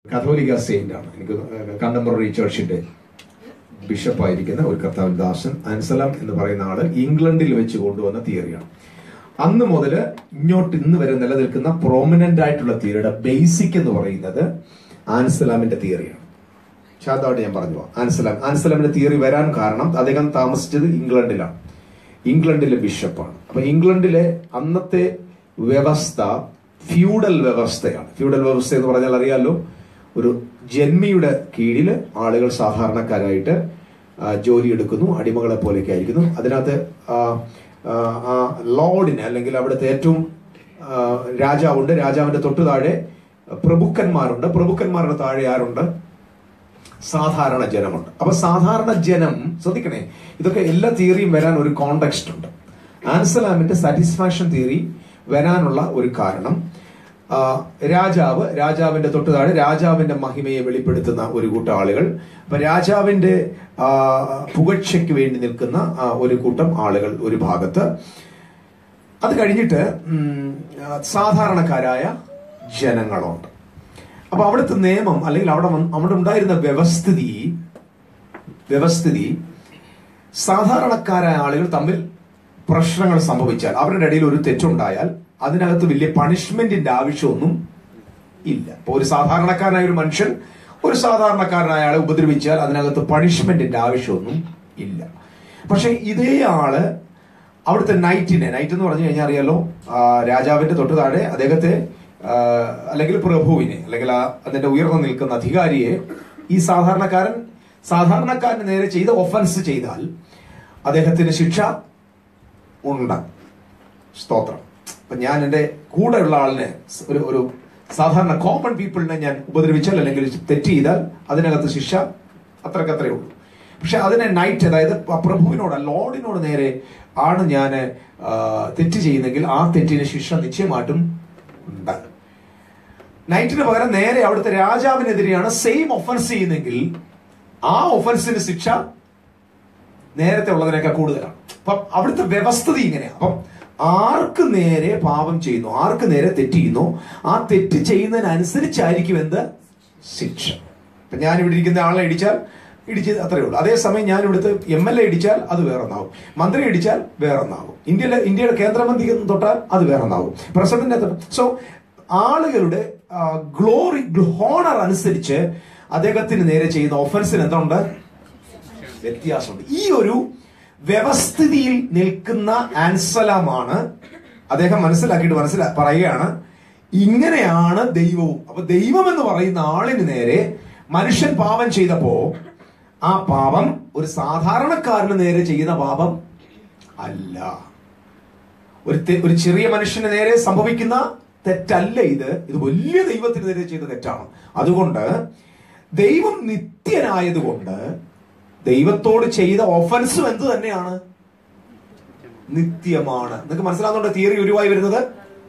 കത്തോലിക്ക സെയിന്റ് ആണ് എനിക്ക് കണ്ടംപററി ചർച്ചിന്റെ ബിഷപ്പായിരിക്കുന്ന ഒരു കർത്താവ് ദാസൻ അൻസലം എന്ന് പറയുന്ന ആള് ഇംഗ്ലണ്ടിൽ വെച്ച് കൊണ്ടുവന്ന തിയറിയാണ് അന്ന് മുതൽ ഇങ്ങോട്ട് ഇന്ന് വരെ നിലനിൽക്കുന്ന പ്രോമിനന്റ് ആയിട്ടുള്ള തിയറിയുടെ ബേസിക് എന്ന് പറയുന്നത് ആൻസലാമിന്റെ തിയറിയാണ് ശാന്തമായിട്ട് ഞാൻ പറഞ്ഞു പോവാം. ആൻസലാം ആൻസലാമിന്റെ തിയറി വരാൻ കാരണം അദ്ദേഹം താമസിച്ചത് ഇംഗ്ലണ്ടിലാണ് ഇംഗ്ലണ്ടിലെ ബിഷപ്പാണ് അപ്പൊ ഇംഗ്ലണ്ടിലെ അന്നത്തെ വ്യവസ്ഥ ഫ്യൂഡൽ വ്യവസ്ഥയാണ് ഫ്യൂഡൽ വ്യവസ്ഥ എന്ന് പറഞ്ഞാൽ അറിയാലോ ഒരു ജന്മിയുടെ കീഴിൽ ആളുകൾ സാധാരണക്കാരായിട്ട് ആ, ജോലി എടുക്കുന്നു അടിമകളെ പോലെയൊക്കെ ആയിരിക്കുന്നു അതിനകത്ത് ആ, ആ, ആ ലോർഡിന് അല്ലെങ്കിൽ അവിടുത്തെ ഏറ്റവും ആ, രാജാവുണ്ട് രാജാവിന്റെ തൊട്ടു താഴെ പ്രഭുക്കന്മാരുണ്ട് പ്രഭുക്കന്മാരുടെ താഴെ ആരുണ്ട് സാധാരണ ജനമുണ്ട് അപ്പൊ സാധാരണ ജനം ശ്രദ്ധിക്കണേ ഇതൊക്കെ എല്ലാ തിയറിയും വരാൻ ഒരു കോണ്ടെക്സ്റ്റ് ഉണ്ട് ആൻസലാമിന്റെ സാറ്റിസ്ഫാക്ഷൻ തിയറി വരാനുള്ള ഒരു കാരണം ആ, രാജാവ് രാജാവിന്റെ തൊട്ടു താഴെ രാജാവിന്റെ മഹിമയെ വെളിപ്പെടുത്തുന്ന ഒരു കൂട്ടം ആളുകൾ അപ്പൊ രാജാവിന്റെ ആ, പുകഴ്ചയ്ക്ക് വേണ്ടി നിൽക്കുന്ന ആ, ഒരു കൂട്ടം ആളുകൾ ഒരു ഭാഗത്ത് അത് കഴിഞ്ഞിട്ട് ഉം, ആ, സാധാരണക്കാരായ ജനങ്ങളുണ്ട് അപ്പൊ അവിടുത്തെ നിയമം അല്ലെങ്കിൽ അവിടെ വന്ന് അവിടെ ഉണ്ടായിരുന്ന വ്യവസ്ഥിതി വ്യവസ്ഥിതി സാധാരണക്കാരായ ആളുകൾ തമ്മിൽ പ്രശ്നങ്ങൾ സംഭവിച്ചാൽ അവരുടെ ഇടയിൽ ഒരു തെറ്റുണ്ടായാൽ അതിനകത്ത് വലിയ പണിഷ്മെന്റിന്റെ ആവശ്യമൊന്നും ഇല്ല ഇപ്പൊ ഒരു സാധാരണക്കാരനായ ഒരു മനുഷ്യൻ ഒരു സാധാരണക്കാരനായ ആളെ ഉപദ്രവിച്ചാൽ അതിനകത്ത് പണിഷ്മെന്റിന്റെ ആവശ്യമൊന്നും ഇല്ല പക്ഷെ ഇതേ ആള് അവിടുത്തെ നൈറ്റിനെ നൈറ്റ് എന്ന് പറഞ്ഞു കഴിഞ്ഞാൽ അറിയാലോ ആ, രാജാവിന്റെ തൊട്ട് താഴെ അദ്ദേഹത്തെ ആ, അല്ലെങ്കിൽ പ്രഭുവിനെ അല്ലെങ്കിൽ ആ അതിന്റെ ഉയർന്നു നിൽക്കുന്ന അധികാരിയെ ഈ സാധാരണക്കാരൻ സാധാരണക്കാരന് നേരെ ചെയ്ത ഒഫൻസ് ചെയ്താൽ അദ്ദേഹത്തിന് ശിക്ഷ ഉണ്ട് സ്തോത്രം അപ്പൊ ഞാൻ എന്റെ കൂടെയുള്ള ആളിനെ ഒരു ഒരു സാധാരണ കോമൺ പീപ്പിളിനെ ഞാൻ ഉപദ്രവിച്ചാൽ അല്ലെങ്കിൽ തെറ്റ് ചെയ്താൽ അതിനകത്ത് ശിക്ഷ അത്രക്കത്രേ ഉള്ളൂ പക്ഷെ അതിനെ നൈറ്റ് അതായത് പ- പ്രഭുവിനോട് ലോർഡിനോട് നേരെ ആണ് ഞാൻ തെറ്റ് ചെയ്യുന്നെങ്കിൽ ആ തെറ്റിന് ശിക്ഷ നിശ്ചയമായിട്ടും ഉണ്ട് നൈറ്റിന് പകരം നേരെ അവിടുത്തെ രാജാവിനെതിരെയാണ് സെയിം ഒഫൻസ് ചെയ്യുന്നെങ്കിൽ ആ ഒഫൻസിന് ശിക്ഷ നേരത്തെ ഉള്ളതിനേക്കാൾ കൂടുതലാണ് അപ്പം അവിടുത്തെ വ്യവസ്ഥിതി ഇങ്ങനെയാണ് അപ്പം ആർക്ക് നേരെ പാപം ചെയ്യുന്നു ആർക്ക് നേരെ തെറ്റ് ചെയ്യുന്നു ആ തെറ്റ് ചെയ്യുന്നതിനനുസരിച്ചായിരിക്കും എന്ത് ശിക്ഷ ഇപ്പൊ ഞാൻ ഇവിടെ ഇരിക്കുന്ന ആളെ ഇടിച്ചാൽ ഇടിച്ച് അത്രേ ഉള്ളൂ അതേസമയം ഞാൻ ഇവിടുത്തെ എം എൽ എ ഇടിച്ചാൽ അത് വേറൊന്നാവും മന്ത്രി ഇടിച്ചാൽ വേറൊന്നാവും ഇന്ത്യയിലെ ഇന്ത്യയുടെ കേന്ദ്രമന്ത്രി തൊട്ടാൽ അത് വേറൊന്നാവും പ്രസിഡന്റ് സോ ആളുകളുടെ ഗ്ലോറി ഹോണർ അനുസരിച്ച് അദ്ദേഹത്തിന് നേരെ ചെയ്യുന്ന ഒഫൻസിന് എന്തുണ്ട് വ്യത്യാസമുണ്ട് ഈ ഒരു വ്യവസ്ഥിതിയിൽ നിൽക്കുന്ന ആൻസലാമാണ് അദ്ദേഹം മനസ്സിലാക്കിയിട്ട് മനസ്സിലാ പറയുകയാണ് ഇങ്ങനെയാണ് ദൈവവും അപ്പൊ ദൈവം എന്ന് പറയുന്ന ആളിന് നേരെ മനുഷ്യൻ പാപം ചെയ്തപ്പോ ആ പാപം ഒരു സാധാരണക്കാരന് നേരെ ചെയ്യുന്ന പാപം അല്ല ഒരു തെ- ഒരു ചെറിയ മനുഷ്യന് നേരെ സംഭവിക്കുന്ന തെറ്റല്ല ഇത് ഇത് വലിയ ദൈവത്തിന് നേരെ ചെയ്ത തെറ്റാണ് അതുകൊണ്ട് ദൈവം നിത്യനായതുകൊണ്ട് ദൈവത്തോട് ചെയ്ത ഒഫൻസും എന്ത് തന്നെയാണ് നിത്യമാണ് നിങ്ങൾക്ക് മനസ്സിലാകുന്നുണ്ട് തിയറി ഉരുവായി വരുന്നത്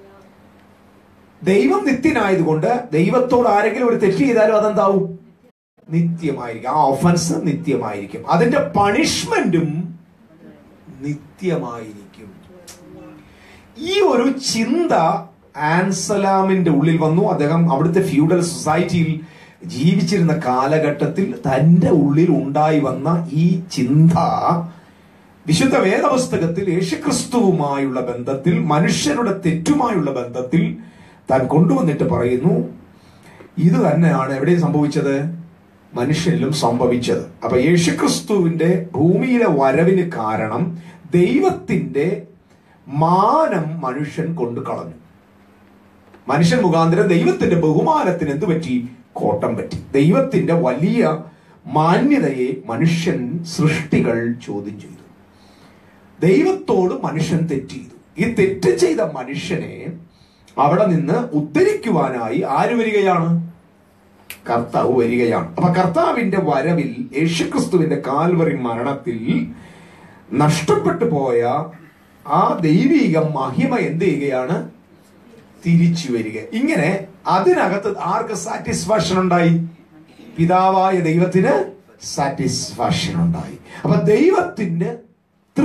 ദൈവം നിത്യനായതുകൊണ്ട് ദൈവത്തോട് ആരെങ്കിലും ഒരു തെറ്റ് ചെയ്താലും അതെന്താവും നിത്യമായിരിക്കും ആ ഒഫൻസ് നിത്യമായിരിക്കും അതിന്റെ പണിഷ്മെന്റും നിത്യമായിരിക്കും ഈ ഒരു ചിന്ത ആൻസലാമിന്റെ ഉള്ളിൽ വന്നു അദ്ദേഹം അവിടുത്തെ ഫ്യൂഡൽ സൊസൈറ്റിയിൽ ജീവിച്ചിരുന്ന കാലഘട്ടത്തിൽ തന്റെ ഉള്ളിൽ ഉണ്ടായി വന്ന ഈ ചിന്ത വിശുദ്ധ വേദപുസ്തകത്തിൽ യേശുക്രിസ്തുവുമായുള്ള ബന്ധത്തിൽ മനുഷ്യരുടെ തെറ്റുമായുള്ള ബന്ധത്തിൽ താൻ കൊണ്ടുവന്നിട്ട് പറയുന്നു ഇത് തന്നെയാണ് എവിടെയും സംഭവിച്ചത് മനുഷ്യനിലും സംഭവിച്ചത് അപ്പൊ യേശുക്രിസ്തുവിന്റെ ഭൂമിയിലെ വരവിന് കാരണം ദൈവത്തിന്റെ മാനം മനുഷ്യൻ കൊണ്ടു കളഞ്ഞു മനുഷ്യൻ മുഖാന്തരം ദൈവത്തിന്റെ ബഹുമാനത്തിന് എന്ത് പറ്റി കോട്ടം പറ്റി ദൈവത്തിന്റെ വലിയ മാന്യതയെ മനുഷ്യൻ സൃഷ്ടികൾ ചോദ്യം ചെയ്തു ദൈവത്തോട് മനുഷ്യൻ തെറ്റ് ചെയ്തു ഈ തെറ്റ് ചെയ്ത മനുഷ്യനെ അവിടെ നിന്ന് ഉദ്ധരിക്കുവാനായി ആര് വരികയാണ് കർത്താവ് വരികയാണ് അപ്പൊ കർത്താവിന്റെ വരവിൽ യേശുക്രിസ്തുവിന്റെ കാൽവറി മരണത്തിൽ നഷ്ടപ്പെട്ടു പോയ ആ ദൈവിക മഹിമ എന്ത് ചെയ്യുകയാണ് തിരിച്ചു വരിക ഇങ്ങനെ അതിനകത്ത് ആർക്ക് സാറ്റിസ്ഫാക്ഷൻ ഉണ്ടായി പിതാവായ ദൈവത്തിന് സാറ്റിസ്ഫാക്ഷൻ ഉണ്ടായി അപ്പൊ ദൈവത്തിന്റെ തൃപ്തി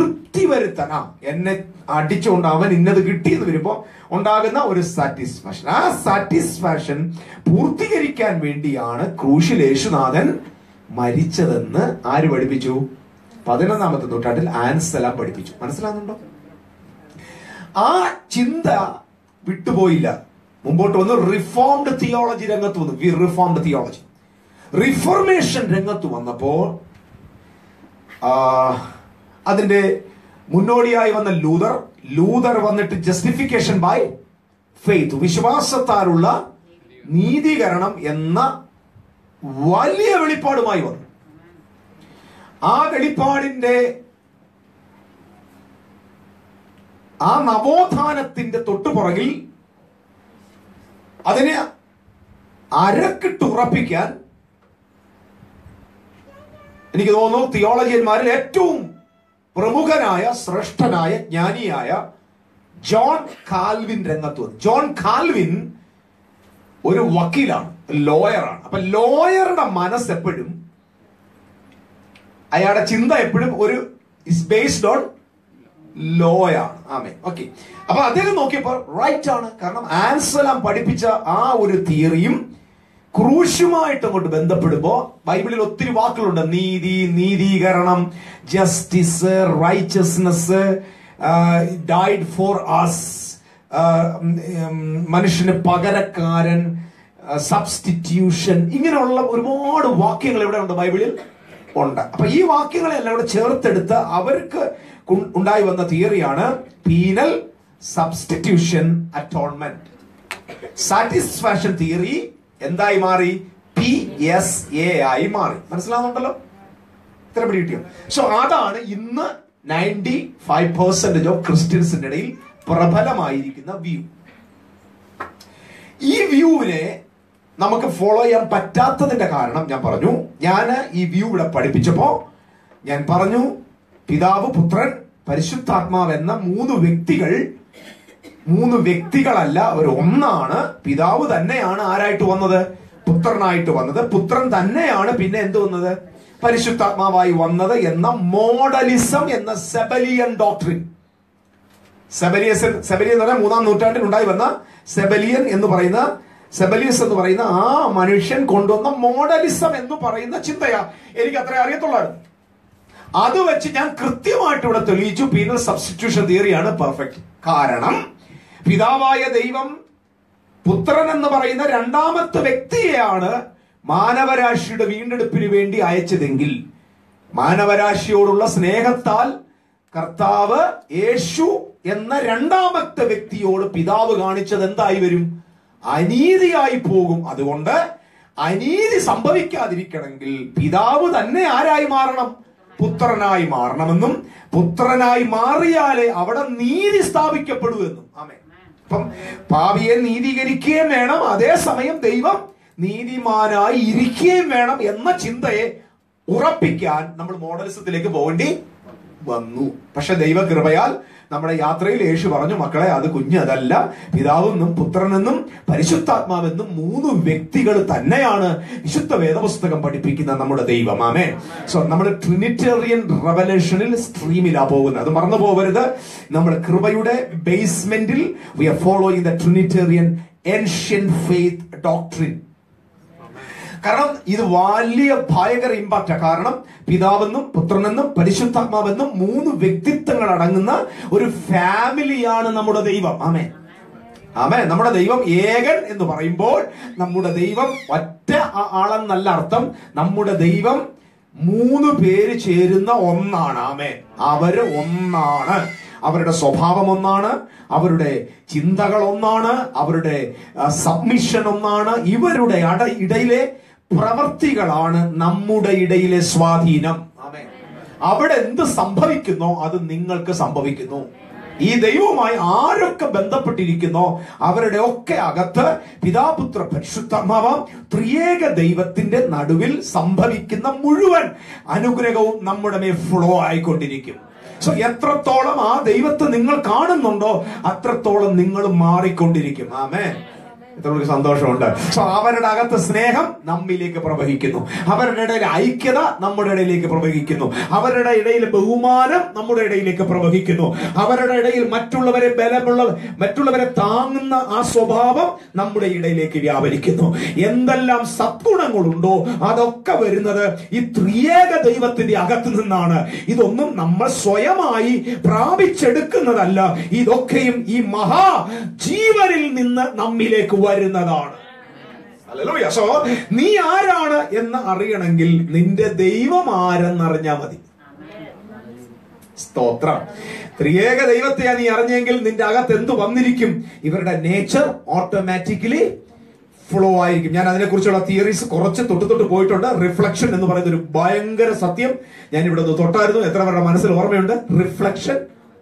തൃപ്തി വരുത്താൻ ആ എന്നെ അടിച്ചുകൊണ്ട് അവൻ ഇന്നത് കിട്ടിയെന്ന് വരുമ്പോ ഉണ്ടാകുന്ന ഒരു സാറ്റിസ്ഫാക്ഷൻ ആ സാറ്റിസ്ഫാക്ഷൻ പൂർത്തീകരിക്കാൻ വേണ്ടിയാണ് ക്രൂശിൽ യേശുനാഥൻ മരിച്ചതെന്ന് ആര് പഠിപ്പിച്ചു പതിനൊന്നാമത്തെ നൂറ്റാണ്ടിൽ ആൻസലാം പഠിപ്പിച്ചു മനസ്സിലാകുന്നുണ്ടോ ആ ചിന്ത വിട്ടുപോയില്ല മുമ്പോട്ട് വന്ന് റിഫോംഡ് തിയോളജി രംഗത്ത് വന്നു വി റിഫോംഡ് തിയോളജി റിഫോർമേഷൻ രംഗത്ത് വന്നപ്പോൾ ആ, അതിന്റെ മുന്നോടിയായി വന്ന ലൂതർ ലൂതർ വന്നിട്ട് ജസ്റ്റിഫിക്കേഷൻ ബൈ ഫെയ്ത്ത് വിശ്വാസത്താലുള്ള നീതീകരണം എന്ന വലിയ വെളിപ്പാടുമായി വന്നു ആ വെളിപ്പാടിന്റെ ആ നവോത്ഥാനത്തിന്റെ തൊട്ടുപുറകിൽ അതിനെ അരക്കിട്ട് ഉറപ്പിക്കാൻ എനിക്ക് തോന്നുന്നു തിയോളജിയന്മാരിൽ ഏറ്റവും പ്രമുഖനായ ശ്രേഷ്ഠനായ ജ്ഞാനിയായ ജോൺ കാൽവിൻ രംഗത്ത് വന്നു ജോൺ കാൽവിൻ ഒരു വക്കീലാണ് ലോയറാണ് അപ്പൊ ലോയറുടെ മനസ്സ് എപ്പോഴും അയാളുടെ ചിന്ത എപ്പോഴും ഒരു ഇസ് ബേസ്ഡ് ഓൺ ലോയാണ് ആമേ ഓക്കെ അപ്പൊ അദ്ദേഹം നോക്കിയപ്പോൾ റൈറ്റ് ആണ് കാരണം ആൻസലാം പഠിപ്പിച്ച ആ ഒരു തിയറിയും ക്രൂശുമായിട്ട് അങ്ങോട്ട് ബന്ധപ്പെടുമ്പോ ബൈബിളിൽ ഒത്തിരി വാക്കുകളുണ്ട് നീതി നീതീകരണം justice righteousness died for us മനുഷ്യന് പകരക്കാരൻ സബ്സ്റ്റിറ്റ്യൂഷൻ ഇങ്ങനെയുള്ള ഒരുപാട് വാക്യങ്ങൾ ഇവിടെ ഉണ്ട് ബൈബിളിൽ ഉണ്ട് അപ്പൊ ഈ വാക്യങ്ങളെല്ലാം കൂടെ ചേർത്തെടുത്ത് അവർക്ക് കു- ഉണ്ടായി വന്ന തിയറിയാണ് penal substitution atonement satisfaction theory എന്തായി മാറി പി എസ് എ ആയി മാറി മനസ്സിലാവുന്നുണ്ടല്ലോ ഇത്ര പിടി കിട്ടിയോ സോ അതാണ് ഇന്ന് നയൻറ്റി ഫൈവ് പെർസെന്റേജ് ഓഫ് ക്രിസ്ത്യൻസിന്റെ ഇടയിൽ പ്രബലമായിരിക്കുന്ന വ്യൂ ഈ വ്യൂവിനെ നമുക്ക് ഫോളോ ചെയ്യാൻ പറ്റാത്തതിന്റെ കാരണം ഞാൻ പറഞ്ഞു ഞാൻ ഈ വ്യൂ ഇവിടെ പഠിപ്പിച്ചപ്പോ ഞാൻ പറഞ്ഞു പിതാവ് പുത്രൻ പരിശുദ്ധാത്മാവ് എന്ന മൂന്ന് വ്യക്തികൾ മൂന്ന് വ്യക്തികളല്ല ഒരു ഒന്നാണ് പിതാവ് തന്നെയാണ് ആരായിട്ട് വന്നത് പുത്രനായിട്ട് വന്നത് പുത്രൻ തന്നെയാണ് പിന്നെ എന്ത് വന്നത് പരിശുദ്ധാത്മാവായി വന്നത് എന്ന മോഡലിസം എന്ന സെബലിയൻ ഡോക്ട്രിൻ സെബലിയസ് സെബലിയൻ എന്ന് പറഞ്ഞാൽ മൂന്നാം നൂറ്റാണ്ടിൽ ഉണ്ടായി വന്ന സെബലിയൻ എന്ന് പറയുന്ന സെബലിയസ് എന്ന് പറയുന്ന ആ മനുഷ്യൻ കൊണ്ടുവന്ന മോഡലിസം എന്ന് പറയുന്ന ചിന്തയാ എനിക്ക് അത്ര അറിയത്തുള്ളായിരുന്നു അത് വെച്ച് ഞാൻ കൃത്യമായിട്ട് ഇവിടെ തെളിയിച്ചു പീനൽ സബ്സ്റ്റിറ്റ്യൂഷൻ തിയറിയാണ് പെർഫെക്റ്റ് കാരണം പിതാവായ ദൈവം പുത്രൻ എന്ന് പറയുന്ന രണ്ടാമത്തെ വ്യക്തിയെയാണ് മാനവരാശിയുടെ വീണ്ടെടുപ്പിന് വേണ്ടി അയച്ചതെങ്കിൽ മാനവരാശിയോടുള്ള സ്നേഹത്താൽ കർത്താവ് യേശു എന്ന രണ്ടാമത്തെ വ്യക്തിയോട് പിതാവ് കാണിച്ചത് എന്തായി വരും അനീതിയായി പോകും അതുകൊണ്ട് അനീതി സംഭവിക്കാതിരിക്കണമെങ്കിൽ പിതാവ് തന്നെ ആരായി മാറണം പുത്രനായി മാറണമെന്നും പുത്രനായി മാറിയാലേ അവിടെ നീതി സ്ഥാപിക്കപ്പെടൂ എന്നും ആമേ അപ്പം പാപിയെ നീതീകരിക്കുകയും വേണം അതേസമയം ദൈവം നീതിമാനായി ഇരിക്കുകയും വേണം എന്ന ചിന്തയെ ഉറപ്പിക്കാൻ നമ്മൾ മോഡലിസത്തിലേക്ക് പോകേണ്ടി വന്നു പക്ഷെ ദൈവകൃപയാൽ നമ്മുടെ യാത്രയിൽ യേശു പറഞ്ഞു മക്കളെ അത് കുഞ്ഞതല്ല പിതാവെന്നും പുത്രനെന്നും പരിശുദ്ധാത്മാവെന്നും മൂന്ന് വ്യക്തികൾ തന്നെയാണ് വിശുദ്ധ വേദപുസ്തകം പഠിപ്പിക്കുന്ന നമ്മുടെ ദൈവം ആമേ സോ നമ്മൾ ട്രിനിറ്റേറിയൻ റെവലേഷനിൽ സ്ട്രീമിലാ പോകുന്നത് അത് മറന്നു പോകരുത് നമ്മുടെ കൃപയുടെ ബേസ്മെന്റിൽ we are following the trinitarian ancient faith doctrine കാരണം ഇത് വലിയ ഭയങ്കര ഇമ്പാക്റ്റാ കാരണം പിതാവെന്നും പുത്രനെന്നും പരിശുദ്ധാത്മാവെന്നും മൂന്ന് വ്യക്തിത്വങ്ങൾ അടങ്ങുന്ന ഒരു ഫാമിലിയാണ് നമ്മുടെ ദൈവം ആമേ ആമേ നമ്മുടെ ദൈവം ഏകൻ എന്ന് പറയുമ്പോൾ നമ്മുടെ ദൈവം ഒറ്റ ആ- ആളെന്നല്ല അർത്ഥം നമ്മുടെ ദൈവം മൂന്ന് പേര് ചേരുന്ന ഒന്നാണ് ആമേ അവര് ഒന്നാണ് അവരുടെ സ്വഭാവം ഒന്നാണ് അവരുടെ ചിന്തകൾ ഒന്നാണ് അവരുടെ സബ്മിഷൻ ഒന്നാണ് ഇവരുടെ അട ഇടയിലെ പ്രവർത്തികളാണ് നമ്മുടെ ഇടയിലെ സ്വാധീനം ആമേൻ. അവിടെ എന്ത് സംഭവിക്കുന്നോ അത് നിങ്ങൾക്ക് സംഭവിക്കുന്നു ഈ ദൈവവുമായി ആരൊക്കെ ബന്ധപ്പെട്ടിരിക്കുന്നോ അവരുടെ ഒക്കെ അകത്ത് പിതാപുത്ര പരിശുദ്ധമാവാം ത്രിയേക ദൈവത്തിന്റെ നടുവിൽ സംഭവിക്കുന്ന മുഴുവൻ അനുഗ്രഹവും നമ്മുടെ മേൽ ഫ്ലോ ആയിക്കൊണ്ടിരിക്കും സോ എത്രത്തോളം ആ ദൈവത്തെ നിങ്ങൾ കാണുന്നുണ്ടോ അത്രത്തോളം നിങ്ങൾ മാറിക്കൊണ്ടിരിക്കും ആമേ എത്രയൊരു സന്തോഷമുണ്ട് സോ അവരുടെ അകത്ത് സ്നേഹം നമ്മിലേക്ക് പ്രവഹിക്കുന്നു അവരുടെ ഇടയിൽ ഐക്യത നമ്മുടെ ഇടയിലേക്ക് പ്രവഹിക്കുന്നു അവരുടെ ഇടയിൽ ബഹുമാനം നമ്മുടെ ഇടയിലേക്ക് പ്രവഹിക്കുന്നു അവരുടെ ഇടയിൽ മറ്റുള്ളവരെ ബലമുള്ള മറ്റുള്ളവരെ താങ്ങുന്ന ആ സ്വഭാവം നമ്മുടെ ഇടയിലേക്ക് വ്യാപരിക്കുന്നു എന്തെല്ലാം സദ്ഗുണങ്ങളുണ്ടോ അതൊക്കെ വരുന്നത് ഈ ത്രിയേക ദൈവത്തിന്റെ അകത്ത് നിന്നാണ് ഇതൊന്നും നമ്മൾ സ്വയമായി പ്രാപിച്ചെടുക്കുന്നതല്ല ഇതൊക്കെയും ഈ മഹാ ജീവനിൽ നിന്ന് നമ്മിലേക്ക് വരുന്നതാണ് ഹല്ലേലൂയ. സോ നീ ആരാണ് എന്ന് അറിയണമെങ്കിൽ നിന്റെ ദൈവം ആരെന്നറിഞ്ഞാ മതി സ്തോത്രം ത്രിയേക ദൈവത്തെ നീ അറിഞ്ഞെങ്കിൽ നിന്റെ അകത്ത് എന്ത് വന്നിരിക്കും ഇവരുടെ നേച്ചർ ഓട്ടോമാറ്റിക്കലി ഫ്ലോ ആയിരിക്കും ഞാൻ അതിനെക്കുറിച്ചുള്ള തിയറീസ് കുറച്ച് തൊട്ട് തൊട്ട് പോയിട്ടുണ്ട് റിഫ്ലക്ഷൻ എന്ന് പറയുന്ന ഒരു ഭയങ്കര സത്യം ഞാൻ ഇവിടെ ഒന്ന് തൊട്ടായിരുന്നു എത്ര പേരുടെ മനസ്സിൽ ഓർമ്മയുണ്ട് റിഫ്ലക്ഷൻ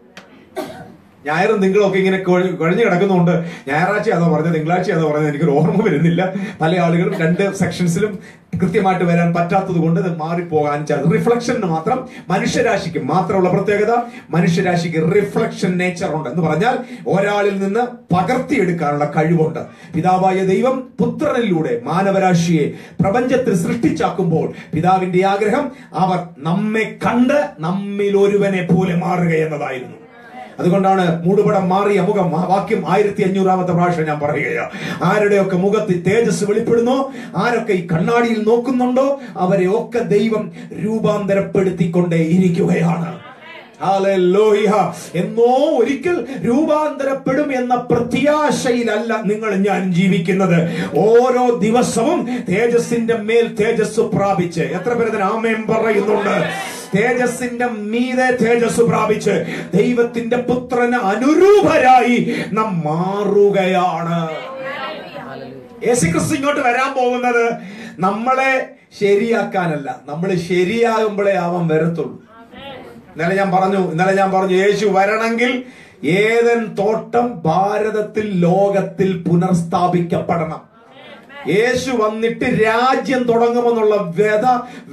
ഞായറും തിങ്കളും ഒക്കെ ഇങ്ങനെ കൊഴ- കുഴഞ്ഞു കിടക്കുന്നുണ്ട് ഞായറാഴ്ചയാണോ പറഞ്ഞത് തിങ്കളാഴ്ചയാണോ പറഞ്ഞത് എനിക്കൊരു ഓർമ്മ വരുന്നില്ല പല ആളുകളും രണ്ട് സെക്ഷൻസിലും കൃത്യമായിട്ട് വരാൻ പറ്റാത്തത് കൊണ്ട് ഇത് മാറിപ്പോകാൻ റിഫ്ലക്ഷന് മാത്രം മനുഷ്യരാശിക്ക് മാത്രമുള്ള പ്രത്യേകത മനുഷ്യരാശിക്ക് റിഫ്ലക്ഷൻ നേച്ചർ ഉണ്ട് എന്ന് പറഞ്ഞാൽ ഒരാളിൽ നിന്ന് പകർത്തിയെടുക്കാനുള്ള കഴിവുണ്ട് പിതാവായ ദൈവം പുത്രനിലൂടെ മാനവരാശിയെ പ്രപഞ്ചത്തിൽ സൃഷ്ടിച്ചാക്കുമ്പോൾ പിതാവിന്റെ ആഗ്രഹം അവർ നമ്മെ കണ്ട് നമ്മിൽ ഒരുവനെ പോലെ മാറുക എന്നതായിരുന്നു അതുകൊണ്ടാണ് മൂടുപടം മാറിയ മുഖം ആ വാക്യം ആയിരത്തി അഞ്ഞൂറാമത്തെ പ്രാവശ്യം ഞാൻ പറയുകയാ ആരുടെയൊക്കെ മുഖത്ത് തേജസ് വെളിപ്പെടുന്നോ ആരൊക്കെ ഈ കണ്ണാടിയിൽ നോക്കുന്നുണ്ടോ അവരെ ഒക്കെ ദൈവം രൂപാന്തരപ്പെടുത്തിക്കൊണ്ടേ ഇരിക്കുകയാണ് ഹല്ലേലൂയ. എന്നോ ഒരിക്കൽ രൂപാന്തരപ്പെടും എന്ന പ്രത്യാശയിലല്ല നിങ്ങൾ ഞാൻ ജീവിക്കുന്നത് ഓരോ ദിവസവും തേജസ്സിന്റെ മേൽ തേജസ് പ്രാപിച്ച് എത്ര പേര് ഇതിന് ആമേൻ പറയുന്നുണ്ട് തേജസ്സിന്റെ മീതെ തേജസ് പ്രാപിച്ച് ദൈവത്തിന്റെ പുത്രന് അനുരൂപരായി നാം മാറുകയാണ് യേശുക്രിസ്തു ഇങ്ങോട്ട് വരാൻ പോകുന്നത് നമ്മളെ ശരിയാക്കാനല്ല നമ്മൾ ശരിയാകുമ്പോഴേ അവൻ വരത്തുള്ളൂ ഇന്നലെ ഞാൻ പറഞ്ഞു ഇന്നലെ ഞാൻ പറഞ്ഞു യേശു വരണമെങ്കിൽ ഏതൻ തോട്ടം ഭാരതത്തിൽ ലോകത്തിൽ പുനർസ്ഥാപിക്കപ്പെടണം യേശു വന്നിട്ട് രാജ്യം തുടങ്ങുമെന്നുള്ള വ്യത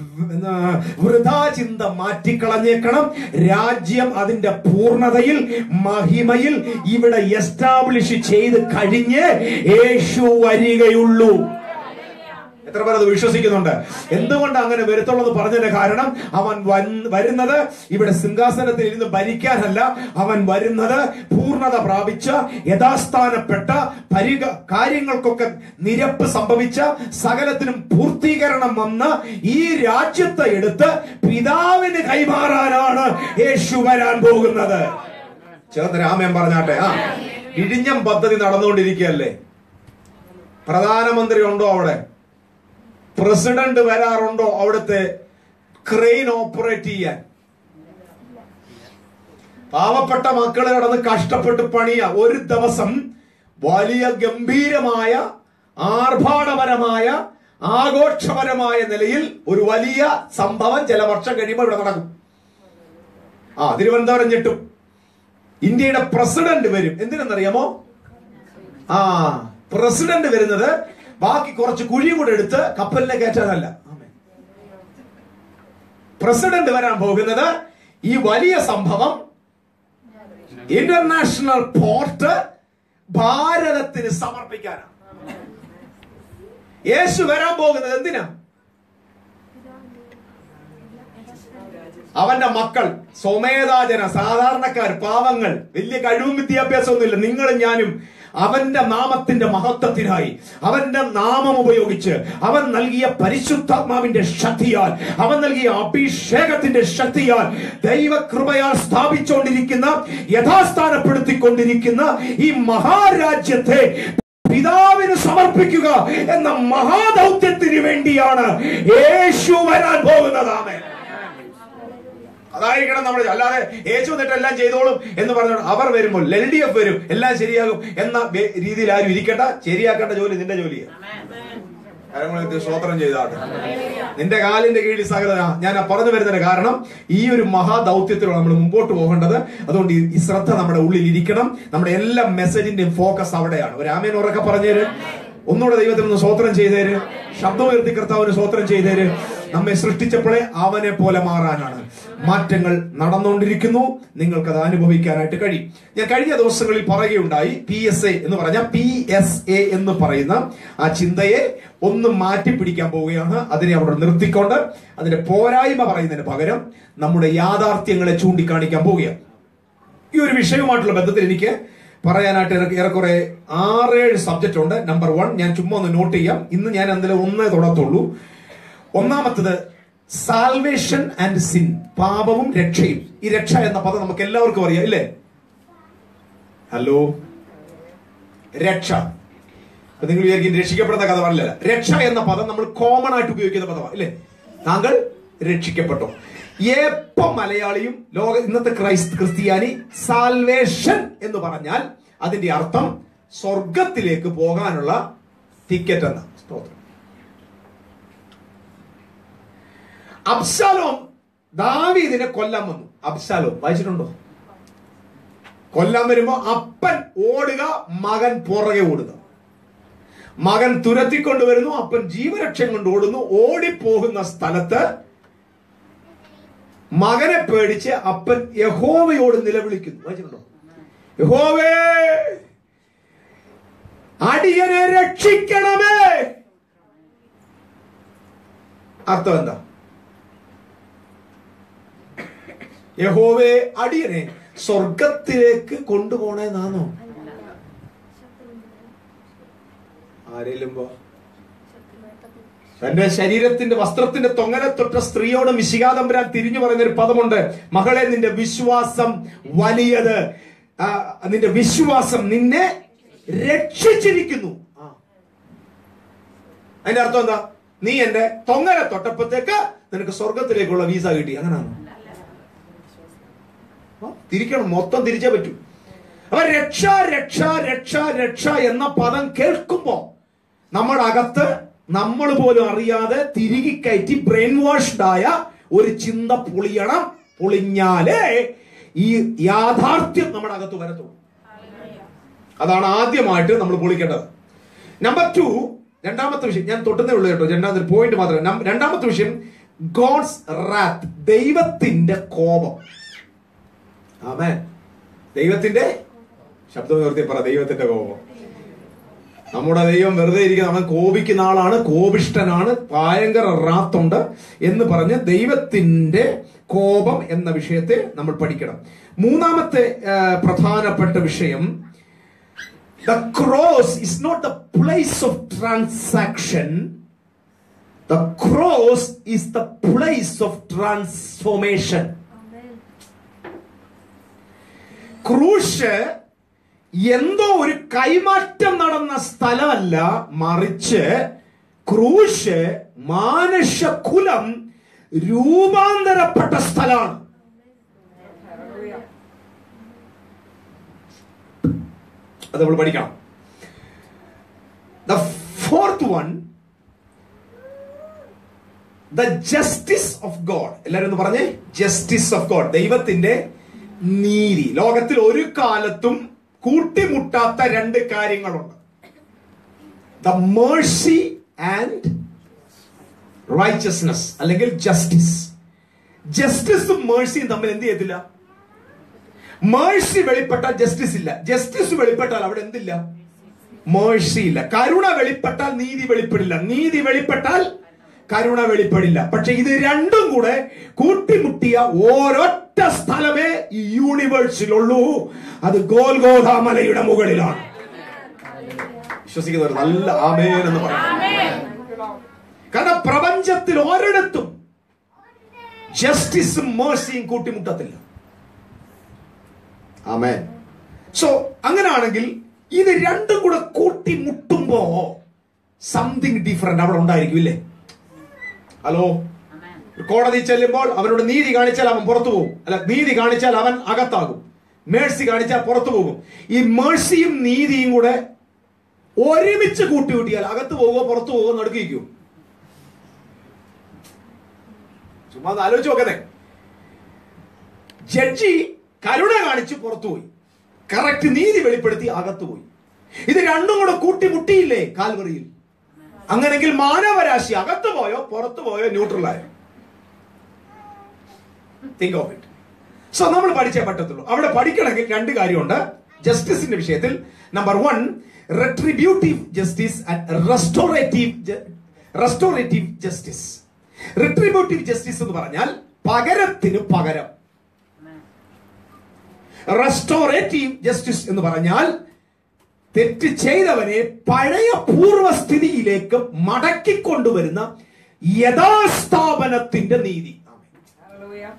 വൃഥാ ചിന്ത മാറ്റിക്കളഞ്ഞേക്കണം രാജ്യം അതിന്റെ പൂർണ്ണതയിൽ മഹിമയിൽ ഇവിടെ എസ്റ്റാബ്ലിഷ് ചെയ്ത് കഴിഞ്ഞ് യേശു വരികയുള്ളൂ എത്ര പേർ അത് വിശ്വസിക്കുന്നുണ്ട് എന്തുകൊണ്ട് അങ്ങനെ വരുത്തുള്ളത് പറഞ്ഞതിന്റെ കാരണം അവൻ വൻ- വരുന്നത് ഇവിടെ സിംഹാസനത്തിൽ ഇരുന്ന് ഭരിക്കാനല്ല അവൻ വരുന്നത് പൂർണ്ണത പ്രാപിച്ച യഥാസ്ഥാനപ്പെട്ട പരിക കാര്യങ്ങൾക്കൊക്കെ നിരപ്പ് സംഭവിച്ച സകലത്തിനും പൂർത്തീകരണം വന്ന് ഈ രാജ്യത്തെ എടുത്ത് പിതാവിന് കൈമാറാനാണ് യേശു വരാൻ പോകുന്നത് ചേർന്ന് രാമൻ പറഞ്ഞാട്ടെ ആ ഇടിഞ്ഞം പദ്ധതി നടന്നുകൊണ്ടിരിക്കുകയല്ലേ പ്രധാനമന്ത്രി ഉണ്ടോ അവിടെ പ്രസിഡന്റ് വരാറുണ്ടോ അവിടുത്തെ ക്രെയിൻ ഓപ്പറേറ്റ് ചെയ്യാൻ പാവപ്പെട്ട മക്കള് കടന്ന് കഷ്ടപ്പെട്ട് പണിയ ഒരു ദിവസം വലിയ ഗംഭീരമായ ആർഭാടപരമായ ആഘോഷപരമായ നിലയിൽ ഒരു വലിയ സംഭവം ചില വർഷം കഴിയുമ്പോൾ ഇവിടെ നടക്കും ആ തിരുവനന്തപുരം ഞെട്ടും ഇന്ത്യയുടെ പ്രസിഡന്റ് വരും എന്തിനെന്നറിയാമോ ആ പ്രസിഡന്റ് വരുന്നത് ബാക്കി കുറച്ച് കുഴി കൂടെ എടുത്ത് കപ്പലിനെ കയറ്റാനല്ല ആമേൻ. പ്രസിഡന്റ് വരാൻ പോകുന്നത് ഈ വലിയ സംഭവം ഇന്റർനാഷണൽ പോർട്ട് ഭാരതത്തിന് സമർപ്പിക്കാനാണ് യേശു വരാൻ പോകുന്നത് എന്തിനാ അവന്റെ മക്കൾ സ്വമേധാജന സാധാരണക്കാർ പാവങ്ങൾ വലിയ കഴിവും വിദ്യാഭ്യാസമൊന്നുമില്ല നിങ്ങളും ഞാനും അവന്റെ നാമത്തിന്റെ മഹത്വത്തിനായി അവന്റെ നാമം ഉപയോഗിച്ച് അവൻ നൽകിയ പരിശുദ്ധാത്മാവിന്റെ ശക്തിയാൽ അവൻ നൽകിയ അഭിഷേകത്തിന്റെ ശക്തിയാൽ ദൈവകൃപയാൽ സ്ഥാപിച്ചുകൊണ്ടിരിക്കുന്ന യഥാസ്ഥാനപ്പെടുത്തിക്കൊണ്ടിരിക്കുന്ന ഈ മഹാരാജ്യത്തെ പിതാവിന് സമർപ്പിക്കുക എന്ന മഹാദൗത്യത്തിന് വേണ്ടിയാണ് യേശു വരാൻ പോകുന്നതാണ് അതായിരിക്കണം നമ്മൾ അല്ലാതെ യേശു എന്നിട്ട് എല്ലാം ചെയ്തോളും എന്ന് പറഞ്ഞു അവർ വരുമ്പോൾ എൽ ഡി എഫ് വരും എല്ലാം ശരിയാകും എന്ന വേ- രീതിയിൽ ആരും ഇരിക്കണ്ട ശരിയാക്കേണ്ട ജോലി നിന്റെ ജോലിയാണ് കരങ്ങളെടുത്ത് സ്തോത്രം ചെയ്താട്ടെ നിന്റെ കാലിന്റെ കീഴിൽ സകല ഞാൻ ആ പറഞ്ഞു വരുന്നതിന് കാരണം ഈ ഒരു മഹാദൗത്യത്തിലൂടെ നമ്മൾ മുമ്പോട്ട് പോകേണ്ടത് അതുകൊണ്ട് ഈ- ഈ ശ്രദ്ധ നമ്മുടെ ഉള്ളിൽ ഇരിക്കണം നമ്മുടെ എല്ലാ മെസ്സേജിന്റെയും ഫോക്കസ് അവിടെയാണ് ഒരു ആമേൻ ഉറക്കെ പറഞ്ഞേര് ഒന്നുകൂടെ ദൈവത്തിന് ഒന്ന് സ്വോത്രം ചെയ്തേര് ശബ്ദമുയർത്തി കർത്താവിന് സ്വോത്രം ചെയ്തേര് നമ്മെ സൃഷ്ടിച്ചപ്പോഴേ അവനെ പോലെ മാറാനാണ് മാറ്റങ്ങൾ നടന്നുകൊണ്ടിരിക്കുന്നു നിങ്ങൾക്കത് അനുഭവിക്കാനായിട്ട് കഴിയും ഞാൻ കഴിഞ്ഞ ദിവസങ്ങളിൽ പറയുകയുണ്ടായി പി എസ് എ എന്ന് പറഞ്ഞ പി എസ് എ എന്ന് പറയുന്ന ആ ചിന്തയെ ഒന്ന് മാറ്റി പിടിക്കാൻ പോവുകയാണ് അതിനെ അവിടെ നിർത്തിക്കൊണ്ട് അതിന്റെ പോരായ്മ പറയുന്നതിന് പകരം നമ്മുടെ യാഥാർത്ഥ്യങ്ങളെ ചൂണ്ടിക്കാണിക്കാൻ പോവുകയാണ് ഈ ഒരു വിഷയവുമായിട്ടുള്ള ബന്ധത്തിൽ എനിക്ക് പറയാനായിട്ട് ഏറെ- ഏറെക്കുറെ ആറേഴ് സബ്ജക്റ്റ് ഉണ്ട് നമ്പർ വൺ ഞാൻ ചുമ്മാ ഒന്ന് നോട്ട് ചെയ്യാം ഇന്ന് ഞാൻ അതിൽ ഒന്നേ തൊടത്തുള്ളൂ ഒന്നാമത്തത് സാൽവേഷൻ ആൻഡ് സിൻ പാപവും രക്ഷയും ഈ രക്ഷ എന്ന പദം നമുക്ക് എല്ലാവർക്കും അറിയാം ഇല്ലേ ഹലോ രക്ഷ അപ്പൊ നിങ്ങൾ വിചാരിക്കും രക്ഷിക്കപ്പെടുന്ന കഥ പറഞ്ഞില്ല രക്ഷ എന്ന പദം നമ്മൾ കോമൺ ആയിട്ട് ഉപയോഗിക്കുന്ന പദമാണ് ഇല്ലേ താങ്കൾ രക്ഷിക്കപ്പെട്ടോ എപ്പോ മലയാളിയും ലോക ഇന്നത്തെ ക്രൈസ്ത ക്രിസ്ത്യാനി സാൽവേഷൻ എന്ന് പറഞ്ഞാൽ അതിന്റെ അർത്ഥം സ്വർഗത്തിലേക്ക് പോകാനുള്ള ടിക്കറ്റ് എന്ന സ്തോത്രം അബ്സാലോം ദാവീദിനെ കൊല്ലാൻ വന്നു അബ്സാലോം വായിച്ചിട്ടുണ്ടോ കൊല്ലാൻ വരുമ്പോ അപ്പൻ ഓടുക മകൻ പുറകെ ഓടുക മകൻ തുരത്തിക്കൊണ്ടുവരുന്നു അപ്പൻ ജീവരക്ഷം കൊണ്ട് ഓടുന്നു ഓടിപ്പോകുന്ന സ്ഥലത്ത് മകനെ പേടിച്ച് അപ്പൻ യഹോവയോട് നിലവിളിക്കുന്നു വായിച്ചിട്ടുണ്ടോ യഹോവേ അടിയനെ രക്ഷിക്കണമേ അർത്ഥം എന്താ യഹോവേ അടിയനെ സ്വർഗത്തിലേക്ക് കൊണ്ടുപോണേന്നാണോ ആരേലും പോ തന്റെ ശരീരത്തിന്റെ വസ്ത്രത്തിന്റെ തൊങ്ങലെ തൊട്ട സ്ത്രീയോട് മിശികാതമ്പരാൻ തിരിഞ്ഞു പറയുന്ന ഒരു പദമുണ്ട് മകളെ നിന്റെ വിശ്വാസം വലിയത് ആ, നിന്റെ വിശ്വാസം നിന്നെ രക്ഷിച്ചിരിക്കുന്നു ആ. അതിന്റെ അർത്ഥം എന്താ നീ എന്റെ തൊങ്ങലെ തൊട്ടപ്പത്തേക്ക് നിനക്ക് സ്വർഗത്തിലേക്കുള്ള വീസ കിട്ടി അങ്ങനെയാണോ ആ, തിരിക്കണം മൊത്തം തിരിച്ചേ പറ്റൂ അപ്പൊ രക്ഷ രക്ഷ രക്ഷ രക്ഷ എന്ന പദം കേൾക്കുമ്പോ നമ്മുടെ അകത്ത് നമ്മൾ പോലും അറിയാതെ തിരികെ കയറ്റി ബ്രെയിൻ വാഷ്ഡ് ആയ ഒരു ചിന്ത പൊളിയണം പൊളിഞ്ഞാലേ ഈ യാഥാർത്ഥ്യം നമ്മുടെ അകത്ത് വരത്തുള്ളൂ അതാണ് ആദ്യമായിട്ട് നമ്മൾ പൊളിക്കേണ്ടത് നമ്പർ ടു രണ്ടാമത്തെ വിഷയം ഞാൻ തൊട്ടുന്നേ ഉള്ളൂ കേട്ടോ രണ്ടാമത്തെ പോയിന്റ് മാത്രമേ നം- രണ്ടാമത്തെ വിഷയം ഗോഡ്സ് റാത്ത് ദൈവത്തിന്റെ കോപം ആമേ ദൈവത്തിന്റെ ശബ്ദം ഉയർത്തി പറ ദൈവത്തിന്റെ കോപം നമ്മുടെ ദൈവം വെറുതെ ഇരിക്കുന്ന അവൻ കോപിക്കുന്ന ആളാണ് കോപിഷ്ടനാണ് ഭയങ്കര റാത്തുണ്ട് എന്ന് പറഞ്ഞ് ദൈവത്തിന്റെ കോപം എന്ന വിഷയത്തെ നമ്മൾ പഠിക്കണം മൂന്നാമത്തെ ആ, പ്രധാനപ്പെട്ട വിഷയം the cross is not the place of transaction the cross is the place of transformation ക്രൂശ് എന്തോ ഒരു കൈമാറ്റം നടന്ന സ്ഥലമല്ല മറിച്ച് ക്രൂശ് മാനുഷ്യകുലം രൂപാന്തരപ്പെട്ട സ്ഥലമാണ് അത് നമ്മൾ പഠിക്കണം the fourth one the justice of God എല്ലാരും ഒന്ന് പറഞ്ഞേ ജസ്റ്റിസ് ഓഫ് ഗോഡ് ദൈവത്തിന്റെ നീതി ലോകത്തിൽ ഒരു കാലത്തും കൂട്ടിമുട്ടാത്ത രണ്ട് കാര്യങ്ങളുണ്ട് ദ മേഴ്സി ആൻഡ് റൈച്ചസ്നെസ് അല്ലെങ്കിൽ ജസ്റ്റിസ് ജസ്റ്റിസും മേഴ്സിയും തമ്മിൽ എന്ത് ചെയ്യത്തില്ല മേഴ്സി വെളിപ്പെട്ടാൽ ജസ്റ്റിസ് ഇല്ല ജസ്റ്റിസ് വെളിപ്പെട്ടാൽ അവിടെ എന്തില്ല മേഴ്സി ഇല്ല കരുണ വെളിപ്പെട്ടാൽ നീതി വെളിപ്പെടില്ല നീതി വെളിപ്പെട്ടാൽ കരുണ വെളിപ്പെടില്ല പക്ഷെ ഇത് രണ്ടും കൂടെ കൂട്ടിമുട്ടിയ ഒരൊറ്റ സ്ഥലമേ ഈ യൂണിവേഴ്സിലുള്ളൂ അത് ഗോൽഗോധ മലയുടെ മുകളിലാണ് വിശ്വസിക്കുന്നവർ നല്ല ആമേൻ എന്ന് പറയും കാരണം പ്രപഞ്ചത്തിൽ ഒരിടത്തും ജസ്റ്റിസും മേഴ്സിയും കൂട്ടിമുട്ടത്തില്ല ആമേൻ സോ അങ്ങനാണെങ്കിൽ ഇത് രണ്ടും കൂടെ കൂട്ടിമുട്ടുമ്പോ സംതിങ് ഡിഫറെന്റ് അവിടെ ഉണ്ടായിരിക്കും ഇല്ലേ ഹലോ കോടതി ചെല്ലുമ്പോൾ അവനോട് നീതി കാണിച്ചാൽ അവൻ പുറത്തു പോകും അല്ല നീതി കാണിച്ചാൽ അവൻ അകത്താകും മേഴ്സി കാണിച്ചാൽ പുറത്തു പോകും ഈ മേഴ്സിയും നീതിയും കൂടെ ഒരുമിച്ച് കൂട്ടിമുട്ടിയാൽ അകത്ത് പോകുമോ പുറത്തു പോകുമോ നടുക്കിക്കൂ ചുമ്മാ ഒന്ന് ആലോചിച്ച് നോക്കണേ ജഡ്ജി കരുണ കാണിച്ച് പുറത്തുപോയി കറക്റ്റ് നീതി വെളിപ്പെടുത്തി അകത്തുപോയി ഇത് രണ്ടും കൂടെ കൂട്ടിമുട്ടിയില്ലേ കാൽവറിയിൽ അങ്ങനെങ്കിൽ മാനവരാശി അകത്ത് പോയോ പുറത്തു പോയോ ന്യൂട്രലായോ തിങ്ക് ഓഫ് ഇറ്റ് സോ നമ്മൾ പഠിച്ചേ പറ്റത്തുള്ളൂ അവിടെ പഠിക്കണമെങ്കിൽ രണ്ട് കാര്യമുണ്ട് ജസ്റ്റിസിന്റെ വിഷയത്തിൽ number one retributive justice and restorative restorative justice retributive justice എന്ന് പറഞ്ഞാൽ പകരത്തിന് പകരം റെസ്റ്റോറേറ്റീവ് ജസ്റ്റിസ് എന്ന് പറഞ്ഞാൽ തെറ്റ് ചെയ്തവനെ പഴയ പൂർവ്വസ്ഥിതിയിലേക്ക് മടക്കിക്കൊണ്ടുവരുന്ന യഥാസ്ഥാപനത്തിന്റെ നീതി Hallelujah.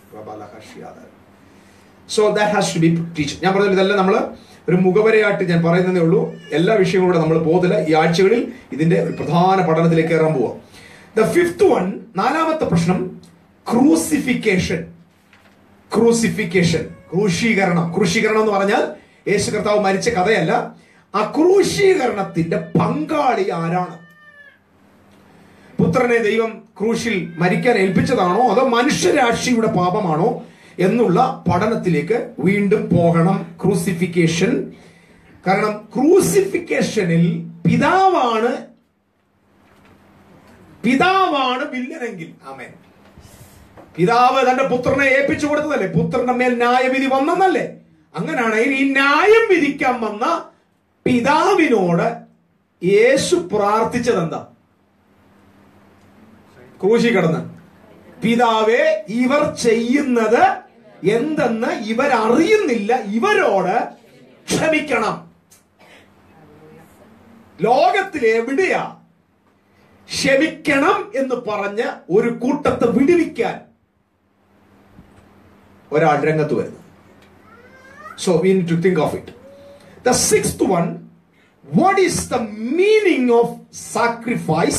So that has to be teach ഞാൻ പറഞ്ഞത് ഇതെല്ലാം നമ്മൾ ഒരു മുഖവരയായിട്ട് ഞാൻ പറയുന്നതേ ഉള്ളൂ എല്ലാ വിഷയങ്ങളും നമ്മൾ പോകുന്നില്ല ഈ ആഴ്ചകളിൽ ഇതിന്റെ ഒരു പ്രധാന പഠനത്തിലേക്ക് കയറാൻ പോവാം ദ ഫിഫ്ത് വൺ നാലാമത്തെ പ്രശ്നം ക്രൂസിഫിക്കേഷൻ ക്രൂസിഫിക്കേഷൻ ക്രൂശീകരണം ക്രൂശീകരണം എന്ന് പറഞ്ഞാൽ യേശു കർത്താവ് മരിച്ച കഥയല്ല ആ ക്രൂശീകരണത്തിന്റെ പങ്കാളി ആരാണ് പുത്രനെ ദൈവം ക്രൂശിൽ മരിക്കാൻ ഏൽപ്പിച്ചതാണോ അതോ മനുഷ്യരാശിയുടെ പാപമാണോ എന്നുള്ള പഠനത്തിലേക്ക് വീണ്ടും പോകണം ക്രൂസിഫിക്കേഷൻ കാരണം ക്രൂസിഫിക്കേഷനിൽ പിതാവാണ് പിതാവാണ് വില്ലനെങ്കിൽ ആമേൻ പിതാവ് തന്റെ പുത്രനെ ഏൽപ്പിച്ചു കൊടുത്തതല്ലേ പുത്രന്റെ മേൽ ന്യായവിധി വന്നെന്നല്ലേ അങ്ങനെയാണെങ്കിൽ ഈ ന്യായം വിധിക്കാൻ വന്ന പിതാവിനോട് യേശു പ്രാർത്ഥിച്ചത് എന്താ ക്രൂശി കിടന്ന് പിതാവേ ഇവർ ചെയ്യുന്നത് എന്തെന്ന് ഇവരറിയുന്നില്ല ഇവരോട് ക്ഷമിക്കണം ലോകത്തിൽ എവിടെയാ ക്ഷമിക്കണം എന്ന് പറഞ്ഞ് ഒരു കൂട്ടത്തെ വിടുവിക്കാൻ ഒരാൾ രംഗത്ത് വരുന്നു so we need to think of it the sixth one what is the meaning of sacrifice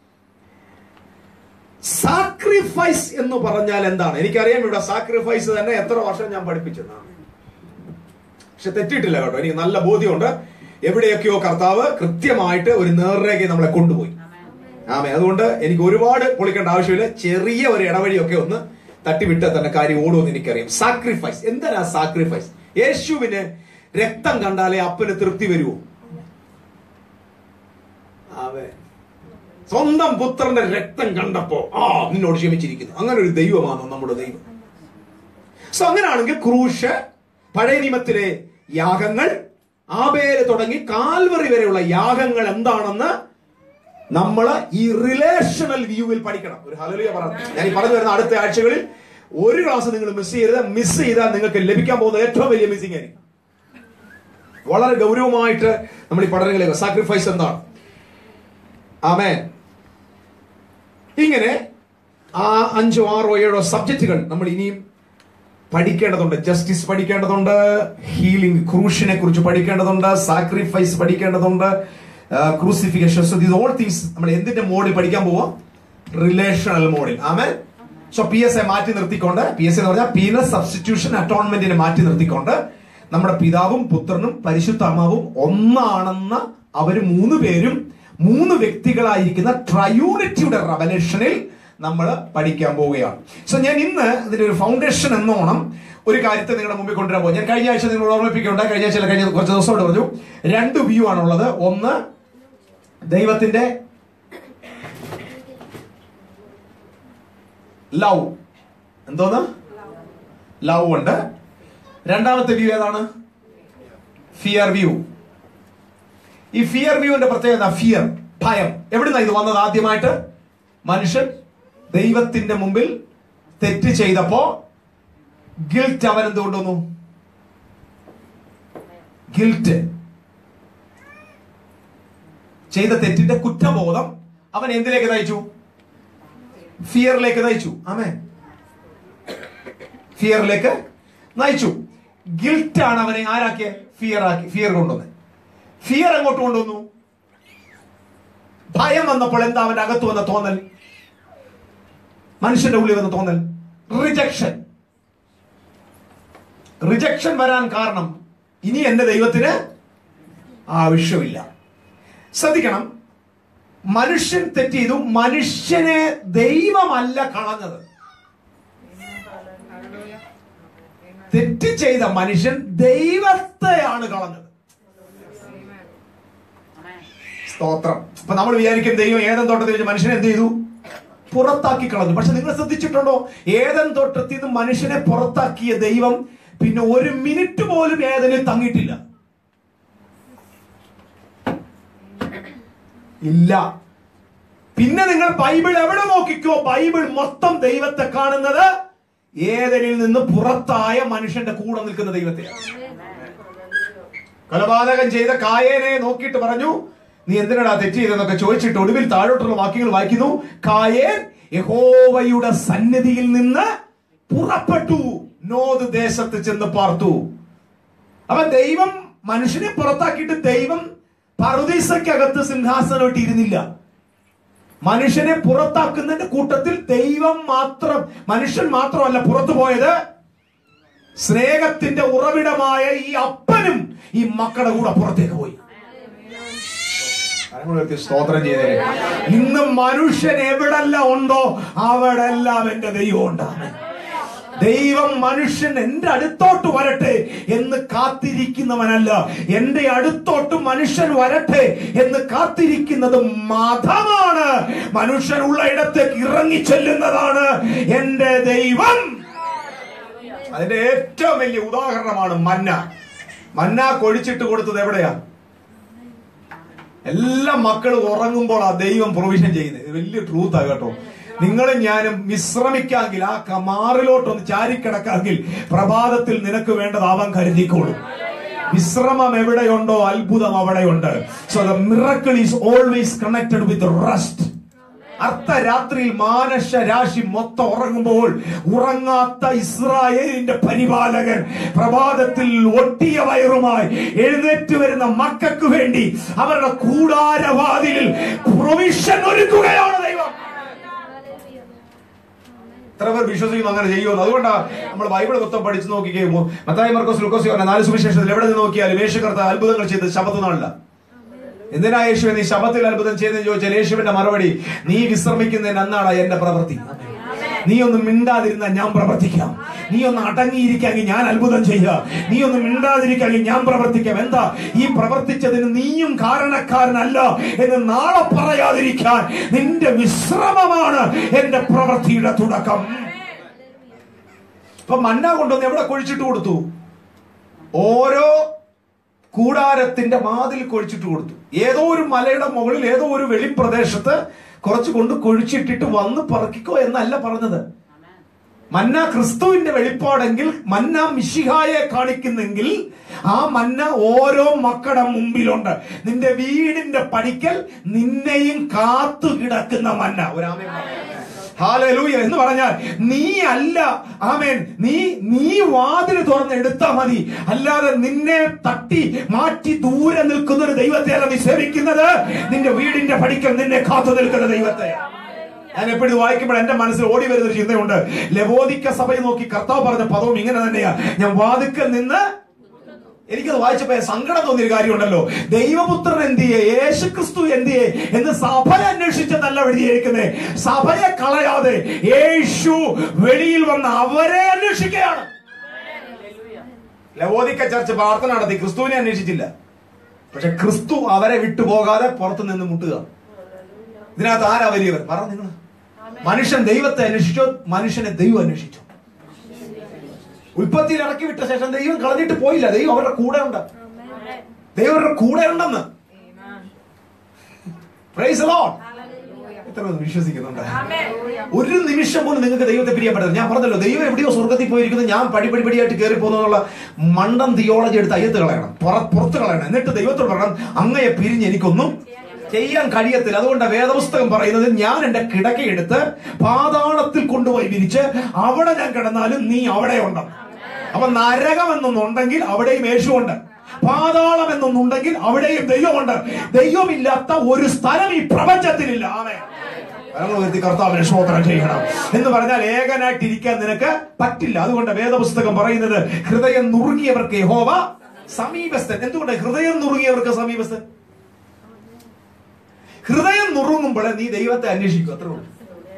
sacrifice എന്ന് പറഞ്ഞാൽ എന്താണ് എനിക്കറിയാം ഇവിടെ സാക്രിഫൈസ് തന്നെ എത്ര വർഷം ഞാൻ പഠിപ്പിച്ചതാണ് പക്ഷെ തെറ്റിയിട്ടില്ല കേട്ടോ എനിക്ക് നല്ല ബോധ്യമുണ്ട് എവിടെയൊക്കെയോ കർത്താവ് കൃത്യമായിട്ട് ഒരു നേർരേഖ നമ്മളെ കൊണ്ടുപോയി ആമേ അതുകൊണ്ട് എനിക്ക് ഒരുപാട് പൊളിക്കേണ്ട ആവശ്യമില്ല ചെറിയ ഒരു ഇടവഴിയൊക്കെ ഒന്ന് തട്ടിവിട്ട് തന്നെ കാര്യം ഓടുമെന്ന് എനിക്കറിയാം സാക്രിഫൈസ് എന്തിനാ സാക്രിഫൈസ് യേശുവിന് രക്തം കണ്ടാലേ അപ്പന് തൃപ്തി വരുമോ ആവേ സ്വന്തം പുത്രന്റെ രക്തം കണ്ടപ്പോ ആ നിന്നോട് ക്ഷമിച്ചിരിക്കുന്നു അങ്ങനെ ഒരു ദൈവമാണോ നമ്മുടെ ദൈവം സോ അങ്ങനെയാണെങ്കിൽ ക്രൂശ് പഴയ നിയമത്തിലെ യാഗങ്ങൾ ആബേല് തുടങ്ങി കാൽവറി വരെയുള്ള യാഗങ്ങൾ എന്താണെന്ന് നമ്മൾ ഈ റിലേഷണൽ വ്യൂവിൽ പഠിക്കണം ഒരു ഹലലിയ പറഞ്ഞു ഞാൻ ഈ പറഞ്ഞു വരുന്ന അടുത്ത ആഴ്ചകളിൽ ഒരു ക്ലാസ് നിങ്ങൾ മിസ് ചെയ്യരുത് മിസ് ചെയ്താൽ നിങ്ങൾക്ക് ലഭിക്കാൻ പോകുന്ന ഏറ്റവും വലിയ മിസ്സിംഗ് ആയിരിക്കും വളരെ ഗൗരവമായിട്ട് നമ്മൾ ഈ പഠനങ്ങളിലേക്ക് സാക്രിഫൈസ് എന്താണ് ആമേ ഇങ്ങനെ ആ അഞ്ചോ ആറോ ഏഴോ സബ്ജക്റ്റുകൾ നമ്മൾ ഇനിയും പഠിക്കേണ്ടതുണ്ട് ജസ്റ്റിസ് പഠിക്കേണ്ടതുണ്ട് ഹീലിംഗ് ക്രൂഷിനെ കുറിച്ച് പഠിക്കേണ്ടതുണ്ട് സാക്രിഫൈസ് പഠിക്കേണ്ടതുണ്ട് crucifixion so these all things നമ്മൾ എന്തിന്റെ മോഡിൽ പഠിക്കാൻ പോവാം റിലേഷണൽ മോഡിൽ ആമേ സോ പി എസ് എ മാറ്റി നിർത്തിക്കൊണ്ട് പി എസ് എന്ന് പറഞ്ഞാൽ പീനൽ സബ്സ്റ്റിറ്റ്യൂഷൻ അറ്റോൺമെന്റിനെ മാറ്റി നിർത്തിക്കൊണ്ട് നമ്മുടെ പിതാവും പുത്രനും പരിശുദ്ധാത്മാവും ഒന്നാണെന്ന അവര് മൂന്ന് പേരും മൂന്ന് വ്യക്തികളായിരിക്കുന്ന ട്രയൂണിറ്റിയുടെ റവലേഷനിൽ നമ്മൾ പഠിക്കാൻ പോവുകയാണ് സോ ഞാൻ ഇന്ന് ഇതിന്റെ ഒരു ഫൗണ്ടേഷൻ എന്നോണം ഒരു കാര്യത്തെ നിങ്ങളുടെ മുമ്പിൽ കൊണ്ടുവരാൻ പോകും ഞാൻ കഴിഞ്ഞ ആഴ്ച നിങ്ങൾ ഓർമ്മിപ്പിക്കുന്നുണ്ട് കഴിഞ്ഞ ആഴ്ച കഴിഞ്ഞ കുറച്ച് ദിവസമായിട്ട് പറഞ്ഞു രണ്ട് വ്യൂ ആണുള്ളത് ഒന്ന് ദൈവത്തിന്റെ ലവ് എന്തോന്ന് ലവ് ഉണ്ട് രണ്ടാമത്തെ വ്യൂ ഏതാണ് ഫിയർ വ്യൂ ഈ ഫിയർ വ്യൂവിന്റെ പ്രത്യേകത ഫിയർ ഭയം എവിടുന്ന ഇത് വന്നത് ആദ്യമായിട്ട് മനുഷ്യൻ ദൈവത്തിന്റെ മുമ്പിൽ തെറ്റ് ചെയ്തപ്പോ ഗിൽറ്റ് അവൻ എന്തുകൊണ്ട് വന്നു ഗിൽറ്റ് ചെയ്ത തെറ്റിന്റെ കുറ്റബോധം അവൻ എന്തിലേക്ക് നയിച്ചു ഫിയറിലേക്ക് നയിച്ചു ആമേ ഫിയറിലേക്ക് നയിച്ചു ഗിൽറ്റ് ആണ് അവനെ ആരാക്കിയ ഫിയർ ആക്കി ഫിയർ കൊണ്ടുവന്നത് ഫിയർ എങ്ങോട്ട് കൊണ്ടുവന്നു ഭയം വന്നപ്പോൾ എന്താ അവന്റെ അകത്ത് വന്ന തോന്നൽ മനുഷ്യന്റെ ഉള്ളിൽ വന്ന തോന്നൽ റിജക്ഷൻ റിജക്ഷൻ വരാൻ കാരണം ഇനി എന്റെ ദൈവത്തിന് ആവശ്യമില്ല ശ്രദ്ധിക്കണം മനുഷ്യൻ തെറ്റ് ചെയ്തു മനുഷ്യനെ ദൈവമല്ല കളഞ്ഞത് Hallelujah. തെറ്റ് ചെയ്ത മനുഷ്യൻ ദൈവത്തെയാണ് കളഞ്ഞത് Amen. സ്തോത്രം അപ്പൊ നമ്മൾ വിചാരിക്കും ദൈവം ഏതൻ തോട്ടത്തിൽ വെച്ച് മനുഷ്യനെ എന്ത് ചെയ്തു പുറത്താക്കി കളഞ്ഞു പക്ഷെ നിങ്ങൾ ശ്രദ്ധിച്ചിട്ടുണ്ടോ ഏതൻ തോട്ടത്തിൽ നിന്ന് മനുഷ്യനെ പുറത്താക്കിയ ദൈവം പിന്നെ ഒരു മിനിറ്റ് പോലും ഏതനിൽ തങ്ങിയിട്ടില്ല ഇല്ല പിന്നെ നിങ്ങൾ ബൈബിൾ എവിടെ നോക്കിക്കോ ബൈബിൾ മൊത്തം ദൈവത്തെ കാണുന്നത് ഏതനിൽ നിന്ന് പുറത്തായ മനുഷ്യന്റെ കൂടെ നിൽക്കുന്ന ദൈവത്തെയാണ് കൊലപാതകം ചെയ്ത കായേനെ നോക്കിയിട്ട് പറഞ്ഞു നീ എന്തിനാടാ തെറ്റ് ചെയ്തെന്നൊക്കെ ചോദിച്ചിട്ട് ഒടുവിൽ താഴോട്ടുള്ള വാക്യങ്ങൾ വായിക്കുന്നു കായേൻ യഹോവയുടെ സന്നിധിയിൽ നിന്ന് പുറപ്പെട്ടു നോത് ദേശത്ത് ചെന്ന് പാർത്തു അപ്പൊ ദൈവം മനുഷ്യനെ പുറത്താക്കിയിട്ട് ദൈവം പറുദീസയ്ക്കകത്ത് സിംഹാസനമായിട്ട് ഇരുന്നില്ല മനുഷ്യനെ പുറത്താക്കുന്നതിന്റെ കൂട്ടത്തിൽ ദൈവം മാത്രം മനുഷ്യൻ മാത്രമല്ല പുറത്തു പോയത് സ്നേഹത്തിന്റെ ഉറവിടമായ ഈ അപ്പനും ഈ മക്കളുടെ കൂടെ പുറത്തേക്ക് പോയി കരങ്ങൾ ഉയർത്തി സ്തോത്രം ചെയ്തേ ഇന്ന് മനുഷ്യൻ എവിടെല്ലാം ഉണ്ടോ അവിടെല്ലാം എന്റെ ദൈവം ഉണ്ടാണ് ദൈവം മനുഷ്യൻ എന്റെ അടുത്തോട്ട് വരട്ടെ എന്ന് കാത്തിരിക്കുന്നവനല്ല എന്റെ അടുത്തോട്ട് മനുഷ്യൻ വരട്ടെ എന്ന് കാത്തിരിക്കുന്നത് മതമാണ് മനുഷ്യൻ ഉള്ള ഇടത്തേക്ക് ഇറങ്ങി ചെല്ലുന്നതാണ് എന്റെ ദൈവം അതിന്റെ ഏറ്റവും വലിയ ഉദാഹരണമാണ് മന്ന മന്ന കൊഴിച്ചിട്ട് കൊടുത്തത് എവിടെയാ എല്ലാ മക്കളും ഉറങ്ങുമ്പോൾ ആ ദൈവം പ്രൊവിഷൻ ചെയ്യുന്നത് ഇത് വലിയ ട്രൂത്താ കേട്ടോ നിങ്ങളും ഞാനും വിശ്രമിക്കാമെങ്കിൽ ആ കമാറിലോട്ടൊന്ന് ചാരിക്കിടക്കാമെങ്കിൽ പ്രഭാതത്തിൽ നിനക്ക് വേണ്ടതാവാൻ കരുതിക്കോളും വിശ്രമം എവിടെയുണ്ടോ അത്ഭുതം അവിടെയുണ്ട് so the miracle is always connected with rest അർദ്ധരാത്രിയിൽ മാനശ രാശി മൊത്തം ഉറങ്ങുമ്പോൾ ഉറങ്ങാത്ത ഇസ്രായേലിന്റെ പരിപാലകൻ പ്രഭാതത്തിൽ ഒട്ടിയ വയറുമായി എഴുന്നേറ്റ് വരുന്ന മക്കൾക്ക് വേണ്ടി അവരുടെ കൂടാരവാതിലിൽ പ്രൊവിഷൻ ഒരുക്കുകയാണ് ദൈവം എത്ര പേർ വിശ്വസിക്കുന്നു അങ്ങനെ ചെയ്യുമെന്ന് അതുകൊണ്ടാണ് നമ്മൾ ബൈബിൾ മൊത്തം പഠിച്ചു നോക്കിക്കേ മത്തായി മർക്കോസ് ലുക്കോസ് യോഹന്നാൻ നാല് സുവിശേഷത്തിൽ എവിടെ നിന്ന് നോക്കിയാലും യേശു കർത്ത അത്ഭുതങ്ങൾ ചെയ്ത് ശബത്ത് നാളില്ല എന്തിനാ യേശു നീ ശബത്തിൽ അത്ഭുതം ചെയ്തെന്ന് ചോദിച്ചാൽ യേശുവിന്റെ മറുപടി നീ വിശ്രമിക്കുന്നതിന് അന്നാണ് എന്റെ പ്രവൃത്തി നീ ഒന്ന് മിണ്ടാതിരുന്ന ഞാൻ പ്രവർത്തിക്കാം നീ ഒന്ന് അടങ്ങിയിരിക്കാമെങ്കിൽ ഞാൻ അത്ഭുതം ചെയ്യാം നീ ഒന്ന് മിണ്ടാതിരിക്കാമെങ്കിൽ ഞാൻ പ്രവർത്തിക്കാം എന്താ ഈ പ്രവർത്തിച്ചതിന് നീയും കാരണക്കാരനല്ല എന്ന് നാളെ പറയാതിരിക്കാൻ നിന്റെ വിശ്രമമാണ് എന്റെ പ്രവൃത്തിയുടെ തുടക്കം ഇപ്പൊ മന്ന കൊണ്ടുവന്ന് എവിടെ കൊഴിച്ചിട്ട് കൊടുത്തു ഓരോ കൂടാരത്തിന്റെ വാതിൽ കൊഴിച്ചിട്ട് കൊടുത്തു ഏതോ ഒരു മലയുടെ മുകളിൽ ഏതോ ഒരു വെളിപ്രദേശത്ത് കുറച്ച് കൊണ്ട് കൊഴിച്ചിട്ടിട്ട് വന്ന് പറക്കിക്കോ എന്നല്ല പറഞ്ഞത് മന്ന ക്രിസ്തുവിന്റെ വെളിപ്പാടെങ്കിൽ മന്ന മിശിഹായെ കാണിക്കുന്നെങ്കിൽ ആ മന്ന ഓരോ മക്കളുടെ മുമ്പിലുണ്ട് നിന്റെ വീടിന്റെ പടിക്കൽ നിന്നെയും കാത്തു കിടക്കുന്ന മന്ന ഒരാമേ ഹാലലൂയ എന്ന് പറഞ്ഞാൽ നീ അല്ല ആമേൻ നീ നീ വാതിൽ തുറന്ന് എടുത്താൽ മതി അല്ലാതെ നിന്നെ തട്ടി മാറ്റി ദൂരെ നിൽക്കുന്ന ഒരു ദൈവത്തെയല്ല നീ സേവിക്കുന്നത് നിന്റെ വീടിന്റെ പടിക്കൽ നിന്നെ കാത്തു നിൽക്കുന്ന ദൈവത്തെ ഞാൻ എപ്പോഴും വായിക്കുമ്പോൾ എന്റെ മനസ്സിൽ ഓടി വരുന്ന ഒരു ചിന്തയുണ്ട് ലവോദിക്ക സഭയെ നോക്കി കർത്താവ് പറഞ്ഞ പദവും ഇങ്ങനെ തന്നെയാ ഞാൻ വാതിക്കൽ നിന്ന് എനിക്കത് വായിച്ചപ്പോ സങ്കടം തോന്നിയൊരു കാര്യമുണ്ടല്ലോ ദൈവപുത്രൻ എന്തിയെ യേശു ക്രിസ്തു എന്തിയെ എന്ന് സഭയെ അന്വേഷിച്ചതല്ല എഴുതിയിരിക്കുന്നത് സഭയെ കളയാതെ യേശു വെളിയിൽ വന്ന് അവരെ അന്വേഷിക്കുകയാണ് ലവോദിക്ക ചർച്ച് പ്രാർത്ഥന നടത്തി ക്രിസ്തുവിനെ അന്വേഷിച്ചില്ല പക്ഷെ ക്രിസ്തു അവരെ വിട്ടുപോകാതെ പുറത്തു നിന്ന് മുട്ടുക ഇതിനകത്ത് ആരാ വലിയവർ പറ നിങ്ങൾ മനുഷ്യൻ ദൈവത്തെ അന്വേഷിച്ചോ മനുഷ്യനെ ദൈവം അന്വേഷിച്ചോ ഉൽപ്പത്തിയിൽ ഇറക്കി വിട്ട ശേഷം ദൈവം കളഞ്ഞിട്ട് പോയില്ല ദൈവം അവരുടെ കൂടെ ഉണ്ട് ദൈവം അവരുടെ കൂടെ ഉണ്ടെന്ന് Praise the Lord. എത്ര പേർ വിശ്വസിക്കുന്നുണ്ട് ഒരു നിമിഷം പോലും നിങ്ങൾക്ക് ദൈവത്തെ പിരിയാൻ പറ്റില്ല ഞാൻ പറഞ്ഞല്ലോ ദൈവം എവിടെയോ സ്വർഗത്തിൽ പോയിരിക്കുന്നത് ഞാൻ പടി പടി പടിയായിട്ട് കയറി പോകുന്നുള്ള മണ്ടം തിയോളജി എടുത്ത് അയ്യത്ത് കളയണം പുറ- പുറത്ത് കളയണം എന്നിട്ട് ദൈവത്തോട് പറയണം അങ്ങയെ പിരിഞ്ഞ് എനിക്കൊന്നും ചെയ്യാൻ കഴിയത്തില്ല അതുകൊണ്ട് വേദപുസ്തകം പറയുന്നത് ഞാൻ എന്റെ കിടക്കയെടുത്ത് പാതാളത്തിൽ കൊണ്ടുപോയി വിരിച്ച് അവിടെ ഞാൻ കിടന്നാലും നീ അവിടെ ഉണ്ട് അപ്പൊ നരകം എന്നൊന്നുണ്ടെങ്കിൽ അവിടെയും യേശുണ്ട് പാതാളം എന്നൊന്നുണ്ടെങ്കിൽ അവിടെയും ദൈവമുണ്ട് ദൈവമില്ലാത്ത ഒരു സ്ഥലം ഈ പ്രപഞ്ചത്തിലില്ല ആമേ കരങ്ങൾ ഉയർത്തി കർത്താവിനെ സ്തോത്രം ചെയ്യണം എന്ന് പറഞ്ഞാൽ ഏകനായിട്ടിരിക്കാൻ നിനക്ക് പറ്റില്ല അതുകൊണ്ട് വേദപുസ്തകം പറയുന്നത് ഹൃദയം നുറുങ്ങിയവർക്ക് യഹോവ സമീപസ്ഥൻ എന്തുകൊണ്ട് ഹൃദയം നുറുങ്ങിയവർക്ക് സമീപസ്ഥൻ ഹൃദയം നുറുങ്ങുമ്പോൾ നീ ദൈവത്തെ അന്വേഷിക്കും അത്രേ ഉള്ളൂ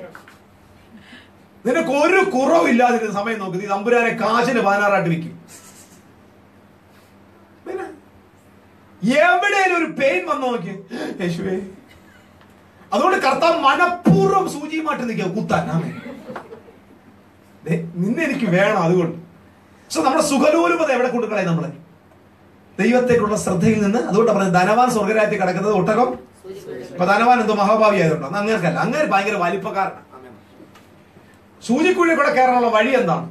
നിനക്ക് ഒരു കുറവില്ലാതിരുന്ന സമയം നോക്ക് നീ തമ്പുരാനെ കാശിന് പതിനാറായിട്ട് വിൽക്കും പിന്നെ എവിടെയും ഒരു പെയിൻ വന്നു നോക്കി യേശുവേ അതുകൊണ്ട് കർത്താവ് മനഃപൂർവ്വം സൂചിയുമായിട്ട് നിൽക്കുക കുത്താൻ ആമേ ദേ, നിന്നെ എനിക്ക് വേണം അതുകൊണ്ട് സോ നമ്മുടെ സുഖലോലുപത എവിടെ കൊണ്ടുകളെ നമ്മളെ ദൈവത്തേക്കുള്ള ശ്രദ്ധയിൽ നിന്ന് അതുകൊണ്ട് പറഞ്ഞത് ധനവാൻ സ്വർഗരാജ്യത്തിൽ കിടക്കുന്നത് ഒട്ടകം ഇപ്പൊ ധനവാൻ എന്തോ മഹാഭാവി ആയതുകൊണ്ടോ അന്ന് അങ്ങനെയല്ല അങ്ങനെ ഭയങ്കര വലിപ്പക്കാരനാണ് സൂചിക്കുഴി കൂടെ കയറാനുള്ള വഴി എന്താണ്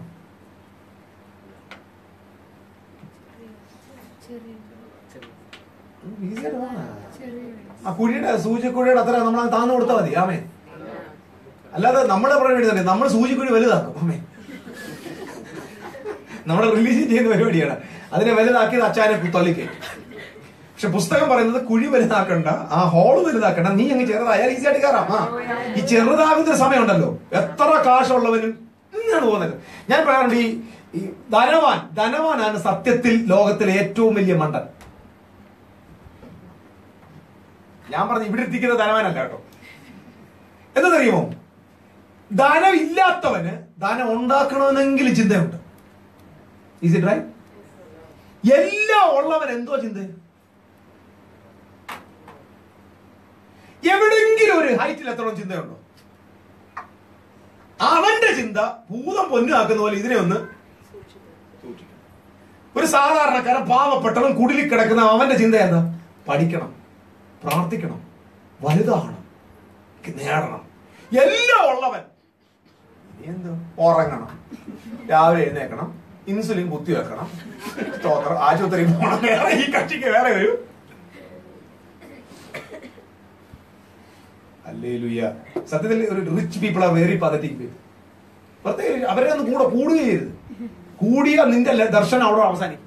ആ കുഴിയുടെ സൂചിക്കുഴിയുടെ അത്ര നമ്മൾ താന്നു കൊടുത്താൽ മതി ആമേ അല്ലാതെ നമ്മുടെ പരിപാടി തന്നെ നമ്മൾ സൂചിക്കുഴി വലുതാക്കും ആമേ നമ്മുടെ റിലീജിയൻ ചെയ്യുന്ന പരിപാടിയാണ് അതിനെ വലുതാക്കിയത് അച്ചാനെ തള്ളിക്കയറ്റും പക്ഷെ പുസ്തകം പറയുന്നത് കുഴി വലുതാക്കണ്ട ആ ഹോള് വലുതാക്കണ്ട നീ അങ്ങ് ചെറുതായാൽ ഈസി ആയിട്ട് കയറാം ആ ഈ ചെറുതാകുന്ന ഒരു സമയമുണ്ടല്ലോ എത്ര കാശുള്ളവനും ഇങ്ങനെയാണ് പോകുന്നത് ഞാൻ പറയാറുണ്ട് ഈ ഈ ധനവാൻ ധനവാനാണ് സത്യത്തിൽ ലോകത്തിലെ ഏറ്റവും വലിയ മണ്ടൻ ഞാൻ പറഞ്ഞു ഇവിടെ എത്തിക്കുന്ന ധനവാനല്ല കേട്ടോ എന്നറിയുമോ ധനം ഇല്ലാത്തവന് ധനം ഉണ്ടാക്കണമെന്നെങ്കിലും ചിന്തയുണ്ട് ഈസ് ഇറ്റ് റൈറ്റ് എല്ലാം ഉള്ളവൻ എന്തോ ചിന്ത എവിടെങ്കിലും ഒരു ഹൈറ്റിൽ എത്തണം ചിന്തയുണ്ടോ അവന്റെ ചിന്ത ഭൂതം പൊന്നാക്കുന്ന പോലെ ഇതിനെ ഒന്ന് സൂക്ഷിക്കണം. ഒരു സാധാരണക്കാരൻ പാവപ്പെട്ടവൻ കുടിലിൽ കിടക്കുന്ന അവന്റെ ചിന്ത എന്താ പഠിക്കണം പ്രാർത്ഥിക്കണം വലുതാകണം നേടണം എല്ലാം ഉള്ളവൻ എന്തോ ഉറങ്ങണം രാവിലെ എഴുന്നേക്കണം ഇൻസുലിൻ കുത്തി വെക്കണം സ്തോത്രം ആശുപത്രി പോകണം വേറെ ഈ കക്ഷിക്ക് വേറെ ഒരു അല്ലേ ലുയ്യ സത്യത്തിൽ ഒരു rich people are very pathetic പ്രത്യേകിച്ച് അവരെ ഒന്ന് കൂടെ കൂടുകയും ചെയ്യരുത് കൂടിയ നിന്റെ ല- ദർശനം അവിടെ അവസാനിക്കും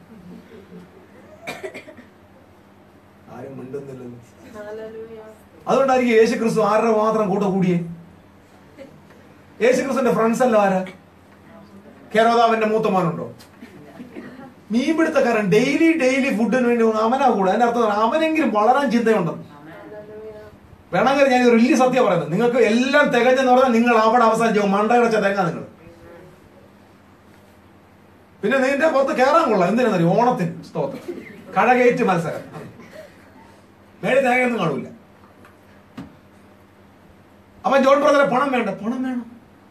ആരും മിണ്ടുന്നില്ലെന്ന് അതുകൊണ്ടായിരിക്കും യേശു ക്രിസ്തു ആരുടെ മാത്രം കൂടെ കൂടിയേ യേശു ക്രിസ്തുവിന്റെ ഫ്രണ്ട്സ് അല്ല ആരാ കേരോദാവിന്റെ മൂത്തമാനുണ്ടോ മീൻപിടുത്തക്കാരൻ ഡെയിലി ഡെയിലി ഫുഡിന് വേണ്ടി പോകുന്ന അവനാ കൂടെ അതിന്റെ അർത്ഥം അവനെങ്കിലും വളരാൻ ചിന്തയുണ്ടെന്ന് വേണമെങ്കിൽ ഞാൻ ഒരു വലിയ സത്യം പറയുന്നത് നിങ്ങൾക്ക് എല്ലാം തികഞ്ഞെന്ന് പറഞ്ഞാൽ നിങ്ങൾ അവിടെ അവസാനിച്ചു മണ്ടയടച്ച തെങ്ങ നിങ്ങൾ പിന്നെ നിന്റെ പുറത്ത് കയറാൻ കൊള്ളാം എന്തിനാ ഓണത്തിന് സ്തോത്രം കടകയറ്റ് മത്സരം മേടി തേങ്ങയൊന്നും കാണൂല അപ്പൊ ജോൺ ബ്രദറെ പണം വേണ്ട പണം വേണം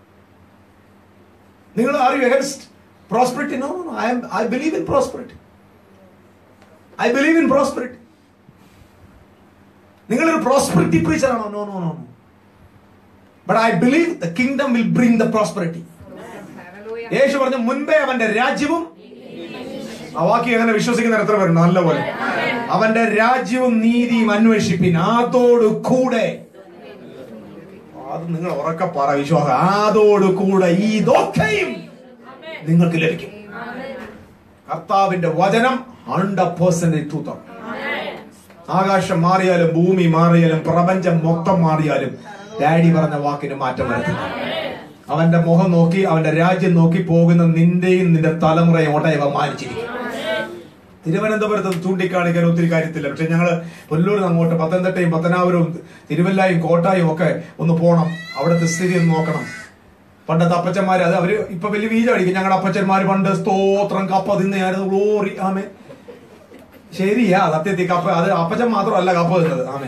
നിങ്ങൾ are you against prosperity no no I I believe in prosperity I believe in prosperity നിങ്ങളൊരു പ്രോസ്പെറിറ്റി പ്രീച്ചർ ആണോ no no no but I believe the kingdom will bring the prosperity Yesu പറഞ്ഞു മുൻപേ അവന്റെ രാജ്യവും ആ വാക്യം എങ്ങനെ വിശ്വസിക്കുന്ന എത്ര പേരുണ്ട് നല്ലപോലെ അവന്റെ രാജ്യവും നീതിയും അന്വേഷിപ്പിൻ അതോട് കൂടെ അത് നിങ്ങൾ ഉറക്കെ പറ വിശ്വാസം അതോട് കൂടെ ഇതൊക്കെയും നിങ്ങൾക്ക് ലഭിക്കും കർത്താവിന്റെ വചനം ഹൺഡ്രഡ് പേഴ്സെന്റ് ട്രൂത്താണ് ആകാശം മാറിയാലും ഭൂമി മാറിയാലും പ്രപഞ്ചം മൊത്തം മാറിയാലും ഡാഡി പറഞ്ഞ വാക്കിന് മാറ്റം വരുത്തില്ല അവന്റെ മുഖം നോക്കി അവന്റെ രാജ്യം നോക്കി പോകുന്ന നിന്റെയും നിന്റെ തലമുറയും ഓട്ടെ ഇവ മാനിച്ചിരിക്കും തിരുവനന്തപുരത്ത് ചൂണ്ടിക്കാണിക്കാൻ ഒത്തിരി കാര്യത്തില്ല പക്ഷെ ഞങ്ങള് പുല്ലൂരിൽ അങ്ങോട്ട് പത്തനംതിട്ടയും പത്തനാപുരവും തിരുവല്ലായും കോട്ടായും ഒക്കെ ഒന്ന് പോണം അവിടുത്തെ സ്ഥിതി ഒന്ന് നോക്കണം പണ്ടത്തെ അപ്പച്ചന്മാര് അത് അവര് ഇപ്പൊ വലിയ വീജ അടിക്കും ഞങ്ങളുടെ അപ്പച്ചന്മാര് പണ്ട് സ്തോത്രം കപ്പ തിന്നയായിരുന്നു ഗ്ലോറി ആമേ ശരിയാ സത്യത്തിൽ കപ്പ അത് അപ്പച്ചൻ മാത്രമല്ല കപ്പ തിന്നത് ആമേ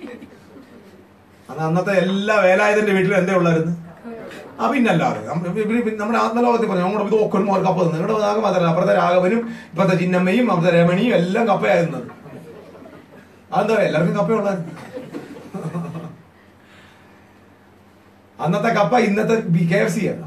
അന്ന് അന്നത്തെ എല്ലാ വേലായുധന്റെ വീട്ടിലും എന്തേ ഉള്ളായിരുന്നു ആ പിന്നല്ലാതെ നമ്മ- ഇവര് പിന്നെ നമ്മുടെ ആത്മലോകത്തിൽ പറഞ്ഞു നമ്മുടെ ഇത് ഒക്കന്മാർ കപ്പ തിന്നു നിങ്ങളുടെ ഭാഗം മാത്രമല്ല അപ്പുറത്തെ രാഘവനും ഇപ്പത്തെ ചിന്നമ്മയും അപ്പുറത്തെ രമണിയും എല്ലാം കപ്പയായിരുന്നത് അതെന്താ എല്ലാവർക്കും കപ്പയുള്ളായിരുന്നു അന്നത്തെ കപ്പ ഇന്നത്തെ കെ എഫ് സി ആണ്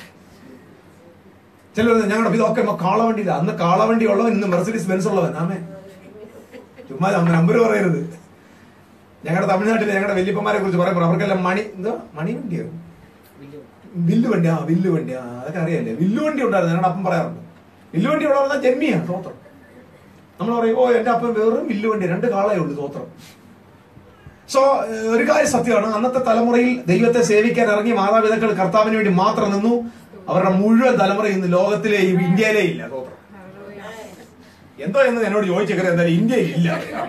ചിലർ ഞങ്ങളുടെ ഇതൊക്കെ കാളവണ്ടി അന്ന് കാളവണ്ടി ഉള്ളവൻ ഇന്ന് മെർസിഡീസ് ബെൻസ് ഉള്ളവൻ ആമേ ചുമ്മാ നമ്പർ പറയരുത് ഞങ്ങളുടെ തമിഴ്നാട്ടിലെ ഞങ്ങളുടെ വല്യപ്പന്മാരെ കുറിച്ച് പറയുമ്പോൾ അവർക്കെല്ലാം മണി എന്തോ മണി വണ്ടിയോ വില്ല് വണ്ടി ആ വില്ല് വണ്ടി ആ അതൊക്കെ അറിയാല്ലേ വില്ല് വണ്ടി ഉണ്ടായിരുന്നു ഞങ്ങളുടെ അപ്പം പറയാറുണ്ട് വില്ല് വണ്ടി ഉള്ളവർ ജന്മിയാ തോത്രം നമ്മൾ പറയും ഓ എന്റെ അപ്പം വെറും വില്ല് വണ്ടി രണ്ട് കാളേ ഉള്ളൂ തോത്രം സോ ഒരു കാര്യം സത്യമാണ് അന്നത്തെ തലമുറയിൽ ദൈവത്തെ സേവിക്കാൻ ഇറങ്ങിയ മാതാപിതാക്കൾ കർത്താവിന് വേണ്ടി മാത്രം നിന്നു അവരുടെ മുഴുവൻ തലമുറ ഇന്ന് ലോകത്തിലെ ഈ ഇന്ത്യയിലേ ഇല്ല തോത്രം എന്തോ എന്ന് എന്നോട് ചോദിച്ചേക്കരെ എന്തായാലും ഇന്ത്യയിൽ ഇല്ല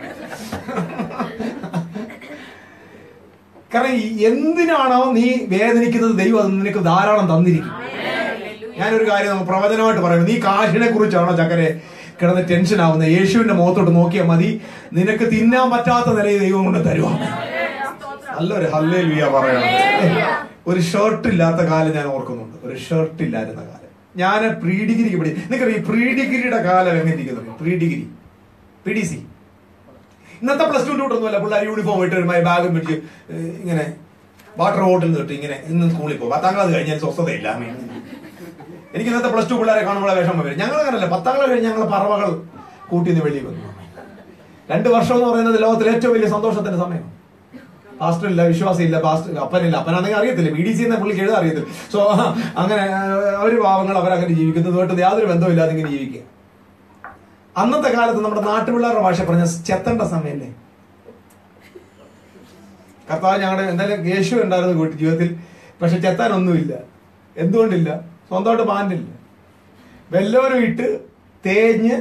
കാരണം ഈ എന്തിനാണോ നീ വേദനിക്കുന്നത് ദൈവം അത് നിനക്ക് ധാരാളം തന്നിരിക്കും ഞാനൊരു കാര്യം നമുക്ക് പ്രവചനമായിട്ട് പറയുന്നത് നീ കാശിനെ കുറിച്ചാണോ ചക്കരെ കിടന്ന് ടെൻഷൻ ആവുന്നത് യേശുവിന്റെ മുഖത്തോട്ട് നോക്കിയാൽ മതി നിനക്ക് തിന്നാൻ പറ്റാത്ത നിലയിൽ ദൈവം കൊണ്ട് തരുവാണ് നല്ലൊരു ഹല്ലേ ലുയ പറയണം ഒരു ഷർട്ട് ഇല്ലാത്ത കാലം ഞാൻ ഓർക്കുന്നുണ്ട് ഒരു ഷർട്ട് ഇല്ലായിരുന്ന കാലം ഞാൻ പ്രീ ഡിഗ്രിക്ക് പഠി നിങ്ങൾക്ക് ഈ പ്രീ ഡിഗ്രിയുടെ കാലം എങ്ങനെ ഇരിക്കുന്നു pre degree P D C ഇന്നത്തെ പ്ലസ് ടു ഒന്നുമല്ല പിള്ളേർ യൂണിഫോം ഇട്ട് വരുമ്പോൾ ബാഗും പിടിച്ച് ഏഹ്, ഇങ്ങനെ വാട്ടർ ബോട്ടിൽ നിന്നിട്ട് ഇങ്ങനെ ഇന്ന് സ്കൂളിൽ പോകും പത്താം ക്ലാസ് കഴിഞ്ഞാൽ സ്വസ്ഥതയില്ല ആമേ. എനിക്ക് ഇന്നത്തെ പ്ലസ് ടു പിള്ളേരെ കാണുമ്പോൾ വിഷമം വരും ഞങ്ങൾ അങ്ങനല്ല പത്താം ക്ലാസ് കഴിഞ്ഞ് ഞങ്ങൾ പറവകൾ കൂട്ടി നിന്ന് വെളിയിൽ വന്നു രണ്ട് വർഷം എന്ന് പറയുന്നത് ലോകത്തിലെ ഏറ്റവും വലിയ സന്തോഷത്തിന്റെ സമയം പാസ്റ്റർ ഇല്ല വിശ്വാസം ഇല്ല പാസ്റ്റർ അപ്പനില്ല അപ്പനാണെങ്കിൽ അറിയത്തില്ല ബി ഡി സി എന്ന പുള്ളിക്ക് എഴുതാൻ അറിയത്തില്ല സോ അങ്ങനെ അവർ പാവങ്ങൾ അവരങ്ങനെ ജീവിക്കുന്നതുമായിട്ട് യാതൊരു ബന്ധമില്ലാതെ ഇങ്ങനെ ജീവിക്കുക അന്നത്തെ കാലത്ത് നമ്മുടെ നാട്ടുപിള്ളേരുടെ ഭാഷ പറഞ്ഞ ചെത്തേണ്ട സമയല്ലേ കർത്താവ് ഞങ്ങളുടെ എന്തായാലും യേശു ഉണ്ടായിരുന്നു കൂട്ടി ജീവിതത്തിൽ പക്ഷെ ചെത്താനൊന്നുമില്ല എന്തുകൊണ്ടില്ല സ്വന്തമായിട്ട് പാൻറില്ല വല്ലവരും ഇട്ട് തേഞ്ഞ്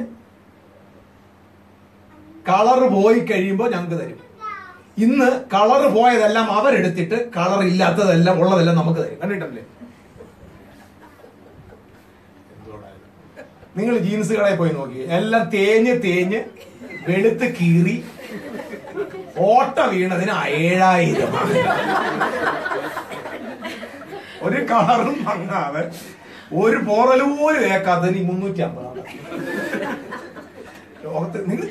കളറ് പോയി കഴിയുമ്പോൾ ഞങ്ങൾക്ക് തരും ഇന്ന് കളറ് പോയതെല്ലാം അവരെടുത്തിട്ട് കളർ ഇല്ലാത്തതെല്ലാം ഉള്ളതെല്ലാം നമുക്ക് തരും കണ്ടിട്ടല്ലേ നിങ്ങൾ ജീൻസ് കടയിൽ പോയി നോക്കി എല്ലാം തേഞ്ഞ് തേഞ്ഞ് വെളുത്ത് കീറി ഓട്ട വീണതിന് ഏഴായിരം ഒരു കളറും മങ്ങാതെ ഒരു പോറല് പോലും ഏക്കാത്തതിന് ഈ മുന്നൂറ്റി അമ്പതാണ് ലോകത്ത് നിങ്ങൾ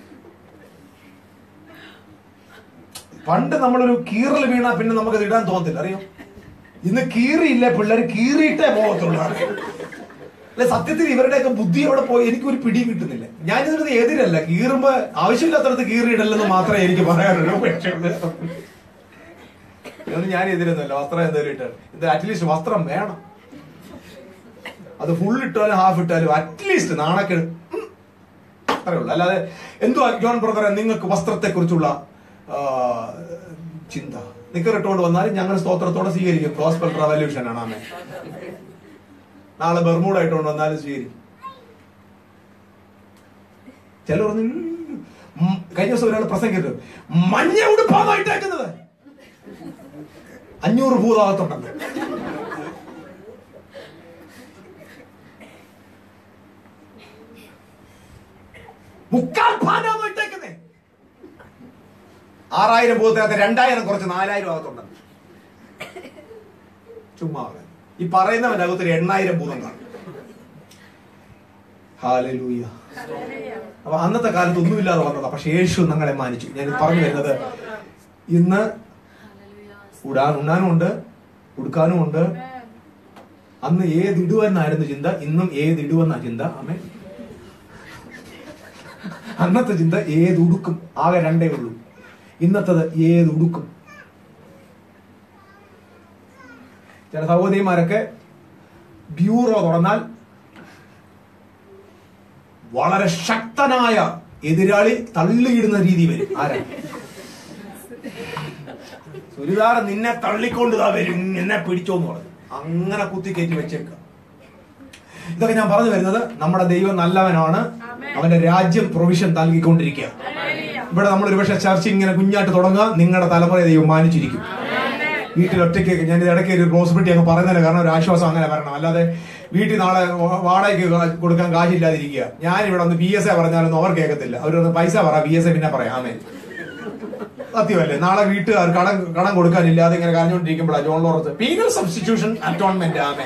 പണ്ട് നമ്മളൊരു കീറൽ വീണാ പിന്നെ നമുക്കത് ഇടാൻ തോന്നത്തില്ല അറിയോ ഇന്ന് കീറിയില്ല പിള്ളേർ കീറിയിട്ടേ പോകത്തുള്ളൂ അല്ലെ സത്യത്തിൽ ഇവരുടെയൊക്കെ ബുദ്ധി അവിടെ പോയി എനിക്കൊരു പിടിയും കിട്ടുന്നില്ല ഞാൻ ഇതിനകത്ത് എതിരല്ല കീറുമ്പോ ആവശ്യമില്ലാത്തടത്ത് കീറിയിടല്ലെന്ന് മാത്രമേ എനിക്ക് പറയാനുള്ളൂ പക്ഷേ ഇതൊന്നും ഞാൻ എതിരൊന്നുമല്ല വസ്ത്രം എന്തായാലും ഇട്ടാൽ ഇത് അറ്റ്ലീസ്റ്റ് വസ്ത്രം വേണം അത് ഫുൾ ഇട്ടാലും ഹാഫ് ഇട്ടാലും അറ്റ്ലീസ്റ്റ് നാണക്കേട് ഉം. അത്രേ ഉള്ളൂ അല്ലാതെ എന്തുവാ ജോൺ ബ്രദറെ നിങ്ങൾക്ക് വസ്ത്രത്തെ കുറിച്ചുള്ള ചിന്ത നിക്കറിട്ടുകൊണ്ട് വന്നാലും ഞങ്ങൾ സ്തോത്രത്തോടെ സ്വീകരിക്കും ഗോസ്പൽ റവല്യൂഷൻ ആണ് ആമേ നാളെ ബർമൂഡ ഇട്ടുകൊണ്ട് വന്നാലും സ്വീകരിക്കും ചിലർ പറഞ്ഞു "ഉം, കഴിഞ്ഞ ദിവസം ഒരാൾ പ്രസംഗിച്ചത് മഞ്ഞ ഉടുപ്പാണോ ഇട്ടേക്കുന്നത് അഞ്ഞൂറ് ഭൂതാകത്തുണ്ടെന്ന് മുക്കാൽ പാനാണോ ഇട്ടേക്കുന്നേ ആറായിരം ഭൂതത്തിനകത്ത് രണ്ടായിരം കുറച്ച് നാലായിരം അകത്തുണ്ടെന്ന് ചുമ്മാ പറയാം. ഈ പറയുന്നവന്റെ അകത്ത് ഒരു എണ്ണായിരം ഭൂതം കാണും ഹാലലൂയ അപ്പൊ അന്നത്തെ കാലത്ത് ഒന്നുമില്ലാതെ വന്നതാ പക്ഷെ യേശു ഞങ്ങളെ മാനിച്ചു ഞാൻ പറഞ്ഞു വരുന്നത് ഇന്ന് ഉടാൻ ഉണ്ണാനും ഉണ്ട് ഉടുക്കാനും ഉണ്ട് അന്ന് ഏതിടുവെന്നായിരുന്നു ചിന്ത ഇന്നും ഏതിടുവെന്നാ ചിന്ത അമ്മേ അന്നത്തെ ചിന്ത ഏതുടുക്കും ആകെ രണ്ടേ ഉള്ളൂ ഇന്നത്തത് ഏതുടുക്കും ചില സഹോദരിമാരൊക്കെ ബ്യൂറോ തുറന്നാൽ വളരെ ശക്തനായ എതിരാളി തള്ളിയിടുന്ന രീതി വരും ആരാ സുരിദാർ നിന്നെ തള്ളിക്കൊണ്ട് ദാ വരും നിന്നെ പിടിച്ചോന്ന് പറഞ്ഞു അങ്ങനെ കുത്തി കയറ്റി വെച്ചേക്ക ഇതൊക്കെ ഞാൻ പറഞ്ഞു വരുന്നത് നമ്മുടെ ദൈവം നല്ലവനാണ് അവന്റെ രാജ്യം പ്രൊവിഷൻ നൽകിക്കൊണ്ടിരിക്കുക ഇവിടെ നമ്മൾ ഒരുപക്ഷെ ചർച്ച ഇങ്ങനെ കുഞ്ഞായിട്ട് തുടങ്ങുക നിങ്ങളുടെ തലമുറയെ ദൈവം മാനിച്ചിരിക്കും വീട്ടിൽ ഒറ്റയ്ക്ക് ഞാൻ ഇത് ഇടയ്ക്ക് ഒരു പോസിബിലിറ്റി അങ്ങ് പറയുന്നില്ല കാരണം ഒരു ആശ്വാസം അങ്ങനെ വരണം അല്ലാതെ വീട്ടിൽ നാളെ വാ- വാടകയ്ക്ക് കാ- കൊടുക്കാൻ കാശില്ലാതിരിക്കുക ഞാൻ ഇവിടെ ഒന്ന് പി എസ് എ പറഞ്ഞാലൊന്നും അവർ കേൾക്കത്തില്ല അവരൊന്ന് പൈസ പറ പി എസ് എ പിന്നെ പറയാം ആമേ സത്യമല്ലേ നാളെ വീട്ടുകാർ കടം കടം കൊടുക്കാനില്ലാതെ ഇങ്ങനെ കരഞ്ഞുകൊണ്ടിരിക്കുമ്പോഴാണ് John Lawrence penal substitution atonement ആമേ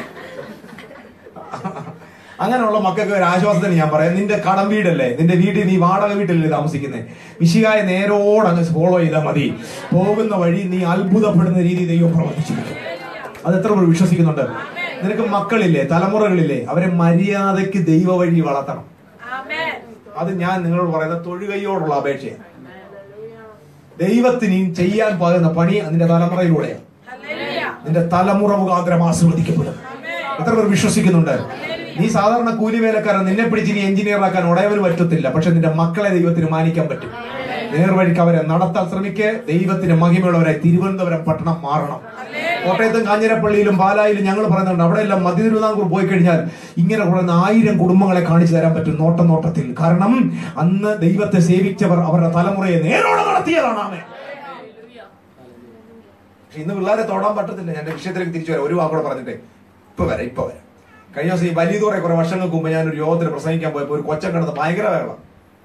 അങ്ങനെയുള്ള മക്കൾക്ക് ഒരു ആശ്വാസത്തിന് ഞാൻ പറയാം നിന്റെ കടം വീടല്ലേ നിന്റെ വീട്ടിൽ നീ വാടക വീട്ടിലല്ലേ താമസിക്കുന്നത് വിശികായ നേരോട് അങ്ങ് ഫോളോ ചെയ്താൽ മതി പോകുന്ന വഴി നീ അത്ഭുതപ്പെടുന്ന രീതി ദൈവം പ്രവർത്തിച്ചിരിക്കും അത് എത്ര പേർ വിശ്വസിക്കുന്നുണ്ട് നിനക്ക് മക്കളില്ലേ തലമുറകളില്ലേ അവരെ മര്യാദയ്ക്ക് ദൈവ വഴി വളർത്തണം അത് ഞാൻ നിങ്ങളോട് പറയുന്ന തൊഴുകയോടുള്ള അപേക്ഷയാണ് ദൈവത്തിന് ഇനി ചെയ്യാൻ പോകുന്ന പണി നിന്റെ തലമുറയിലൂടെയാണ് നിന്റെ തലമുറ മുഖാന്തരം ആസ്വദിക്കപ്പെടും എത്ര പേർ വിശ്വസിക്കുന്നുണ്ട് നീ സാധാരണ കൂലി വേലക്കാരൻ നിന്നെ പിടിച്ച് നീ എഞ്ചിനീയർ ആക്കാൻ ഉടയവന് പറ്റത്തില്ല പക്ഷെ നിന്റെ മക്കളെ ദൈവത്തിന് മാനിക്കാൻ പറ്റും നേർവഴിക്ക് അവരെ നടത്താൻ ശ്രമിക്കെ ദൈവത്തിന് മഹിമയുള്ളവരായി തിരുവനന്തപുരം പട്ടണം മാറണം കോട്ടയത്തും കാഞ്ഞിരപ്പള്ളിയിലും പാലായിലും ഞങ്ങൾ പറയുന്നുണ്ട് അവിടെ എല്ലാം മധ്യ തിരുവിതാംകൂർ പോയി കഴിഞ്ഞാൽ ഇങ്ങനെ പറയുന്ന ആയിരം കുടുംബങ്ങളെ കാണിച്ചു തരാൻ പറ്റും നോട്ടം നോട്ടത്തിൽ കാരണം അന്ന് ദൈവത്തെ സേവിച്ചവർ അവരുടെ തലമുറയെ നേരോടെ നടത്തിയതാണ് ആമേ പക്ഷെ ഇന്ന് പിള്ളേരെ തൊടാൻ പറ്റത്തില്ല ഞാൻ എന്റെ വിഷയത്തിലേക്ക് തിരിച്ചു വരാം ഒരു വാക്കോടെ പറഞ്ഞിട്ടേ ഇപ്പൊ വരാം ഇപ്പൊ വരാം കഴിഞ്ഞ ദിവസം ഈ വലിയതോറെ കുറെ വർഷങ്ങൾക്ക് മുമ്പ് ഞാൻ ഒരു യോഗത്തിന് പ്രസംഗിക്കാൻ പോയപ്പോൾ ഒരു കൊച്ചൻ കിടന്ന് ഭയങ്കര വേളം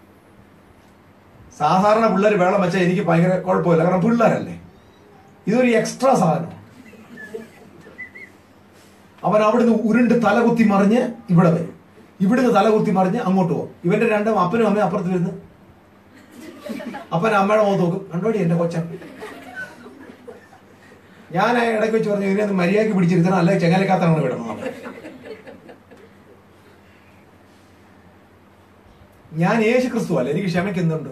സാധാരണ പിള്ളേർ വേളം വെച്ചാൽ എനിക്ക് ഭയങ്കര കുഴപ്പമില്ല കാരണം പിള്ളേരല്ലേ ഇതൊരു എക്സ്ട്രാ സാധനം അവൻ അവിടുന്ന് ഉരുണ്ട് തലകുത്തി മറിഞ്ഞ് ഇവിടെ വരും ഇവിടുന്ന് തലകുത്തി മറിഞ്ഞ് അങ്ങോട്ട് പോകും ഇവന്റെ രണ്ടും അപ്പനും അമ്മയും അപ്പുറത്ത് വരുന്നു അപ്പൻ അമ്മയുടെ മുഖത്ത് നോക്കും കണ്ടോടി എന്റെ കൊച്ചൻ ഞാൻ ആ ഇടയ്ക്ക് വെച്ച് പറഞ്ഞു ഇതിനെ ഒന്ന് മര്യാദയ്ക്ക് പിടിച്ചിരുത്തണം അല്ലെ ചെങ്ങലക്കാത്താണ് വിടണം ഞാൻ യേശു ക്രിസ്തു അല്ല എനിക്ക് ക്ഷമിക്കുന്നുണ്ട്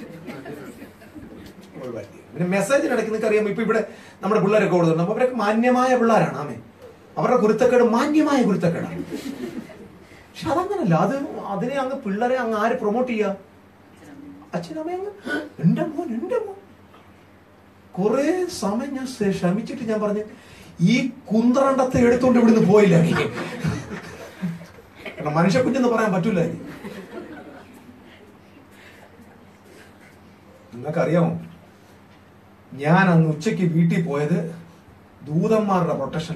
പിന്നെ മെസ്സേജിന് ഇടയ്ക്ക് നിങ്ങൾക്ക് അറിയാം ഇപ്പൊ ഇവിടെ നമ്മുടെ പിള്ളേരൊക്കെ കൊടുക്കുന്നുണ്ട് അപ്പൊ അവരൊക്കെ മാന്യമായ പിള്ളേരാണ് ആമേ അവരുടെ കുരുത്തക്കേട് മാന്യമായ കുരുത്തക്കേടാണ് പക്ഷെ അതങ്ങനല്ല അത് അതിനെ അങ്ങ് പിള്ളേരെ അങ്ങ് ആര് പ്രൊമോട്ട് ചെയ്യുക അച്ഛനമ്മ അങ്ങ് എന്റെ മോൻ എന്റെ മോൻ കുറെ സമയം ഞാൻ സെ- ശ്രമിച്ചിട്ട് ഞാൻ പറഞ്ഞു ഈ കുന്ത്രണ്ടത്തെ എടുത്തോണ്ട് ഇവിടുന്ന് പോയില്ല എനിക്ക് കാരണം മനുഷ്യ കുഞ്ഞെന്ന് പറയാൻ പറ്റൂല എനിക്ക്. നിങ്ങൾക്കറിയാമോ ഞാൻ അന്ന് ഉച്ചയ്ക്ക് വീട്ടിൽ പോയത് ദൂതന്മാരുടെ പ്രൊട്ടക്ഷൻ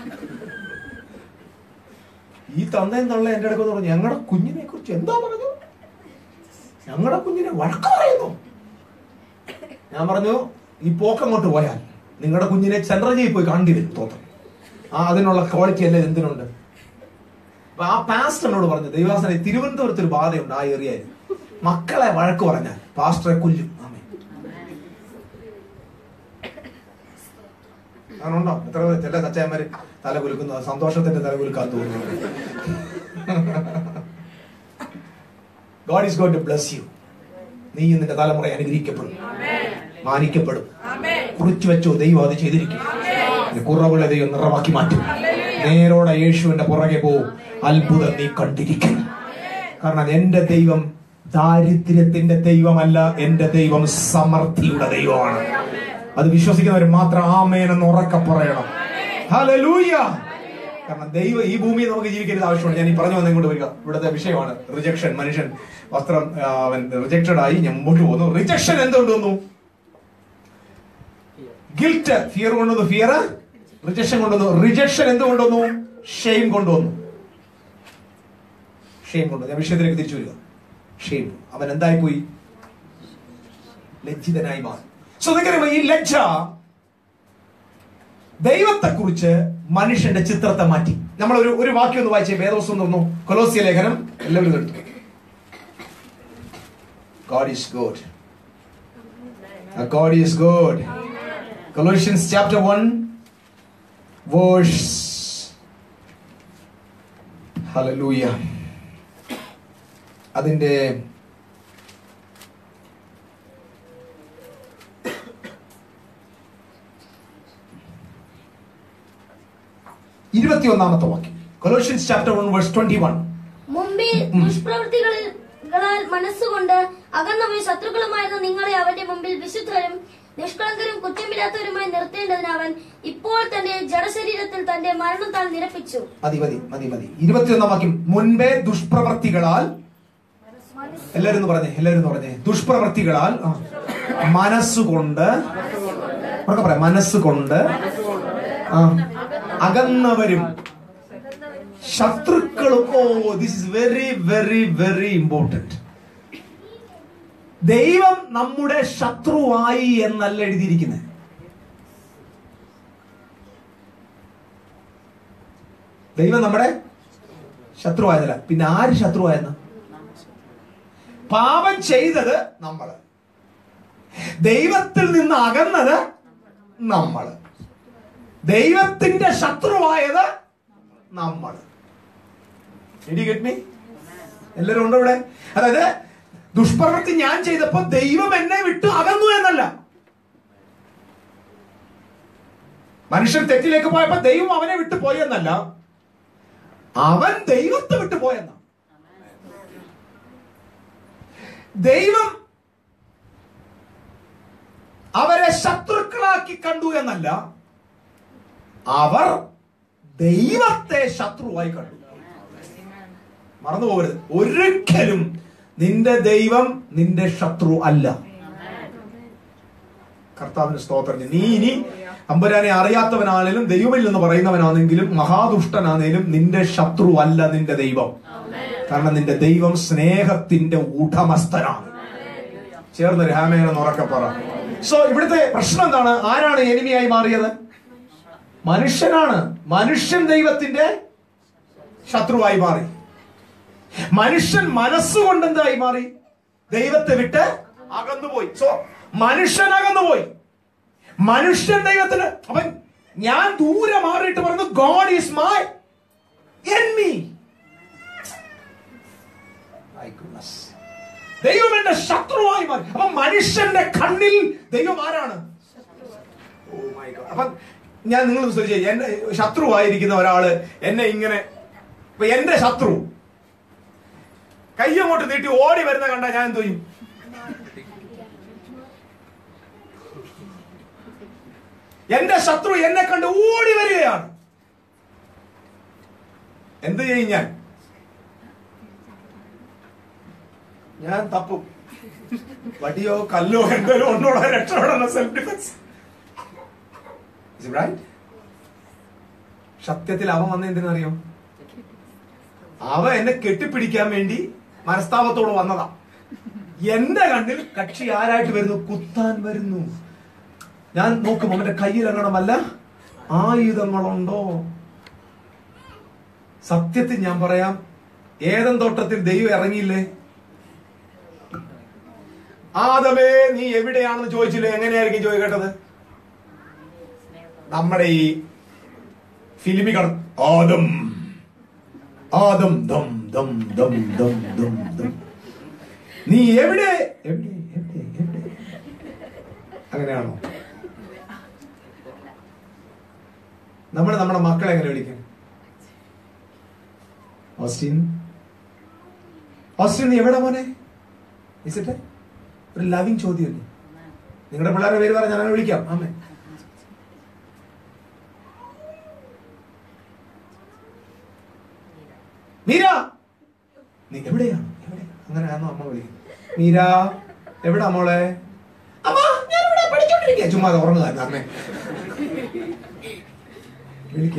ഈ തന്തയും തള്ള എന്റെ അടുത്ത് പറഞ്ഞു ഞങ്ങളുടെ കുഞ്ഞിനെ കുറിച്ച് എന്താ പറഞ്ഞു ഞങ്ങളുടെ കുഞ്ഞിനെ വഴക്ക് പറയുന്നു ഞാൻ പറഞ്ഞു ഈ പോക്കങ്ങോട്ട് പോയാൽ നിങ്ങളുടെ കുഞ്ഞിനെ ചന്ദ്രജയിൽ പോയി കണ്ടി വരും തോത്രം ആ അതിനുള്ള ക്വാളിറ്റി അല്ലേ എന്തിനുണ്ട് അപ്പൊ ആ പാസ്റ്റർ എന്നോട് പറഞ്ഞു ദൈവാസന തിരുവനന്തപുരത്ത് ഒരു ബാധയുണ്ട് ആ ഏറിയയിൽ മക്കളെ വഴക്ക് പറഞ്ഞാൽ പാസ്റ്ററെ കൊല്ലും ആമേ അങ്ങനുണ്ടോ എത്ര ചില കച്ചയന്മാര് തല കുലുക്കുന്നു സന്തോഷത്തിന്റെ തല കുലുക്കാൻ തോന്നുന്നു God is God to bless you നീ നിന്റെ തലമുറ അനുഗ്രഹിക്കപ്പെടും മാനിക്കപ്പെടും കുറിച്ചു വെച്ചോ ദൈവം അത് ചെയ്തിരിക്കും നിന്റെ കുറവുള്ള ദൈവം നിറവാക്കി മാറ്റും നേരോടെ യേശുവിന്റെ പുറകെ പോവും അത്ഭുതം നീ കണ്ടിരിക്കും കാരണം എന്റെ ദൈവം ദാരിദ്ര്യത്തിന്റെ ദൈവമല്ല എന്റെ ദൈവം സമൃദ്ധിയുടെ ദൈവമാണ് അത് വിശ്വസിക്കുന്നവർ മാത്രം ആമേനെന്ന് ഉറക്കെ പറയണം ഹല്ലേലൂയ കാരണം ദൈവം ഈ ഭൂമിയിൽ നമുക്ക് ജീവിക്കരുത് ആവശ്യമാണ് ഞാൻ ഈ പറഞ്ഞു വന്നേ കൊണ്ട് വരിക ഇവിടുത്തെ വിഷയമാണ് റിജക്ഷൻ മനുഷ്യൻ വസ്ത്രം ആ, അവൻ റിജക്റ്റഡ് ആയി ഞാൻ മുമ്പോട്ട് പോകുന്നു റിജക്ഷൻ എന്തുകൊണ്ട് വന്നു ഗിൽറ്റ് ഫിയർ കൊണ്ടുവന്നു ഫിയർ റിജക്ഷൻ കൊണ്ടുവന്നു റിജക്ഷൻ എന്ത് കൊണ്ടുവന്നു ഷെയിം കൊണ്ടുവന്നു ഷെയിം കൊണ്ടുവന്നു ഞാൻ വിഷയത്തിലേക്ക് തിരിച്ചു വരിക ഷെയിം അവൻ എന്തായി പോയി ലജ്ജിതനായി മാറി സോ നിങ്ങൾക്കറിയാമോ ഈ ലജ്ജ ദൈവത്തെ കുറിച്ച് മനുഷ്യന്റെ ചിത്രത്തെ മാറ്റി നമ്മൾ ഒരു ഒരു വാക്യം ഒന്ന് വായിച്ചേ വേദോസം തോന്നുന്നു കൊലോസിയ ലേഖനം എല്ലാവരും ഇത് എടുത്തു God is good. Uh, God is good. Colossians chapter 1, verse. Hallelujah. അതിന്റെ ഇരുപത്തിയൊന്നാമത്തെ വാക്യം Colossians chapter one verse twenty one മുമ്പിൽ ദുഷ്പ്രവൃത്തികളിൽ കളാൽ മനസ്സുകൊണ്ട് അകന്നവയും ശത്രുക്കളുമായിരുന്ന നിങ്ങളെ അവന്റെ മുമ്പിൽ വിശുദ്ധരും നിഷ്കളങ്കരും കുറ്റമില്ലാത്തവരുമായി നിർത്തേണ്ടതിന് അവൻ ഇപ്പോൾ തന്റെ ജഡശരീരത്തിൽ തന്റെ മരണം താൻ നിരപ്പിച്ചു മതി മതി മതി മതി ഇരുപത്തിയൊന്നാം വാക്യം മുൻപേ ദുഷ്പ്രവർത്തികളാൽ എല്ലാവരും ഒന്ന് പറഞ്ഞേ എല്ലാവരും ഒന്ന് പറഞ്ഞേ ദുഷ്പ്രവർത്തികളാൽ ആ, മനസ്സുകൊണ്ട് ഉറക്കെ പറയാം മനസ്സുകൊണ്ട് ആ, അകന്നവരും ശത്രുക്കളും oh this is very very very important ദൈവം നമ്മുടെ ശത്രുവായി എന്നല്ല എഴുതിയിരിക്കുന്നത് ദൈവം നമ്മുടെ ശത്രുവായതല്ല പിന്നെ ആര് ശത്രുവായെന്ന് പാപം ചെയ്തത് നമ്മള് ദൈവത്തിൽ നിന്ന് അകന്നത് നമ്മള് ദൈവത്തിന്റെ ശത്രുവായത് നമ്മള് Did you get me? എല്ലാവരും ഉണ്ടോ ഇവിടെ അതായത് ദുഷ്പ്രവൃത്തി ഞാൻ ചെയ്തപ്പോ ദൈവം എന്നെ വിട്ടു അകന്നു എന്നല്ല മനുഷ്യൻ തെറ്റിലേക്ക് പോയപ്പോ ദൈവം അവനെ വിട്ടു പോയെന്നല്ല അവൻ ദൈവത്തെ വിട്ടു പോയെന്ന ദൈവം അവരെ ശത്രുക്കളാക്കി കണ്ടു എന്നല്ല അവർ ദൈവത്തെ ശത്രുവായി കണ്ടു മറന്നു പോകരുത് ഒരിക്കലും നിന്റെ ദൈവം നിന്റെ ശത്രു അല്ല കർത്താവിന് സ്തോത്രം നീ ഇനി തമ്പുരാനെ അറിയാത്തവനാണേലും ദൈവമില്ലെന്ന് പറയുന്നവനാണെങ്കിലും മഹാദുഷ്ടനാണേലും നിന്റെ ശത്രു അല്ല നിന്റെ ദൈവം കാരണം നിന്റെ ദൈവം സ്നേഹത്തിന്റെ ഉടമസ്ഥനാണ് ചേർന്ന് രാമേനെന്ന് ഉറക്കെ പറ സോ ഇവിടുത്തെ പ്രശ്നം എന്താണ് ആരാണ് എനിമിയായി മാറിയത് മനുഷ്യനാണ് മനുഷ്യൻ ദൈവത്തിന്റെ ശത്രുവായി മാറി മനുഷ്യൻ മനസ്സുകൊണ്ട് എന്തായി മാറി ദൈവത്തെ വിട്ട് അകന്നുപോയി സോ മനുഷ്യൻ അകന്നുപോയി മനുഷ്യൻ ദൈവത്തിന് അവൻ ഞാൻ ദൂരെ മാറിയിട്ട് പറഞ്ഞു God is my enemy My goodness. ദൈവം എന്റെ ശത്രുവായി മാറി അപ്പൊ മനുഷ്യന്റെ കണ്ണിൽ ദൈവം ആരാണ് Oh my God. അപ്പൊ ഞാൻ നിങ്ങൾ ശ്രദ്ധിച്ചേ എന്റെ ശത്രുവായിരിക്കുന്ന ഒരാള് എന്നെ ഇങ്ങനെ ഇപ്പൊ എന്റെ ശത്രു കൈ അങ്ങോട്ട് നീട്ടി ഓടി വരുന്ന കണ്ട ഞാൻ എന്ത് ചെയ്യും എന്റെ ശത്രു എന്നെ കണ്ട് ഓടി വരികയാണ് എന്ത് ചെയ്യും ഞാൻ ഞാൻ തപ്പും വടിയോ കല്ലോ എന്തേലും ഒന്നോടെ രക്ഷപ്പെടണം സെൽഫ് ഡിഫൻസ് സത്യത്തിൽ അവൻ വന്ന എന്തിനറിയോ അവ എന്നെ കെട്ടിപ്പിടിക്കാൻ വേണ്ടി മനസ്താപത്തോട് വന്നതാ എന്റെ കണ്ണിൽ കക്ഷി ആരായിട്ട് വരുന്നു കുത്താൻ വരുന്നു ഞാൻ നോക്കും അവന്റെ കയ്യിൽ എങ്ങണമല്ല ആയുധങ്ങളുണ്ടോ സത്യത്തിൽ ഞാൻ പറയാം ഏതൻ തോട്ടത്തിൽ ദൈവം ഇറങ്ങിയില്ലേ ആദമേ നീ എവിടെയാണെന്ന് ചോദിച്ചില്ലേ എങ്ങനെയായിരിക്കും ചോദിക്കേണ്ടത് നമ്മുടെ ഈ ഫിലിമികൾ ആദം ആദം ദം ദം ദം ദം ദം ദം നീ എവിടെ എവിടെ എവിടെ എവിടെ അങ്ങനെയാണോ നമ്മൾ നമ്മുടെ മക്കളെ എങ്ങനെ വിളിക്കും ഓസ്റ്റിൻ ഓസ്റ്റിൻ നീ എവിടെ മോനെ ഇസിട്ടെ ഒരു ലവിങ് ചോദ്യമല്ലേ നിങ്ങളുടെ പിള്ളേരുടെ പേര് പറഞ്ഞാൽ ഞാൻ വിളിക്കാം ആമേ മീര നീ എവിടെയാണ് എവിടെ അങ്ങനെയാണോ അമ്മ വിളിക്കുന്നത് മീര എവിടാ മോളെ അമ്മ ഞാൻ ഇവിടെ പഠിച്ചോണ്ടിരിക്കുക ചുമ്മാ ഉറങ്ങുക അമ്മേ വിളിക്കുക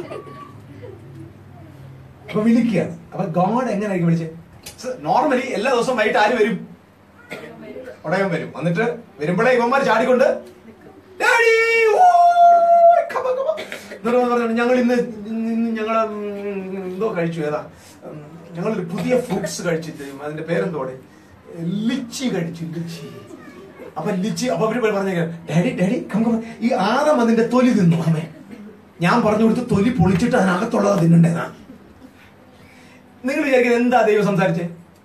അപ്പൊ വിളിക്കുകയാണ് അപ്പൊ ഗോഡ് എങ്ങനെയായിരിക്കും വിളിച്ചത് നോർമലി എല്ലാ ദിവസവും വൈകിട്ട് ആര് വരും ഉടയവൻ വരും എന്നിട്ട് വരുമ്പോഴേ ഇവന്മാർ ചാടിക്കൊണ്ട് "Daddy, ഓയ്, come on, come on." എന്നിട്ട് വന്ന് പറഞ്ഞു ഞങ്ങൾ ഇന്ന് ഇന്ന് ഞങ്ങൾ എന്തോ കഴിച്ചു ഏതാ ഉം, ഞങ്ങളൊരു പുതിയ ഫ്രൂട്ട്സ് കഴിച്ചിട്ട് അതിന്റെ പേരെന്തോടെ ലിച്ചി കഴിച്ചു ലിച്ചി അപ്പൊ ലിച്ചി അപ്പൊ അവര് പറഞ്ഞ ഡാഡി ഡാഡി കം കം ഈ ആദം അതിന്റെ തൊലി തിന്നു അമ്മേ ഞാൻ പറഞ്ഞു കൊടുത്ത് തൊലി പൊളിച്ചിട്ട് അതിനകത്തുള്ളത് തിന്നണ്ടേന്നാ നിങ്ങൾ വിചാരിക്കുന്നത് എന്താ ദൈവം സംസാരിച്ചേ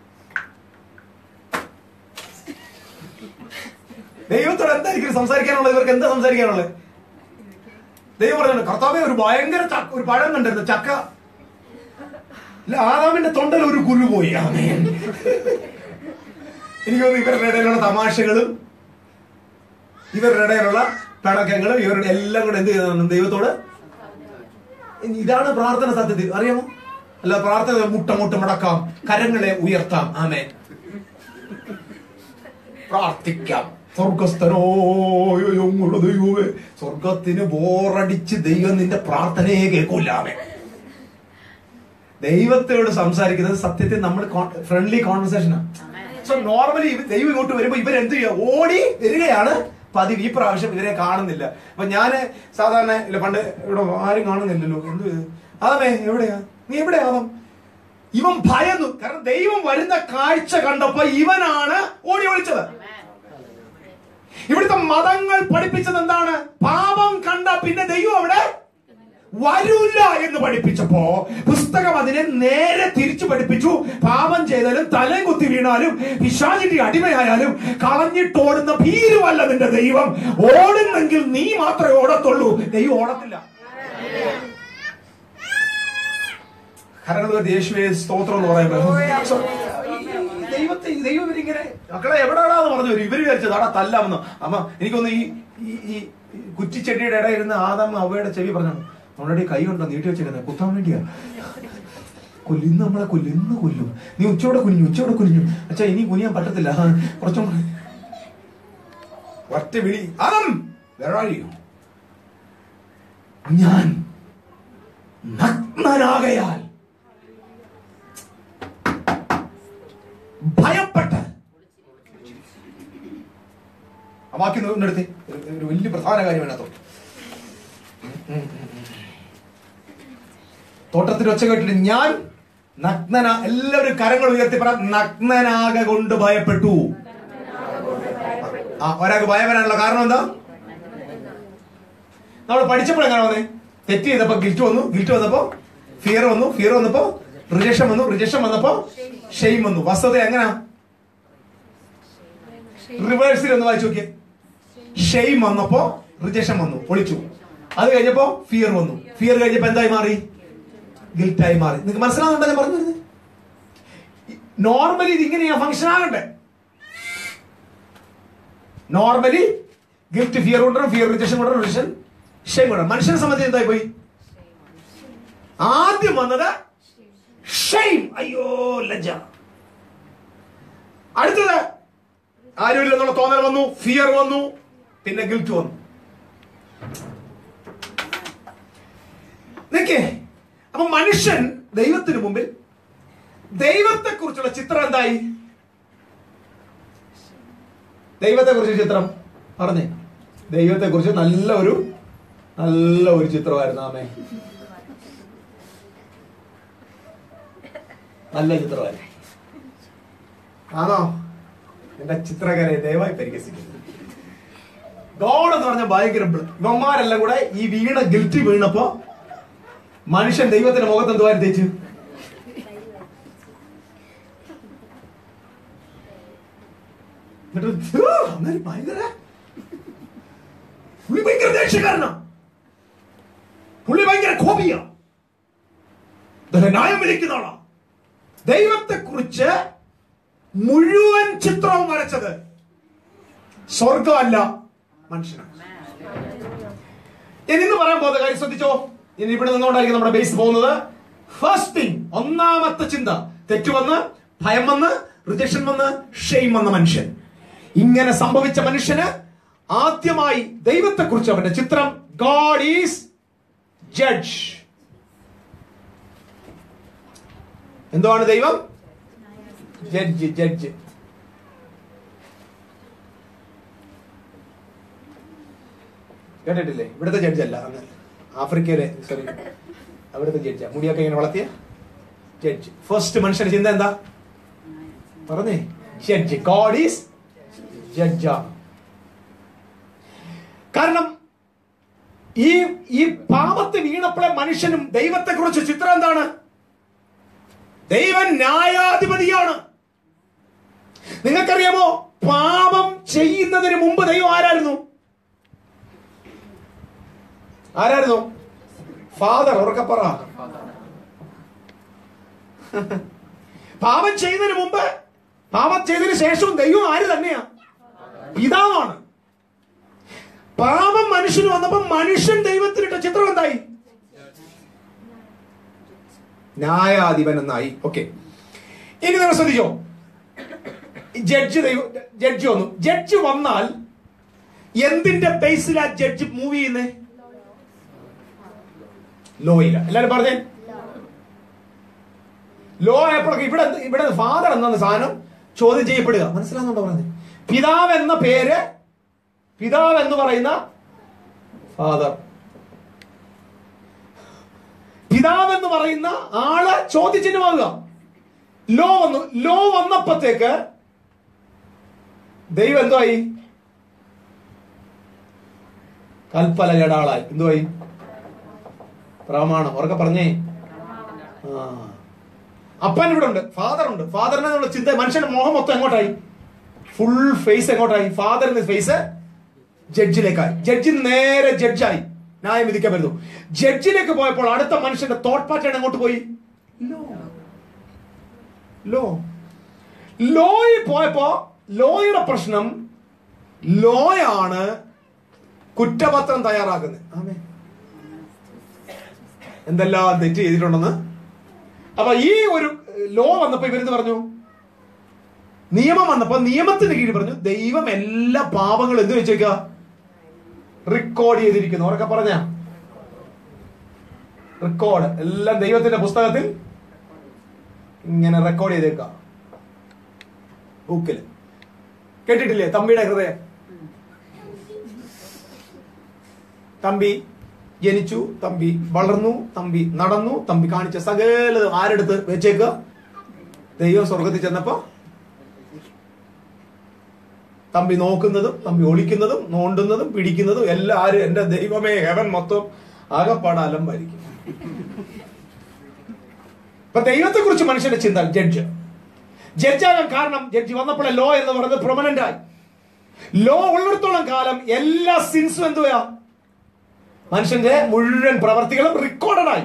ദൈവത്തോട് എന്തായിരിക്കും സംസാരിക്കാനുള്ളത് ഇവർക്ക് എന്താ സംസാരിക്കാനുള്ളത് ദൈവം പറഞ്ഞു കർത്താവെ ഒരു ഭയങ്കര ചക്ക ഒരു പഴം കണ്ടിരുന്നു ചക്ക ഇല്ല ആദാമിന്റെ തൊണ്ടയിൽ ഒരു കുരു പോയി ആമേൻ എനിക്ക് തോന്നുന്നു ഇവരുടെ ഇടയിലുള്ള തമാശകളും ഇവരുടെ ഇടയിലുള്ള പിണക്കങ്ങളും ഇവരുടെ എല്ലാം കൂടെ എന്ത് ചെയ്തതാണ് ദൈവത്തോട് ഇതാണ് പ്രാർത്ഥന സത്യത്തിൽ അറിയാമോ അല്ല പ്രാർത്ഥന മുട്ട മുട്ട മുടക്കാം കരങ്ങളെ ഉയർത്താം ആമേ പ്രാർത്ഥിക്കാം സ്വർഗസ്ഥനോ ഞങ്ങളുടെ ദൈവമേ സ്വർഗത്തിന് ബോറടിച്ച് ദൈവം നിന്റെ പ്രാർത്ഥനയെ കേൾക്കൂലാമേ ദൈവത്തോട് സംസാരിക്കുന്നത് സത്യത്തിൽ നമ്മൾ ഫ്രണ്ട്ലി കോൺവെർസേഷനാണ് സോ നോർമലി ദൈവം ഇങ്ങോട്ട് വരുമ്പോ ഇവരെന്ത് ചെയ്യുക ഓടി വരികയാണ് പതിവ് ഈ പ്രാവശ്യം ഇവരെ കാണുന്നില്ല അപ്പൊ ഞാന് സാധാരണ ഇല്ല പണ്ട് ഇവിടെ ആരും കാണുന്നില്ലല്ലോ എന്ത് ഇത്? ആദമേ എവിടെയാ നീ എവിടെയാ ആദം ഇവൻ ഭയന്നു കാരണം ദൈവം വരുന്ന കാഴ്ച കണ്ടപ്പോ ഇവനാണ് ഓടി ഒളിച്ചത് ഇവിടുത്തെ മതങ്ങൾ പഠിപ്പിച്ചത് എന്താണ് പാപം കണ്ട പിന്നെ ദൈവം അവിടെ വരൂല എന്ന് പഠിപ്പിച്ചപ്പോ പുസ്തകം അതിനെ നേരെ തിരിച്ചു പഠിപ്പിച്ചു പാപം ചെയ്താലും തലയും കുത്തി വീണാലും പിശാചിന്റെ അടിമയായാലും കളഞ്ഞിട്ടോടുന്ന ഭീരുവല്ല നിന്റെ ദൈവം ഓടുന്നെങ്കിൽ നീ മാത്രമേ ഓടത്തുള്ളൂ ദൈവം ഓടത്തില്ല കാരണം യേശുവെ സ്തോത്രം എന്ന് പറയുമ്പോൾ So, ഈ ദൈവത്തെ ഈ ദൈവം ഇവരിങ്ങനെ മക്കളെ എവിടെയാണെന്ന് പറഞ്ഞു വരും ഇവര് വിചാരിച്ചത് ആടാ തല്ലാമെന്ന് അമ്മ എനിക്കൊന്ന് ഈ ഈ ഈ കുറ്റിച്ചെടിയുടെ ഇടയിൽ ഇരുന്ന് ആദാം അവയുടെ ചെവി പറഞ്ഞു നമ്മുടെ കൈ ഉണ്ടോ നീട്ടി വെച്ചിരുന്നത് കുത്താൻ വേണ്ടിയാ കൊല്ലും ഇന്ന് നമ്മളെ കൊല്ലും ഇന്ന് കൊല്ലും നീ ഉച്ചയോടെ കുനിഞ്ഞു ഉച്ചയോടെ കുനിഞ്ഞു അച്ഛാ ഇനി കുനിയാൻ പറ്റത്തില്ല ആ, കുറച്ചും കൂടെ. ഒറ്റ വിളി ആദം where are you? ഞാൻ നഗ്നനാകയാൽ ഭയപ്പെട്ട് ആ വാക്യം ഒന്നെടുത്ത് ഒരു വലിയ പ്രധാന കാര്യം അതിനകത്ത് തോട്ടത്തിൽ ഒച്ച കേട്ടിട്ട് ഞാൻ നഗ്നന എല്ലാവരും കരങ്ങൾ ഉയർത്തി പറ നഗ്നനാക കൊണ്ട് ഭയപ്പെട്ടു ആ ഒരാൾക്ക് ഭയം വരാനുള്ള കാരണം എന്താ നമ്മൾ പഠിച്ചപ്പോൾ എങ്ങനെ വന്നേ തെറ്റ് ചെയ്തപ്പോ ഗിൽറ്റ് വന്നു ഗിൽറ്റ് വന്നപ്പോ ഫിയർ വന്നു ഫിയർ വന്നപ്പോ റിജക്ഷൻ വന്നു റിജക്ഷൻ വന്നപ്പോ ഷെയിം വന്നു വസ്തുത എങ്ങനാ റിവേഴ്സിൽ ഒന്ന് വായിച്ചു നോക്കിയേ ഷെയിം വന്നപ്പോ റിജക്ഷൻ വന്നു ഒളിച്ചു അത് കഴിഞ്ഞപ്പോ ഫിയർ വന്നു ഫിയർ കഴിഞ്ഞപ്പോ എന്തായി മാറി ഗിൽറ്റായി മാറി നിങ്ങൾക്ക് മനസ്സിലാവുന്നുണ്ടോ ഞാൻ പറഞ്ഞത് നോർമലി ഇത് ഇങ്ങനെയാ ഫംഗ്ഷൻ ആകണ്ടേ നോർമലി ഗിഫ്റ്റ് ഫിയർ കൊണ്ടുവരണം ഫിയർ റിജക്ഷൻ കൊണ്ടുവരണം റിജക്ഷൻ ഷെയിം കൊണ്ടുവരണം മനുഷ്യനെ സംബന്ധിച്ച് എന്തായി പോയി ആദ്യം വന്നത് ഷെയിം അയ്യോ ലജ്ജ അടുത്തത് ആരുമില്ലെന്നുള്ള തോന്നൽ വന്നു ഫിയർ വന്നു പിന്നെ ഗിൽറ്റ് വന്നു നിക്കേ അപ്പൊ മനുഷ്യൻ ദൈവത്തിന് മുമ്പിൽ ദൈവത്തെ കുറിച്ചുള്ള ചിത്രം എന്തായി ദൈവത്തെ കുറിച്ച് ചിത്രം പറഞ്ഞേ ദൈവത്തെ കുറിച്ച് നല്ല ഒരു നല്ല ഒരു ചിത്രമായിരുന്നു ആമേ നല്ല ചിത്രമായിരുന്നു ആണോ എന്റെ ചിത്രകരെ ദയവായി പരിഹസിക്കുന്നു ഗോഡ് എന്ന് പറഞ്ഞ ഭയങ്കര ബ്ല- ഇവന്മാരെല്ലാം കൂടെ ഈ വീണ ഗിൽറ്റി വീണപ്പോ മനുഷ്യൻ ദൈവത്തിന്റെ മുഖത്ത് എന്തുവായി തേച്ചു എന്നിട്ട് ഥു, അങ്ങനെ ഭയങ്കര പുള്ളി ഭയങ്കര ദേഷ്യക്കാരനാ പുള്ളി ഭയങ്കര കോപിയ ന്യായം വിളിക്കുന്ന ആളാ ദൈവത്തെ കുറിച്ച് മുഴുവൻ ചിത്രവും വരച്ചത് സ്വർഗമല്ല മനുഷ്യനാണ് ഞാൻ ഇന്ന് പറയാൻ പോകുന്ന കാര്യം ശ്രദ്ധിച്ചോ ഇനി ഇവിടെ നിന്നുകൊണ്ടായിരിക്കും നമ്മുടെ ബേസ് പോകുന്നത് ഫസ്റ്റ് തിങ് ഒന്നാമത്തെ ചിന്ത തെറ്റ് വന്ന് ഭയം വന്ന് റിജക്ഷൻ വന്ന് ഷെയിം വന്ന മനുഷ്യൻ ഇങ്ങനെ സംഭവിച്ച മനുഷ്യന് ആദ്യമായി ദൈവത്തെ കുറിച്ച് അവന്റെ ചിത്രം ഗോഡ് ഈസ് ജഡ്ജ് എന്താണ് ദൈവം ജഡ്ജ് ജഡ്ജ് കേട്ടിട്ടില്ലേ ഇവിടുത്തെ ജഡ്ജ് അല്ല അങ്ങ് ആഫ്രിക്കയിലെ സോറി അവിടുത്തെ ജഡ്ജാ മുടിയൊക്കെ ഇങ്ങനെ വളർത്തിയ ജഡ്ജ് ഫസ്റ്റ് മനുഷ്യന്റെ ചിന്ത എന്താ പറഞ്ഞേ ജഡ്ജ് ഗോഡ് ഈസ് ജഡ്ജാ കാരണം ഈ ഈ പാപത്ത് വീണപ്പോഴെ മനുഷ്യനും ദൈവത്തെ കുറിച്ച് ചിത്രം എന്താണ് ദൈവൻ ന്യായാധിപതിയാണ് നിങ്ങൾക്കറിയാമോ പാപം ചെയ്യുന്നതിന് മുമ്പ് ദൈവം ആരായിരുന്നു ആരായിരുന്നു ഫാദർ ഉറക്കപ്പറ പാപം ചെയ്തതിന് മുമ്പ് പാപം ചെയ്തതിന് ശേഷവും ദൈവം ആര് തന്നെയാ പിതാവാണ് പാപം മനുഷ്യന് വന്നപ്പോ മനുഷ്യൻ ദൈവത്തിനിട്ട ചിത്രം എന്തായി ന്യായാധിപൻ എന്നായി ഓക്കെ ഇനി നിങ്ങൾ ശ്രദ്ധിച്ചോ ജഡ്ജ് ദൈവം ജഡ്ജ് വന്നു ജഡ്ജ് വന്നാൽ എന്തിന്റെ ബേസിലാ ജഡ്ജ് മൂവ് ചെയ്യുന്നേ ലോയില എല്ലാരും പറഞ്ഞേ ലോ ആയപ്പോഴൊക്കെ ഇവിടെ എന്ത്- ഇവിടെ ഫാദർ എന്ന സാധനം ചോദ്യം ചെയ്യപ്പെടുക മനസ്സിലാവുന്നുണ്ടോ പറഞ്ഞത് പിതാവ് എന്ന പേര് പിതാവ് എന്ന് പറയുന്ന ഫാദർ പിതാവ് എന്ന് പറയുന്ന ആള് ചോദ്യചിഹ്നമാകുക ലോ വന്നു ലോ വന്നപ്പോഴത്തേക്ക് ദൈവം എന്തുവായി കൽപ്പല ജടാളായി എന്തുവായി പ്രമാണം ഉറക്കെ പറഞ്ഞേ ആ അപ്പൻ ഇവിടെ ഉണ്ട് ഫാദർ ഉണ്ട് ഫാദറിനെ എന്നുള്ള ചിന്ത മനുഷ്യന്റെ മോഹം മൊത്തം എങ്ങോട്ടായി ഫുൾ ഫേസ് എങ്ങോട്ടായി ഫാദറിന്റെ ഫേസ് ജഡ്ജിലേക്കായി ജഡ്ജി നേരെ ജഡ്ജായി ന്യായം വിധിക്കാൻ വരുന്നു ജഡ്ജിലേക്ക് പോയപ്പോൾ അടുത്ത മനുഷ്യന്റെ തോട്ട് പാറ്റേൺ എങ്ങോട്ട് പോയി ലോ ലോ ലോയിൽ പോയപ്പോ ലോയുടെ പ്രശ്നം ലോയാണ് കുറ്റപത്രം തയ്യാറാക്കുന്നത് ആമേ എന്തെല്ലാം തെറ്റ് ചെയ്തിട്ടുണ്ടെന്ന് അപ്പൊ ഈ ഒരു ലോ വന്നപ്പോ ഇവരെന്ത് പറഞ്ഞു നിയമം വന്നപ്പോ നിയമത്തിന് കീഴിൽ പറഞ്ഞു ദൈവം എല്ലാ പാപങ്ങളും എന്ത് വെച്ചേക്ക റെക്കോർഡ് ചെയ്തിരിക്കുന്നു ഉറക്കെ പറഞ്ഞ റെക്കോർഡ് എല്ലാം ദൈവത്തിന്റെ പുസ്തകത്തിൽ ഇങ്ങനെ റെക്കോർഡ് ചെയ്തേക്കാം ബുക്കിൽ കേട്ടിട്ടില്ലേ തമ്പിയുടെ ഹൃദയം തമ്പി ജനിച്ചു തമ്പി വളർന്നു തമ്പി നടന്നു തമ്പി കാണിച്ച സകലതും ആരെടുത്ത് വെച്ചേക്കുക ദൈവം സ്വർഗത്തിൽ ചെന്നപ്പോ തമ്പി നോക്കുന്നതും തമ്പി ഒളിക്കുന്നതും നോണ്ടുന്നതും പിടിക്കുന്നതും എല്ലാം ആര് എന്റെ ദൈവമേ ഹെവൻ മൊത്തം ആകപ്പാട അലമ്പായിരിക്കും അപ്പൊ ദൈവത്തെ കുറിച്ച് മനുഷ്യന്റെ ചിന്ത ജഡ്ജ് ജഡ്ജാകാൻ കാരണം ജഡ്ജി വന്നപ്പോഴേ ലോ എന്ന് പറയുന്നത് പ്രൊമനന്റ് ആയി ലോ ഉള്ളിടത്തോളം കാലം എല്ലാ സിൻസും എന്തുവാ മനുഷ്യന്റെ മുഴുവൻ പ്രവർത്തികളും റെക്കോർഡായി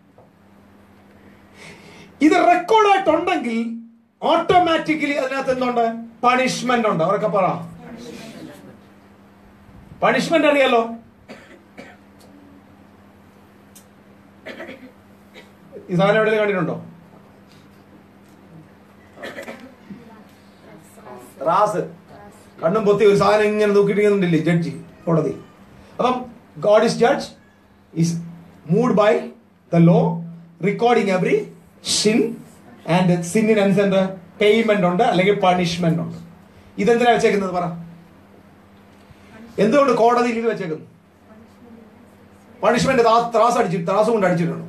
ഇത് റെക്കോർഡായിട്ടുണ്ടെങ്കിൽ ഓട്ടോമാറ്റിക്കലി അതിനകത്ത് എന്തുണ്ട് പണിഷ്മെന്റ് ഉണ്ട് അവരൊക്കെ പറ പണിഷ്മെന്റ് അറിയാലോ ഈ സാധനം എവിടെയും കണ്ടിട്ടുണ്ടോ റാസ് കണ്ണും പൊത്തി ഒരു സാധനം ഇങ്ങനെ നോക്കിയിട്ടില്ലേ ജഡ്ജി കോടതി അപ്പം God is judge is moved by the law recording every sin and സിന്നിനനുസരിച്ച് പേയ്മെന്റ് ഉണ്ട് അല്ലെങ്കിൽ പണിഷ്മെന്റ് ഉണ്ട് ഇതെന്തിനാ വെച്ചേക്കുന്നത് പറ എന്തുകൊണ്ട് കോടതിയിൽ ഇത് വെച്ചേക്കുന്നു പണിഷ്മെന്റ് ത്രാസ് അടിച്ചു ത്രാസ് കൊണ്ട് അടിച്ചിട്ടുണ്ട്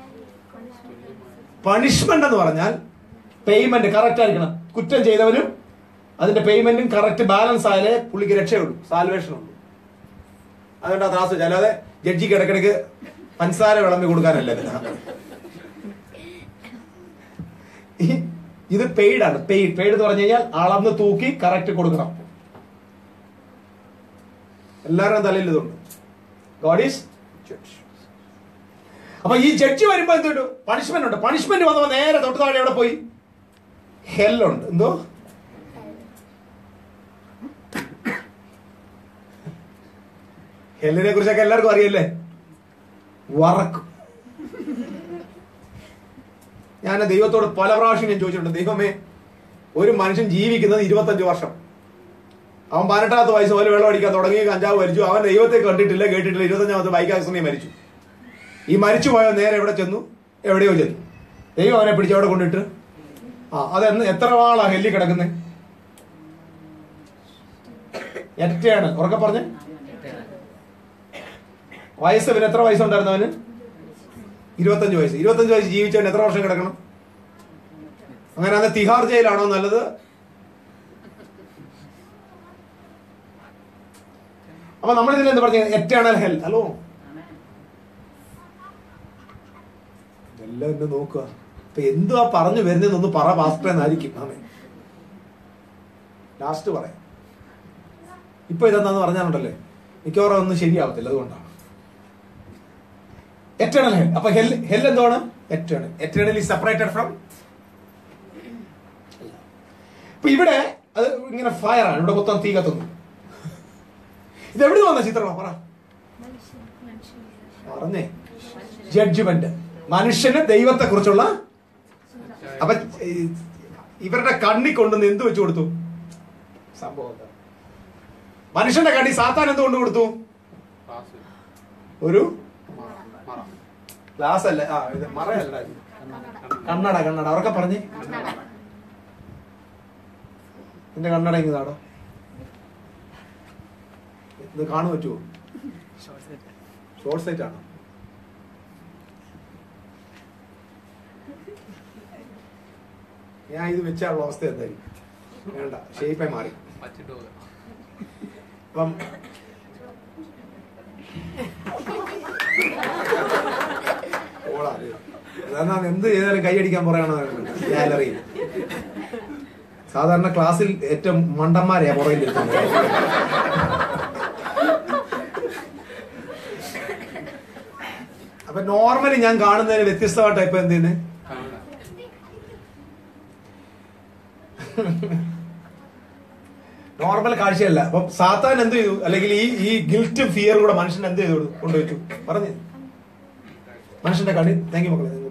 പണിഷ്മെന്റ് എന്ന് പറഞ്ഞാൽ പേയ്മെന്റ് കറക്റ്റ് ആയിരിക്കണം കുറ്റം ചെയ്തവനും അതിന്റെ പേയ്മെന്റും കറക്റ്റ് ബാലൻസ് ആയാലേ പുള്ളിക്ക് രക്ഷയുള്ളൂ സാൽവേഷൻ ഉള്ളൂ അതുകൊണ്ട് ആ ത്രാസ് വെച്ചാൽ അല്ലാതെ ജഡ്ജിക്ക് ഇടയ്ക്കിടയ്ക്ക് പഞ്ചസാര വിളമ്പി കൊടുക്കാനല്ല ഇതിനകത്ത് ഈ- ഇത് പെയ്ഡ് ആണ് പെയ്ഡ് പെയ്ഡ് എന്ന് പറഞ്ഞു കഴിഞ്ഞാൽ അളന്ന് തൂക്കി കറക്റ്റ് കൊടുക്കണം എല്ലാവരുടെയും തലയിൽ ഇതുണ്ട് ഗോഡ് ഈസ് ജഡ്ജ് അപ്പൊ ഈ ജഡ്ജി വരുമ്പോ എന്തുണ്ട് പണിഷ്മെന്റ് ഉണ്ട് പണിഷ്മെന്റ് വന്നപ്പോ നേരെ തൊട്ട് താഴെ എവിടെ പോയി ഹെല്ലുണ്ട് എന്തോ ഹെല്ലിനെ കുറിച്ചൊക്കെ എല്ലാവർക്കും അറിയല്ലേ വറക്കും ഞാൻ ദൈവത്തോട് പല പ്രാവശ്യം ഞാൻ ചോദിച്ചിട്ടുണ്ട് ദൈവമേ ഒരു മനുഷ്യൻ ജീവിക്കുന്നത് ഇരുപത്തഞ്ച് വർഷം അവൻ പതിനെട്ടാമത്തെ വയസ്സ് പോലെ വെള്ളം അടിക്കാൻ തുടങ്ങി കഞ്ചാവ് മരിച്ചു അവൻ ദൈവത്തെ കണ്ടിട്ടില്ല കേട്ടിട്ടില്ല ഇരുപത്തഞ്ചാമത്തെ ബൈക്ക് ആക്സിഡന്റ് മരിച്ചു ഈ മരിച്ചു പോയ നേരെ എവിടെ ചെന്നു എവിടെയോ ചെന്നു ദൈവം അവനെ പിടിച്ച് അവിടെ കൊണ്ടിട്ട് ആ അതെന്ന് എത്ര വാളാ ഹെല്ലി കിടക്കുന്നത് എറ്റയാണ് ഉറക്കെ പറഞ്ഞ് വയസ്സ് പിന്നെ എത്ര വയസ്സുണ്ടായിരുന്നു അവന് ഇരുപത്തഞ്ച് വയസ്സ് ഇരുപത്തഞ്ച് വയസ്സ് ജീവിച്ചവൻ എത്ര വർഷം കിടക്കണം അങ്ങനെ അന്ന് തിഹാർ ജയിലാണോ നല്ലത് അപ്പൊ നമ്മൾ ഇതിൽ എന്ത് പറഞ്ഞു എറ്റേണൽ ഹെൽ ഹലോ എല്ലാം എന്നെ നോക്കുക ഇപ്പൊ എന്തുവാ പറഞ്ഞു വരുന്നതെന്നൊന്ന് പറ പാസ്റ്റർ എന്നായിരിക്കും ആമേ ലാസ്റ്റ് പറയാം ഇപ്പൊ ഇതെന്താന്ന് പറഞ്ഞാലുണ്ടല്ലേ മിക്കവാറും ഒന്നും ശരിയാവത്തില്ല അതുകൊണ്ടാണ് എറ്റേണൽ ഹെൽ അപ്പൊ ഹെൽ ഹെൽ എന്താണ് eternal eternal is separated from ഇപ്പൊ ഇവിടെ അത് ഇങ്ങനെ ഫയർ ആണ് ഇവിടെ മൊത്തം തീ കത്തുന്നു ഇത് എവിടെ വന്ന ചിത്രം പറ പറഞ്ഞേ ജഡ്ജ്മെന്റ് മനുഷ്യന് ദൈവത്തെ കുറിച്ചുള്ള അപ്പൊ ഈ ഇവരുടെ കണ്ണി കൊണ്ടുവന്ന് എന്ത് വെച്ചു കൊടുത്തു സംഭവം എന്താ? മനുഷ്യന്റെ കണ്ണി സാത്താൻ എന്ത് കൊണ്ടു കൊടുത്തു ഒരു ഗ്ലാസ് അല്ല ആ ഇത് മറയല്ല ഇത്. കണ്ണട കണ്ണട അവരൊക്കെ പറഞ്ഞേ നിന്റെ കണ്ണട ഇങ്ങതാടോ ഇത് കാണു പറ്റുമോ ഷോർട്ട് സൈറ്റ് ആണ് ഞാൻ ഇത് വെച്ചാലുള്ള അവസ്ഥ എന്തായിരിക്കും വേണ്ട ഷേപ്പായി മാറി അപ്പം ഓളാ ഇത്. അതാണ് എന്ത് ചെയ്താലും കൈയടിക്കാൻ പറയണോ ഗാലറിയിൽ സാധാരണ ക്ലാസ്സിൽ ഏറ്റവും മണ്ടന്മാരെയാ പുറകിൽ ഇരുത്തുന്നത് അപ്പൊ നോർമലി ഞാൻ കാണുന്നതിന് വ്യത്യസ്തമായിട്ട് ഇപ്പൊ എന്തിന് നോർമൽ കാഴ്ചയല്ല അപ്പൊ സാത്താൻ എന്ത് ചെയ്തു അല്ലെങ്കിൽ ഈ ഈ ഗിൽറ്റും ഫിയറും കൂടെ മനുഷ്യൻ എന്ത് ചെയ്തു കൊണ്ടുവച്ചു പറഞ്ഞു മനുഷ്യന്റെ കണ്ണി താങ്ക് യു മക്കളെ നിങ്ങൾ.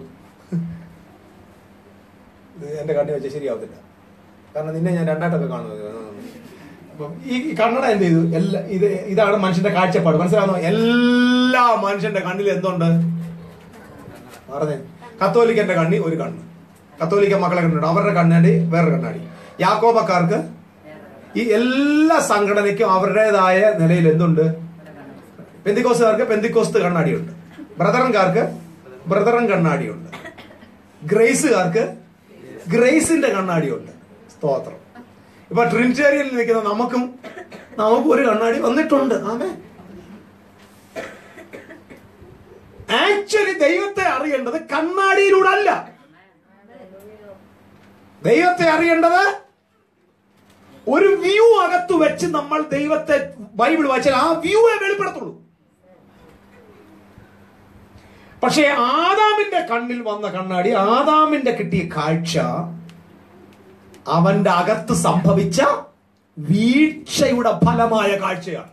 ഇത് എന്റെ കണ്ണി വെച്ചാൽ ശരിയാവത്തില്ല കാരണം നിന്നെ ഞാൻ രണ്ടായിട്ടൊക്കെ കാണുന്നത് അപ്പം ഈ ഈ കണ്ണട എന്ത് ചെയ്തു എല്ലാ ഇത് ഇതാണ് മനുഷ്യന്റെ കാഴ്ചപ്പാട് മനസ്സിലാവുന്നോ എല്ലാ മനുഷ്യന്റെ കണ്ണിൽ എന്തുണ്ട് പറഞ്ഞേ കത്തോലിക്കന്റെ കണ്ണി ഒരു കണ്ണ് കത്തോലിക്ക മക്കളെ കണ്ടിട്ടുണ്ട് അവരുടെ കണ്ണാടി വേറൊരു കണ്ണാടി യാക്കോബക്കാർക്ക് ഈ എല്ലാ സംഘടനയ്ക്കും അവരുടേതായ നിലയിൽ എന്തുണ്ട് പെന്തിക്കോസുകാർക്ക് പെന്തിക്കോസ്ത് കണ്ണാടിയുണ്ട് ബ്രദറൻകാർക്ക് ബ്രദറൻ കണ്ണാടിയുണ്ട് ഗ്രേസുകാർക്ക് ഗ്രേസിന്റെ കണ്ണാടിയുണ്ട് സ്തോത്രം ഇപ്പൊ ട്രിനിറ്റേറിയനിൽ നിൽക്കുന്ന നമുക്കും നമുക്കും ഒരു കണ്ണാടി വന്നിട്ടുണ്ട് ആമേ ആക്ച്വലി ദൈവത്തെ അറിയേണ്ടത് കണ്ണാടിയിലൂടെ അല്ല ദൈവത്തെ അറിയേണ്ടത് ഒരു വ്യൂ അകത്ത് വെച്ച് നമ്മൾ ദൈവത്തെ ബൈബിൾ വായിച്ചാൽ ആ വ്യൂവെ വെളിപ്പെടുത്തുള്ളൂ പക്ഷേ ആദാമിന്റെ കണ്ണിൽ വന്ന കണ്ണാടി ആദാമിന്റെ കിട്ടിയ കാഴ്ച അവന്റെ അകത്ത് സംഭവിച്ച വീഴ്ചയുടെ ഫലമായ കാഴ്ചയാണ്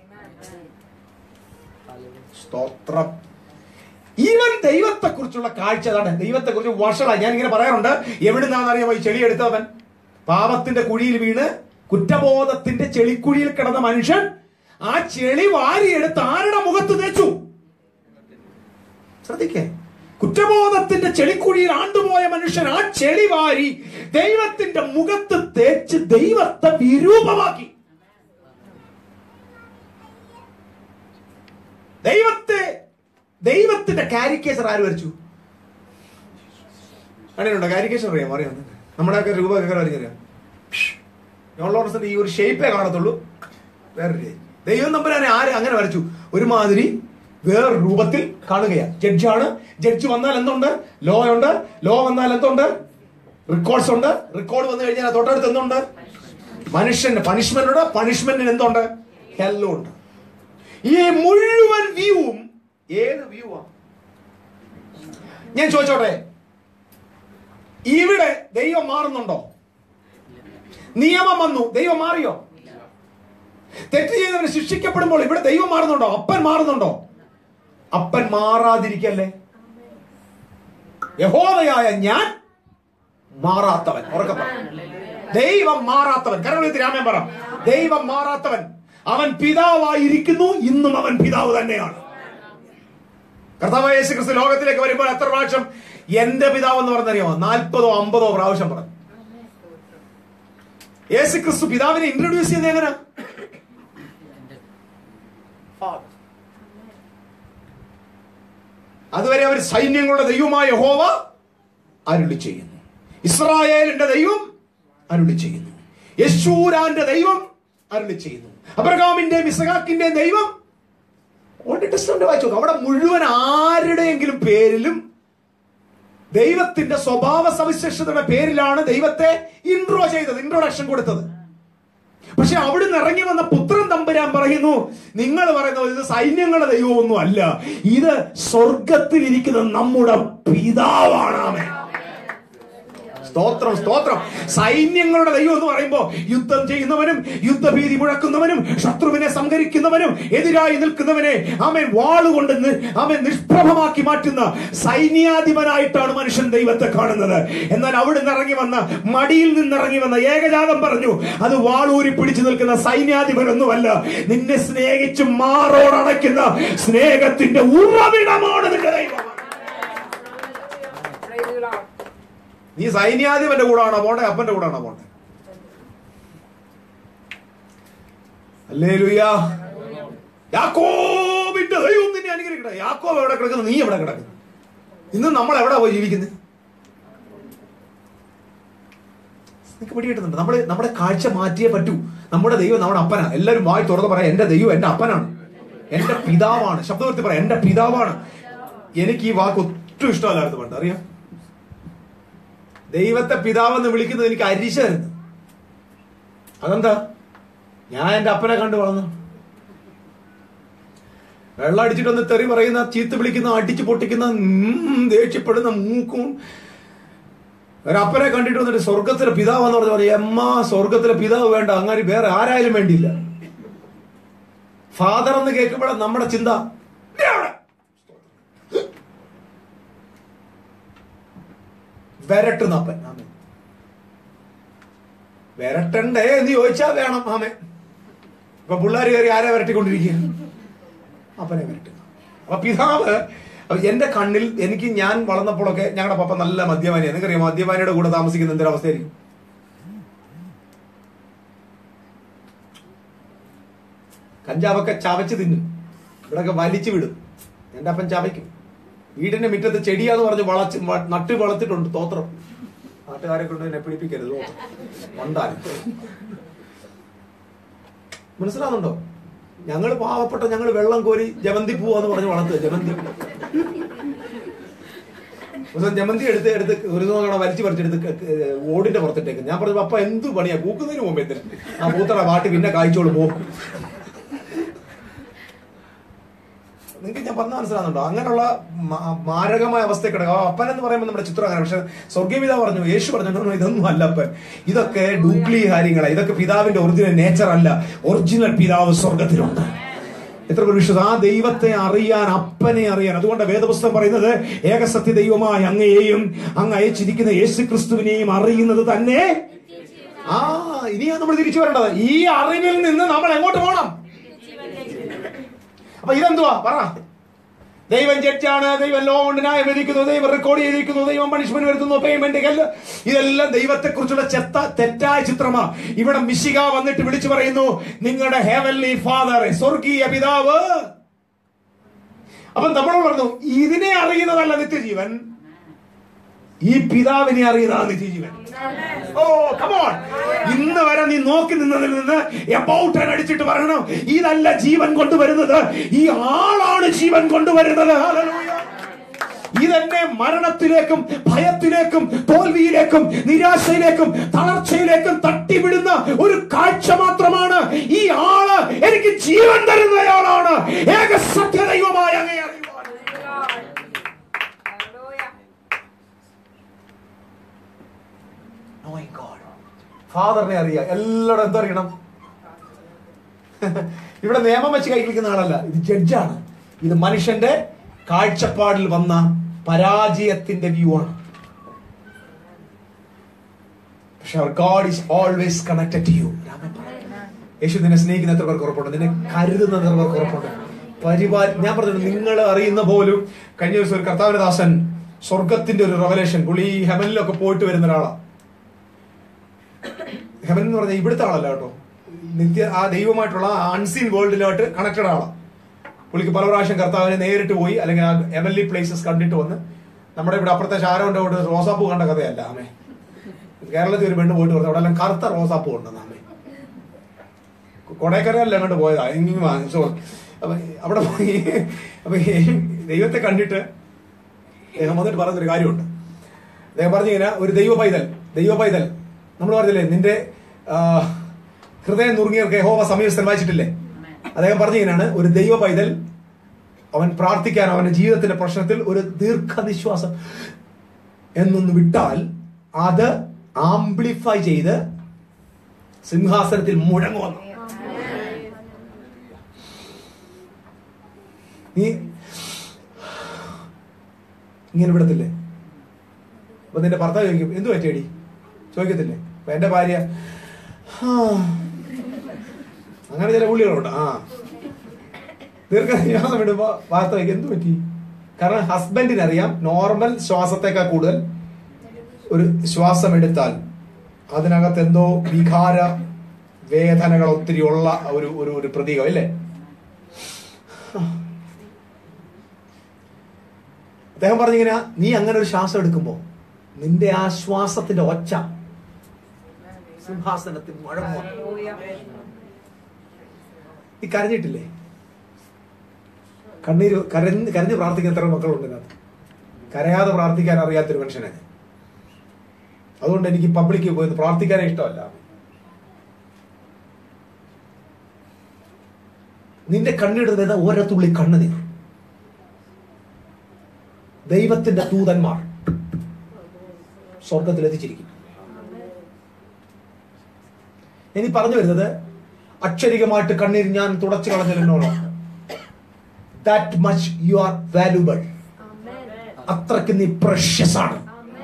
സ്തോത്രം ഈവൻ ദൈവത്തെ കുറിച്ചുള്ള കാഴ്ച അതാണ് ദൈവത്തെ കുറിച്ച് വഷള ഞാൻ ഇങ്ങനെ പറയാറുണ്ട് എവിടുന്നാണെന്നറിയാമോ ഈ ചെളി എടുത്തവൻ പാപത്തിന്റെ കുഴിയിൽ വീണ് കുറ്റബോധത്തിന്റെ ചെളിക്കുഴിയിൽ കിടന്ന മനുഷ്യൻ ആ ചെളി വാരിയെടുത്ത് ആരുടെ മുഖത്ത് തേച്ചു ശ്രദ്ധിക്കേ കുറ്റബോധത്തിന്റെ ചെളിക്കുഴിയിൽ ആണ്ടുപോയ മനുഷ്യൻ ആ ചെളി വാരി ദൈവത്തിന്റെ മുഖത്ത് തേച്ച് ദൈവത്തെ വിരൂപമാക്കി ദൈവത്തെ ദൈവത്തിന്റെ കാരിക്കേച്ചർ ആര് വരച്ചു അങ്ങനെയുണ്ടോ കാരിക്കേച്ചർ അറിയാം അറിയാം നമ്മുടെയൊക്കെ രൂപമൊക്കെ വരയ്ക്കറിയാം നോളോറസിന്റെ ഈ ഒരു ഷേപ്പേ കാണത്തുള്ളൂ വേറൊരു രീതി ദൈവം നമ്പരാനെ ആര് അങ്ങനെ വരച്ചു ഒരുമാതിരി വേറെ രൂപത്തിൽ കാണുകയാണ് ജഡ്ജാണ് ജഡ്ജ് വന്നാൽ എന്തുണ്ട് ലോ ഉണ്ട് ലോ വന്നാൽ എന്തുണ്ട് റെക്കോർഡ്സ് ഉണ്ട് റെക്കോർഡ് വന്നു കഴിഞ്ഞാൽ തൊട്ടടുത്ത് എന്തുണ്ട് മനുഷ്യന്റെ പണിഷ്മെന്റ് ഉണ്ട് പണിഷ്മെന്റിന് എന്തുണ്ട് ഹെല്ലും ഉണ്ട് ഈ മുഴുവൻ വ്യൂവും ഏത് വ്യൂ ആ ഞാൻ ചോദിച്ചോട്ടെ ഇവിടെ ദൈവം മാറുന്നുണ്ടോ നിയമം വന്നു ദൈവം മാറിയോ തെറ്റ് ചെയ്തവന് ശിക്ഷിക്കപ്പെടുമ്പോൾ ഇവിടെ ദൈവം മാറുന്നുണ്ടോ അപ്പൻ മാറുന്നുണ്ടോ അപ്പൻ മാറാതിരിക്കല്ലേ യഹോവയായ ഞാൻ മാറാത്തവൻ ഉറക്കെ പറ ദൈവം മാറാത്തവൻ കരവിളത്തി രാമൻ പറ ദൈവം മാറാത്തവൻ അവൻ പിതാവായിരിക്കുന്നു ഇന്നും അവൻ പിതാവ് തന്നെയാണ് കർത്താവായ യേശു ക്രിസ്തു ലോകത്തിലേക്ക് വരുമ്പോൾ എത്ര പ്രാവശ്യം എന്റെ പിതാവ് എന്ന് പറഞ്ഞറിയാമോ നാൽപ്പതോ അമ്പതോ പ്രാവശ്യം പറഞ്ഞു യേശു ക്രിസ്തു പിതാവിനെ ഇൻട്രൊഡ്യൂസ് ചെയ്ത് എങ്ങനെ അതുവരെ അവർ സൈന്യങ്ങളുടെ ദൈവമായ ഹോവ അരുളി ചെയ്യുന്നു ഇസ്രായേലിന്റെ ദൈവം അരുളി ചെയ്യുന്നു യശൂരാന്റെ ദൈവം അരുളി ചെയ്യുന്നു അബ്രഹാമിന്റെയും ഇസഹാക്കിന്റെയും ദൈവം ഓൾഡ് ടെസ്റ്റ്മെന്റ് വായിച്ചു നോക്ക്. അവിടെ മുഴുവൻ ആരുടെയെങ്കിലും പേരിലും ദൈവത്തിന്റെ സ്വഭാവ സവിശേഷതയുടെ പേരിലാണ് ദൈവത്തെ ഇൻട്രോ ചെയ്തത് ഇൻട്രൊഡക്ഷൻ കൊടുത്തത് പക്ഷെ അവിടുന്ന് ഇറങ്ങി വന്ന പുത്രൻ തമ്പുരാൻ പറയുന്നു നിങ്ങൾ പറയുന്നത് ഇത് സൈന്യങ്ങളുടെ ദൈവമൊന്നും അല്ല ഇത് സ്വർഗത്തിൽ ഇരിക്കുന്ന നമ്മുടെ പിതാവാണ് ആമേൻ. സ്തോത്രം സ്തോത്രം സൈന്യങ്ങളുടെ ദൈവം എന്ന് പറയുമ്പോ യുദ്ധം ചെയ്യുന്നവനും യുദ്ധഭീതി മുഴക്കുന്നവനും ശത്രുവിനെ സംഹരിക്കുന്നവനും എതിരായി നിൽക്കുന്നവനെ ആമൻ വാളുകൊണ്ട് നി- ആമൻ നിഷ്പ്രഭമാക്കി മാറ്റുന്ന സൈന്യാധിപനായിട്ടാണ് മനുഷ്യൻ ദൈവത്തെ കാണുന്നത് എന്നാൽ അവിടെ ഇറങ്ങി വന്ന മടിയിൽ നിന്നിറങ്ങി വന്ന ഏകജാതം പറഞ്ഞു അത് വാളൂരി പിടിച്ചു നിൽക്കുന്ന സൈന്യാധിപനൊന്നുമല്ല നിന്നെ സ്നേഹിച്ച് മാറോടണയ്ക്കുന്ന സ്നേഹത്തിന്റെ ഉറവിടമാണ് നിന്റെ ദൈവം നീ സൈന്യാധിപന്റെ കൂടാണോ പോണ്ടേ അപ്പന്റെ കൂടാണോ പോണ്ടേ അല്ലേ ലുയാ യാക്കോബിന്റെ ദൈവം നിന്നെ അനുഗ്രഹിക്കട്ടെ യാക്കോബ് എവിടെ കിടക്കുന്നു നീ എവിടെ കിടക്കുന്നു ഇന്ന് നമ്മൾ എവിടെ പോയി ജീവിക്കുന്നത് നിനക്ക് പിടി കിട്ടുന്നുണ്ട് നമ്മള് നമ്മുടെ കാഴ്ച മാറ്റിയേ പറ്റൂ നമ്മുടെ ദൈവം നമ്മുടെ അപ്പനാ എല്ലാവരും വായി തുറന്ന് പറയാം എന്റെ ദൈവം എന്റെ അപ്പനാണ് എന്റെ പിതാവാണ് ശബ്ദവർത്തി പറയാം എന്റെ പിതാവാണ് എനിക്ക് ഈ വാക്ക് ഒട്ടും ഇഷ്ടമല്ലായിരുന്നു പണ്ട് അറിയാം ദൈവത്തെ പിതാവെന്ന് വിളിക്കുന്നത് എനിക്ക് അരിശായിരുന്നു അതെന്താ ഞാൻ എന്റെ അപ്പനെ കണ്ടു വളർന്നു വെള്ളം അടിച്ചിട്ടൊന്ന് തെറി പറയുന്ന ചീത്ത വിളിക്കുന്ന അടിച്ചു പൊട്ടിക്കുന്ന ഉം, ദേഷ്യപ്പെടുന്ന മൂക്കും ഒരപ്പനെ കണ്ടിട്ട് വന്നിട്ട് സ്വർഗത്തിലെ പിതാവെന്ന് പറഞ്ഞ പോലെ എമ്മ സ്വർഗത്തിലെ പിതാവ് വേണ്ട അങ്ങനെ വേറെ ആരായാലും വേണ്ടിയില്ല ഫാദർ എന്ന് കേൾക്കുമ്പോഴാണ് നമ്മുടെ ചിന്ത "ദേ അവിടെ." വരട്ടുന്ന അപ്പൻ ആമേ വരട്ടണ്ടേ എന്ന് ചോദിച്ചാ വേണം ആമേ ഇപ്പൊ പിള്ളേർ കയറി ആരെ വരട്ടിക്കൊണ്ടിരിക്കുക അപ്പനെ വരട്ടുക അപ്പൊ പിതാവ് അപ്പൊ എന്റെ കണ്ണിൽ എനിക്ക് ഞാൻ വളർന്നപ്പോഴൊക്കെ ഞങ്ങളുടെ പപ്പ നല്ല മദ്യപാനിയാണ് നിങ്ങൾക്കറിയാം മദ്യപാനിയുടെ കൂടെ താമസിക്കുന്ന എന്തൊരവസ്ഥയായിരിക്കും കഞ്ചാവൊക്കെ ചവച്ച് തിന്നും ഇവിടൊക്കെ വലിച്ചു വിടും എന്റെ അപ്പൻ ചവയ്ക്കും വീടിന്റെ മുറ്റത്ത് ചെടിയാന്ന് പറഞ്ഞ് വളച്ച് വ- നട്ട് വളർത്തിട്ടുണ്ട് തോത്രം നാട്ടുകാരെ കൊണ്ട് എന്നെ പിടിപ്പിക്കരുത് തോത്രം മണ്ടാൻ മനസ്സിലാവുന്നുണ്ടോ ഞങ്ങള് പാവപ്പെട്ട ഞങ്ങള് വെള്ളം കോരി ജമന്തി പൂവാന്ന് പറഞ്ഞ് വളർത്തുക ജമന്തി ഒരു ദിവസം ജമന്തി എടുത്ത് എടുത്ത് ഒരു ദിവസം വലിച്ചു പറിച്ചെടുത്ത് ക- ക- ഓടിന്റെ പുറത്തിട്ടേക്ക് ഞാൻ പറഞ്ഞു പപ്പ എന്ത് പണിയാ പൂക്കുന്നതിന് മുമ്പ് എന്തിനാ ആ പൂത്തറ വാട്ടി പിന്നെ കായ്ച്ചോളൂ പോകും നിങ്ങൾക്ക് ഞാൻ പറഞ്ഞ മനസ്സിലാകുന്നുണ്ടോ അങ്ങനെയുള്ള മാ- മാരകമായ അവസ്ഥ കിടക്കുക അപ്പൻ എന്ന് പറയുമ്പോൾ നമ്മുടെ ചിത്രം അങ്ങനെ പക്ഷെ സ്വർഗീയപിത പറഞ്ഞു യേശു പറഞ്ഞു "No, no, ഇതൊന്നും അല്ല അപ്പൻ ഇതൊക്കെ ഡ്യൂപ്ലി കാര്യങ്ങളാ ഇതൊക്കെ പിതാവിന്റെ ഒറിജിനൽ നേച്ചർ അല്ല ഒറിജിനൽ പിതാവ് സ്വർഗത്തിലുണ്ട് എത്ര പേർ വിശ്വസം ആ ദൈവത്തെ അറിയാൻ അപ്പനെ അറിയാൻ അതുകൊണ്ട് വേദപുസ്തകം പറയുന്നത് ഏകസത്യ ദൈവമായ അങ്ങയെയും അങ്ങ് അയച്ചിരിക്കുന്ന യേശു ക്രിസ്തുവിനെയും അറിയുന്നത് തന്നെ ആ ഇനിയാണ് നമ്മൾ തിരിച്ചു വരേണ്ടത് ഈ അറിവിൽ നിന്ന് നമ്മൾ എങ്ങോട്ട് പോകണം അപ്പൊ ഇതെന്തുവാ പറ ദൈവം ജഡ്ജാണ് ദൈവം ലോ കൊണ്ട് ന്യായം വിധിക്കുന്നു ദൈവം റെക്കോർഡ് ചെയ്തിരിക്കുന്നു ദൈവം പണിഷ്മെന്റ് വരുത്തുന്നു പേയ്മെന്റ് കല്ല് ഇതെല്ലാം ദൈവത്തെ കുറിച്ചുള്ള ചെത്ത തെറ്റായ ചിത്രമാ ഇവിടെ മിശിക വന്നിട്ട് വിളിച്ചു പറയുന്നു നിങ്ങളുടെ ഹെവൻലി ഫാദർ സ്വർഗീയ പിതാവ് അപ്പൊ നമ്മളോട് പറഞ്ഞു ഇതിനെ അറിയുന്നതല്ല നിത്യജീവൻ ഈ പിതാവിനെ അറിയുന്നതാണ് നിത്യജീവൻ ഓ കമോൺ ഇന്ന് വരെ നീ നോക്കി നിന്നതിൽ നിന്ന് എബൌട്ട് അടിച്ചിട്ട് പറയണം ഇതല്ല ജീവൻ കൊണ്ടുവരുന്നത് ഈ ആളാണ് ജീവൻ കൊണ്ടുവരുന്നത് Hallelujah. ഇതെന്നെ മരണത്തിലേക്കും ഭയത്തിലേക്കും തോൽവിയിലേക്കും നിരാശയിലേക്കും തളർച്ചയിലേക്കും തട്ടിവിടുന്ന ഒരു കാഴ്ച മാത്രമാണ് ഈ ആള് എനിക്ക് ജീവൻ തരുന്നയാളാണ് ഏക സത്യദൈവമായ അങ്ങേ അറിയുവാൻ ഫാദറിനെ അറിയാം എല്ലാവരും എന്തോ അറിയണം ഇവിടെ നിയമം വെച്ച് കൈകളിക്കുന്ന ആളല്ല ഇത് ജഡ്ജാണ് ഇത് മനുഷ്യന്റെ കാഴ്ചപ്പാടിൽ വന്ന പരാജയത്തിന്റെ വ്യൂ ആണ് പക്ഷെ അവർ God is always connected to you Yesu നിന്നെ സ്നേഹിക്കുന്ന എത്ര പേർക്ക് ഉറപ്പുണ്ട് നിന്നെ കരുതുന്ന എത്ര പേർക്ക് ഉറപ്പുണ്ട് പരിപാല ഞാൻ പറഞ്ഞു നിങ്ങൾ അറിയുന്ന പോലും കഴിഞ്ഞ ദിവസം ഒരു കർത്താവിന്റെ ദാസൻ സ്വർഗത്തിന്റെ ഒരു റവലേഷൻ പുള്ളി ഈ ഹെമനിലൊക്കെ പോയിട്ട് വരുന്ന ഒരാളാണ് ഹെവൻ എന്ന് പറഞ്ഞാൽ ഇവിടുത്തെ ആളല്ല കേട്ടോ നിത്യ ആ ദൈവമായിട്ടുള്ള അൺസീൻ വേൾഡിലോട്ട് കണക്റ്റഡ് ആളാണ് പുള്ളിക്ക് പല പ്രാവശ്യം കർത്താവിനെ നേരിട്ട് പോയി അല്ലെങ്കിൽ ആ എമൻലി പ്ലേസസ് കണ്ടിട്ട് വന്ന് നമ്മുടെ ഇവിടെ അപ്പുറത്തെ ശാരോന്റെ അവിടെ റോസാപ്പൂ കണ്ട കഥയല്ല ആമേ കേരളത്തിൽ ഒരു പെണ്ണ് പോയിട്ട് പറഞ്ഞു അവിടെ എല്ലാം കറുത്ത റോസാപ്പൂ ഉണ്ടെന്ന് ആമേ കൊടൈക്കരയല്ല അങ്ങോട്ട് പോയതാ ഇനി വാങ്ങിച്ചോ അപ്പൊ അവിടെ പോയി അപ്പൊ ഈ ദൈവത്തെ കണ്ടിട്ട് അദ്ദേഹം വന്നിട്ട് പറഞ്ഞൊരു കാര്യമുണ്ട് അദ്ദേഹം പറഞ്ഞു ഇങ്ങനെ ഒരു ദൈവ പൈതൽ ദൈവ പൈതൽ നമ്മൾ പറഞ്ഞില്ലേ നിന്റെ ആ, ഹൃദയം നുറുങ്ങിയവർക്ക് യഹോവ സമീപസ്ഥൻ വായിച്ചിട്ടില്ലേ അദ്ദേഹം പറഞ്ഞു ഇങ്ങനെയാണ് ഒരു ദൈവ പൈതൽ അവൻ പ്രാർത്ഥിക്കാൻ അവന്റെ ജീവിതത്തിന്റെ പ്രശ്നത്തിൽ ഒരു ദീർഘനിശ്വാസം എന്നൊന്ന് വിട്ടാൽ അത് ആംപ്ലിഫൈ ചെയ്ത് സിംഹാസനത്തിൽ മുഴങ്ങുവന്നു നീ ഇങ്ങനെ വിടത്തില്ലേ അപ്പൊ നിന്റെ ഭർത്താവ് ചോദിക്കും എന്തു പറ്റിയടി ചോദിക്കത്തില്ലേ അപ്പൊ എന്റെ ഭാര്യ "ആ." അങ്ങനെ ചില പുള്ളികളുണ്ട് ആ ദീർഘനിശ്വാസം വിടുമ്പോ വാർത്ത വയ്ക്കും എന്തു പറ്റി കാരണം ഹസ്ബൻഡിന് അറിയാം നോർമൽ ശ്വാസത്തേക്കാൾ കൂടുതൽ ഒരു ശ്വാസം എടുത്താൽ അതിനകത്ത് എന്തോ വികാര വേദനകൾ ഒത്തിരി ഉള്ള ഒരു ഒരു ഒരു പ്രതീകം അല്ലേ അദ്ദേഹം പറഞ്ഞിങ്ങനെ നീ അങ്ങനെ ഒരു ശ്വാസം എടുക്കുമ്പോ നിന്റെ ആ ശ്വാസത്തിന്റെ ഒച്ച സിംഹാസനത്തിൽ മുഴങ്ങുക നീ കരഞ്ഞിട്ടില്ലേ കണ്ണീര് കരഞ്ഞ് കരഞ്ഞ് പ്രാർത്ഥിക്കുന്ന എത്ര മക്കളുണ്ട് ഇതിനകത്ത് കരയാതെ പ്രാർത്ഥിക്കാൻ അറിയാത്തൊരു മനുഷ്യനാണ് ഞാൻ. അതുകൊണ്ട് എനിക്ക് പബ്ലിക്ക് പോയി പ്രാർത്ഥിക്കാനേ ഇഷ്ടമല്ല നിന്റെ കണ്ണിടുന്നത് ഓരോ തുള്ളി കണ്ണുനീർ ദൈവത്തിന്റെ ദൂതന്മാർ സ്വർഗത്തിൽ എത്തിച്ചിരിക്കും ഇനി പറഞ്ഞു വരുന്നത് അക്ഷരികമായിട്ട് കണ്ണീർ ഞാൻ തുടച്ചു കളഞ്ഞല്ലോ that much you are valuable അത്രയ്ക്ക് നീ പ്രഷ്യസ് ആണ്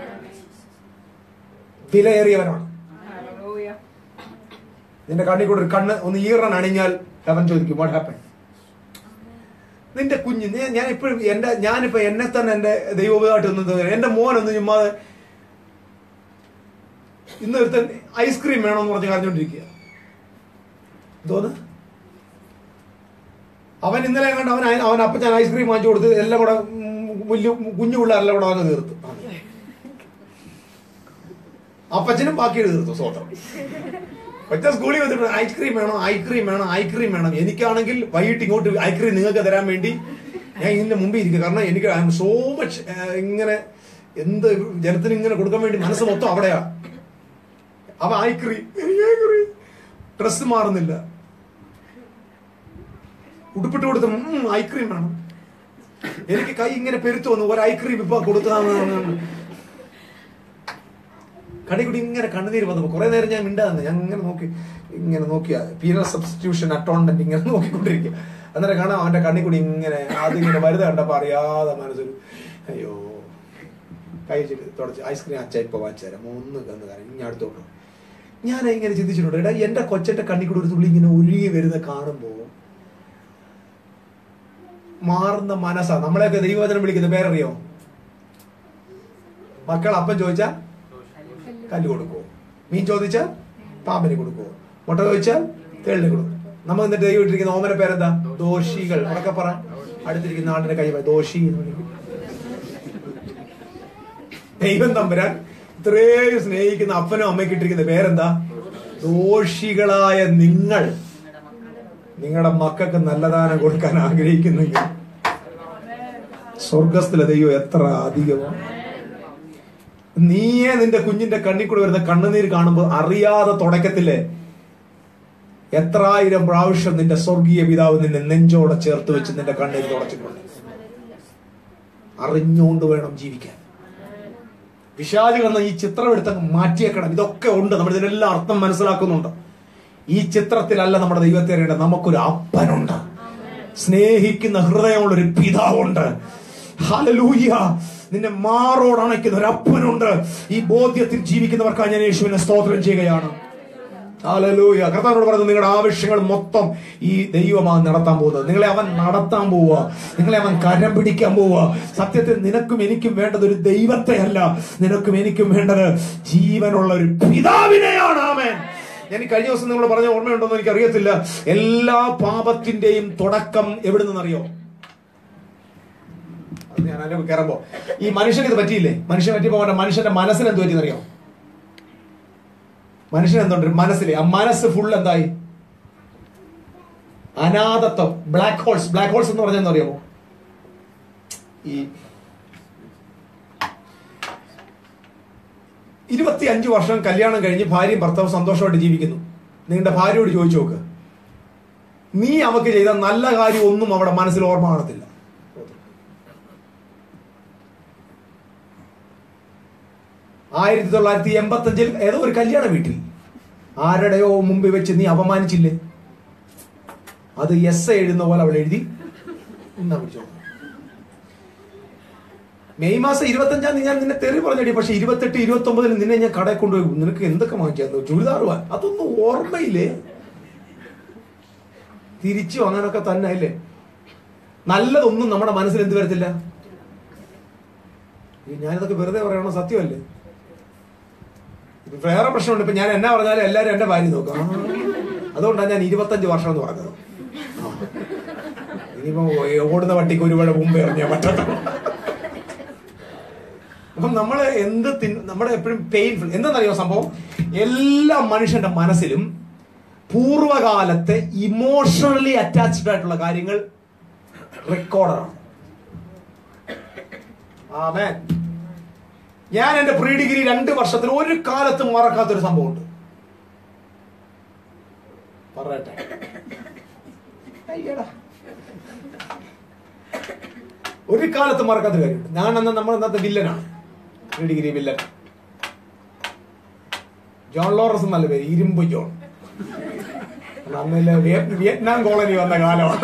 വിലയേറിയവനാണ് നിന്റെ കണ്ണിൽ കൂടെ ഒരു കണ്ണ് ഒന്ന് ഈറൻ അണിഞ്ഞാൽ അവൻ ചോദിക്കും വാട്ട് ഹാപ്പൻ നിന്റെ കുഞ്ഞ് ഞാൻ- ഞാൻ ഇപ്പോഴും എന്റെ ഞാനിപ്പോ എന്നെ തന്നെ എന്റെ ദൈവമായിട്ട് ഒന്ന് എന്റെ മോനൊന്ന് ചുമ്മാതെ ഇന്ന് ഒരുത്തൻ ഐസ്ക്രീം വേണമെന്ന് പറഞ്ഞ് കരഞ്ഞോണ്ടിരിക്കുക എന്തോന്ന് അവൻ ഇന്നലെ കണ്ട് അവൻ അയ- അവൻ അപ്പച്ചൻ ഐസ്ക്രീം വാങ്ങിച്ചു കൊടുത്ത് എല്ലാം കൂടെ ഉം, വലിയ കുഞ്ഞു പിള്ളേരെല്ലാം കൂടെ അവന് തീർത്തു അപ്പച്ചനും ബാക്കി തീർത്തു സ്വന്തം ഒറ്റ സ്കൂളിൽ വന്നിട്ട് ഐസ്ക്രീം വേണം ഐസ്ക്രീം വേണം ഐസ്ക്രീം വേണം എനിക്കാണെങ്കിൽ വൈകിട്ട് ഇങ്ങോട്ട് ഐസ്ക്രീം നിങ്ങൾക്ക് തരാൻ വേണ്ടി ഞാൻ ഇതിന്റെ മുമ്പിൽ ഇരിക്കും കാരണം എനിക്ക് ഐ എം സോ മച്ച് ഇങ്ങനെ എന്ത് ജനത്തിന് ഇങ്ങനെ കൊടുക്കാൻ വേണ്ടി മനസ്സ് മൊത്തം അവിടെയാ അവ ഐസ്ക്രീം എനിക്ക് ഐസ്ക്രീം ഡ്രസ് മാറുന്നില്ല ഉടുപ്പിട്ട് കൊടുത്ത ഉം, ഐസ്ക്രീം വേണം എനിക്ക് കൈ ഇങ്ങനെ പെരുത്തു വന്നു ഒരു ഐസ്ക്രീം ഇപ്പൊ കൊടുത്തതാണ് കണിക്കുടി ഇങ്ങനെ കണ്ണുനീര് വന്നപ്പോ കുറെ നേരം ഞാൻ മിണ്ടാന്ന് ഞാൻ ഇങ്ങനെ നോക്കി ഇങ്ങനെ നോക്കിയ പീനൽ സബ്സ്റ്റിറ്റ്യൂഷൻ അറ്റോണ്ടന്റ് ഇങ്ങനെ നോക്കിക്കൊണ്ടിരിക്കുക അന്നേരം കാണാം അവന്റെ കണ്ണിക്കുടി ഇങ്ങനെ ആദ്യം ഇങ്ങനെ വലുത് കണ്ടപ്പോ അറിയാതെ മനസ്സിൽ അയ്യോ കൈ വെച്ചിട്ട് തുടച്ച് ഐസ്ക്രീം അച്ഛ ഇപ്പൊ വാങ്ങിച്ചു തരാം ഒന്ന് കന്ന് തരാം ഇനി അടുത്തോട്ടോ ഞാൻ ഇങ്ങനെ ചിന്തിച്ചിട്ടുണ്ട് എടാ എന്റെ കൊച്ചന്റെ കണ്ണിക്കൂടി ഒരു തുള്ളി ഇങ്ങനെ ഒഴുകി വരുന്ന കാണുമ്പോ മാറുന്ന മനസ്സാ നമ്മളെയൊക്കെ ദൈവവചനം വിളിക്കുന്ന പേരറിയോ മക്കൾ അപ്പം ചോദിച്ചാ കല്ല് കൊടുക്കുവോ മീൻ ചോദിച്ചാൽ പാമ്പിന് കൊടുക്കുവോ മുട്ട ചോദിച്ചാൽ തേളിന് കൊടുക്കും നമ്മൾ എന്നിട്ട് ദൈവം ഇട്ടിരിക്കുന്ന ഓമന പേരെന്താ ദോഷികൾ ഉറക്കെ പറ അടുത്തിരിക്കുന്ന ആളിന്റെ കൈ പറ, ദോഷി എന്ന് വിളിക്കും ദൈവം തമ്പുരാൻ ഇത്രയും സ്നേഹിക്കുന്ന അപ്പനും അമ്മയ്ക്ക് ഇട്ടിരിക്കുന്ന പേരെന്താ ദോഷികളായ നിങ്ങൾ നിങ്ങളുടെ മക്കൾക്ക് നല്ലദാനം കൊടുക്കാൻ ആഗ്രഹിക്കുന്നെങ്കിൽ സ്വർഗസ്ഥിലെ ദൈവം എത്ര അധികമാണ് നീയെ നിന്റെ കുഞ്ഞിന്റെ കണ്ണിൽ കൂടെ വരുന്ന കണ്ണുനീര് കാണുമ്പോൾ അറിയാതെ തുടക്കത്തില്ലേ എത്രായിരം പ്രാവശ്യം നിന്റെ സ്വർഗീയ പിതാവ് നിന്നെ നെഞ്ചോടെ ചേർത്ത് വെച്ച് നിന്റെ കണ്ണീര് തുടച്ചിട്ടുണ്ട് അറിഞ്ഞുകൊണ്ട് വേണം ജീവിക്കാൻ വിശാലി എന്ന ഈ ചിത്രം എടുത്ത് മാറ്റിയേക്കണം ഇതൊക്കെ ഉണ്ട് നമ്മൾ ഇതിനെല്ലാം അർത്ഥം മനസ്സിലാക്കുന്നുണ്ട് ഈ ചിത്രത്തിലല്ല നമ്മുടെ ദൈവത്തെ അറിയേണ്ടത് നമുക്കൊരു അപ്പനുണ്ട് സ്നേഹിക്കുന്ന ഹൃദയമുള്ള ഒരു പിതാവുണ്ട് ഹലലൂയ നിന്നെ മാറോട് അണയ്ക്കുന്ന ഒരു അപ്പനുണ്ട് ഈ ബോധ്യത്തിൽ ജീവിക്കുന്നവർക്കായി ഞാൻ യേശുവിനെ സ്തോത്രം ചെയ്യുകയാണ് ഹല്ലേലൂയ കർത്താവിനോട് പറയുന്നത് നിങ്ങളുടെ ആവശ്യങ്ങൾ മൊത്തം ഈ ദൈവമാണ് നടത്താൻ പോകുന്നത് നിങ്ങളെ അവൻ നടത്താൻ പോവുക നിങ്ങളെ അവൻ കരം പിടിക്കാൻ പോവുക സത്യത്തിൽ നിനക്കും എനിക്കും വേണ്ടത് ഒരു ദൈവത്തെ അല്ല നിനക്കും എനിക്കും വേണ്ടത് ജീവനുള്ള ഒരു പിതാവിനെയാണ് ആമേൻ ഞാൻ ഈ കഴിഞ്ഞ ദിവസം നിങ്ങൾ പറഞ്ഞ ഓർമ്മയുണ്ടോ എന്ന് എനിക്ക് അറിയത്തില്ല എല്ലാ പാപത്തിന്റെയും തുടക്കം എവിടെ നിന്നറിയോ അത് ഞാൻ അതിലേക്ക് കയറുമ്പോ ഈ മനുഷ്യന് ഇത് പറ്റിയില്ലേ മനുഷ്യൻ പറ്റിയപ്പോ അവന്റെ മനുഷ്യന്റെ മനസ്സിന് എന്ത് പറ്റിയെന്നറിയോ മനുഷ്യൻ എന്തുണ്ട് മനസ്സിലെ ആ മനസ്സ് ഫുൾ എന്തായി അനാഥത്വം ബ്ലാക്ക് ഹോൾസ് ബ്ലാക്ക് ഹോൾസ് എന്ന് പറഞ്ഞാൽ അറിയാമോ ഈ ഇരുപത്തി അഞ്ച് വർഷം കല്യാണം കഴിഞ്ഞ് ഭാര്യയും ഭർത്താവും സന്തോഷമായിട്ട് ജീവിക്കുന്നു നിങ്ങളുടെ ഭാര്യയോട് ചോദിച്ചു നോക്ക് നീ അവക്ക് ചെയ്ത നല്ല കാര്യം ഒന്നും അവിടെ മനസ്സിൽ ഓർമ്മ കാണത്തില്ല ആയിരത്തി തൊള്ളായിരത്തി എൺപത്തി അഞ്ചിൽ ഏതോ ഒരു കല്യാണ വീട്ടിൽ ആരുടെയോ മുമ്പിൽ വെച്ച് നീ അപമാനിച്ചില്ലേ അത് എസ് എഴുതുന്ന പോലെ അവൾ എഴുതി എന്നാ പിടിച്ചോ മെയ് മാസം ഇരുപത്തി അഞ്ചാം തീയതി ഞാൻ നിന്നെ തെറി പറഞ്ഞടി പക്ഷെ ഇരുപത്തെട്ട് ഇരുപത്തി ഒമ്പതിൽ നിന്നെ ഞാൻ കടയിൽ കൊണ്ടുപോയി നിനക്ക് എന്തൊക്കെ വാങ്ങിക്കാന്നു ചുരിദാർ വാ അതൊന്നും ഓർമ്മയില്ലേ തിരിച്ചു അങ്ങനൊക്കെ തന്നെ അല്ലേ നല്ലതൊന്നും നമ്മുടെ മനസ്സിൽ എന്ത് വരത്തില്ല ഈ ഞാനിതൊക്കെ വെറുതെ പറയണോ സത്യമല്ലേ ഇപ്പൊ വേറെ പ്രശ്നമുണ്ട് ഇപ്പൊ ഞാൻ എന്നാ പറഞ്ഞാലും എല്ലാരും എന്റെ ഭാര്യ നോക്കും ആ, അതുകൊണ്ടാണ് ഞാൻ ഇരുപത്തഞ്ച് വർഷം എന്ന് പറഞ്ഞത് ആ. ഇനിയിപ്പോ ഓടുന്ന വട്ടിക്ക് ഒരുപാട് മുമ്പ് ഇറങ്ങിയാ പറ്റത്തുള്ളൂ അപ്പം നമ്മള് എന്ത് തിൻ- നമ്മുടെ എപ്പോഴും പെയിൻഫുൾ എന്തെന്നറിയോ സംഭവം എല്ലാ മനുഷ്യന്റെ മനസ്സിലും പൂർവകാലത്തെ ഇമോഷണലി അറ്റാച്ച്ഡ് ആയിട്ടുള്ള കാര്യങ്ങൾ റെക്കോർഡാണ് ആമേൻ ഞാൻ എന്റെ പ്രീ ഡിഗ്രി രണ്ട് വർഷത്തിൽ ഒരു കാലത്തും മറക്കാത്തൊരു സംഭവമുണ്ട് പറയട്ടെ അയ്യടാ ഒരു കാലത്ത് മറക്കാത്ത കാര്യമുണ്ട് ഞാൻ അന്ന് നമ്മൾ ഇന്നത്തെ വില്ലനാണ് pre degree villain John Lawrence എന്നല്ല പേര് ഇരുമ്പ് ജോൺ അന്നില്ല വിയറ്റ് വിയറ്റ്നാം കോളനി വന്ന കാലമാണ്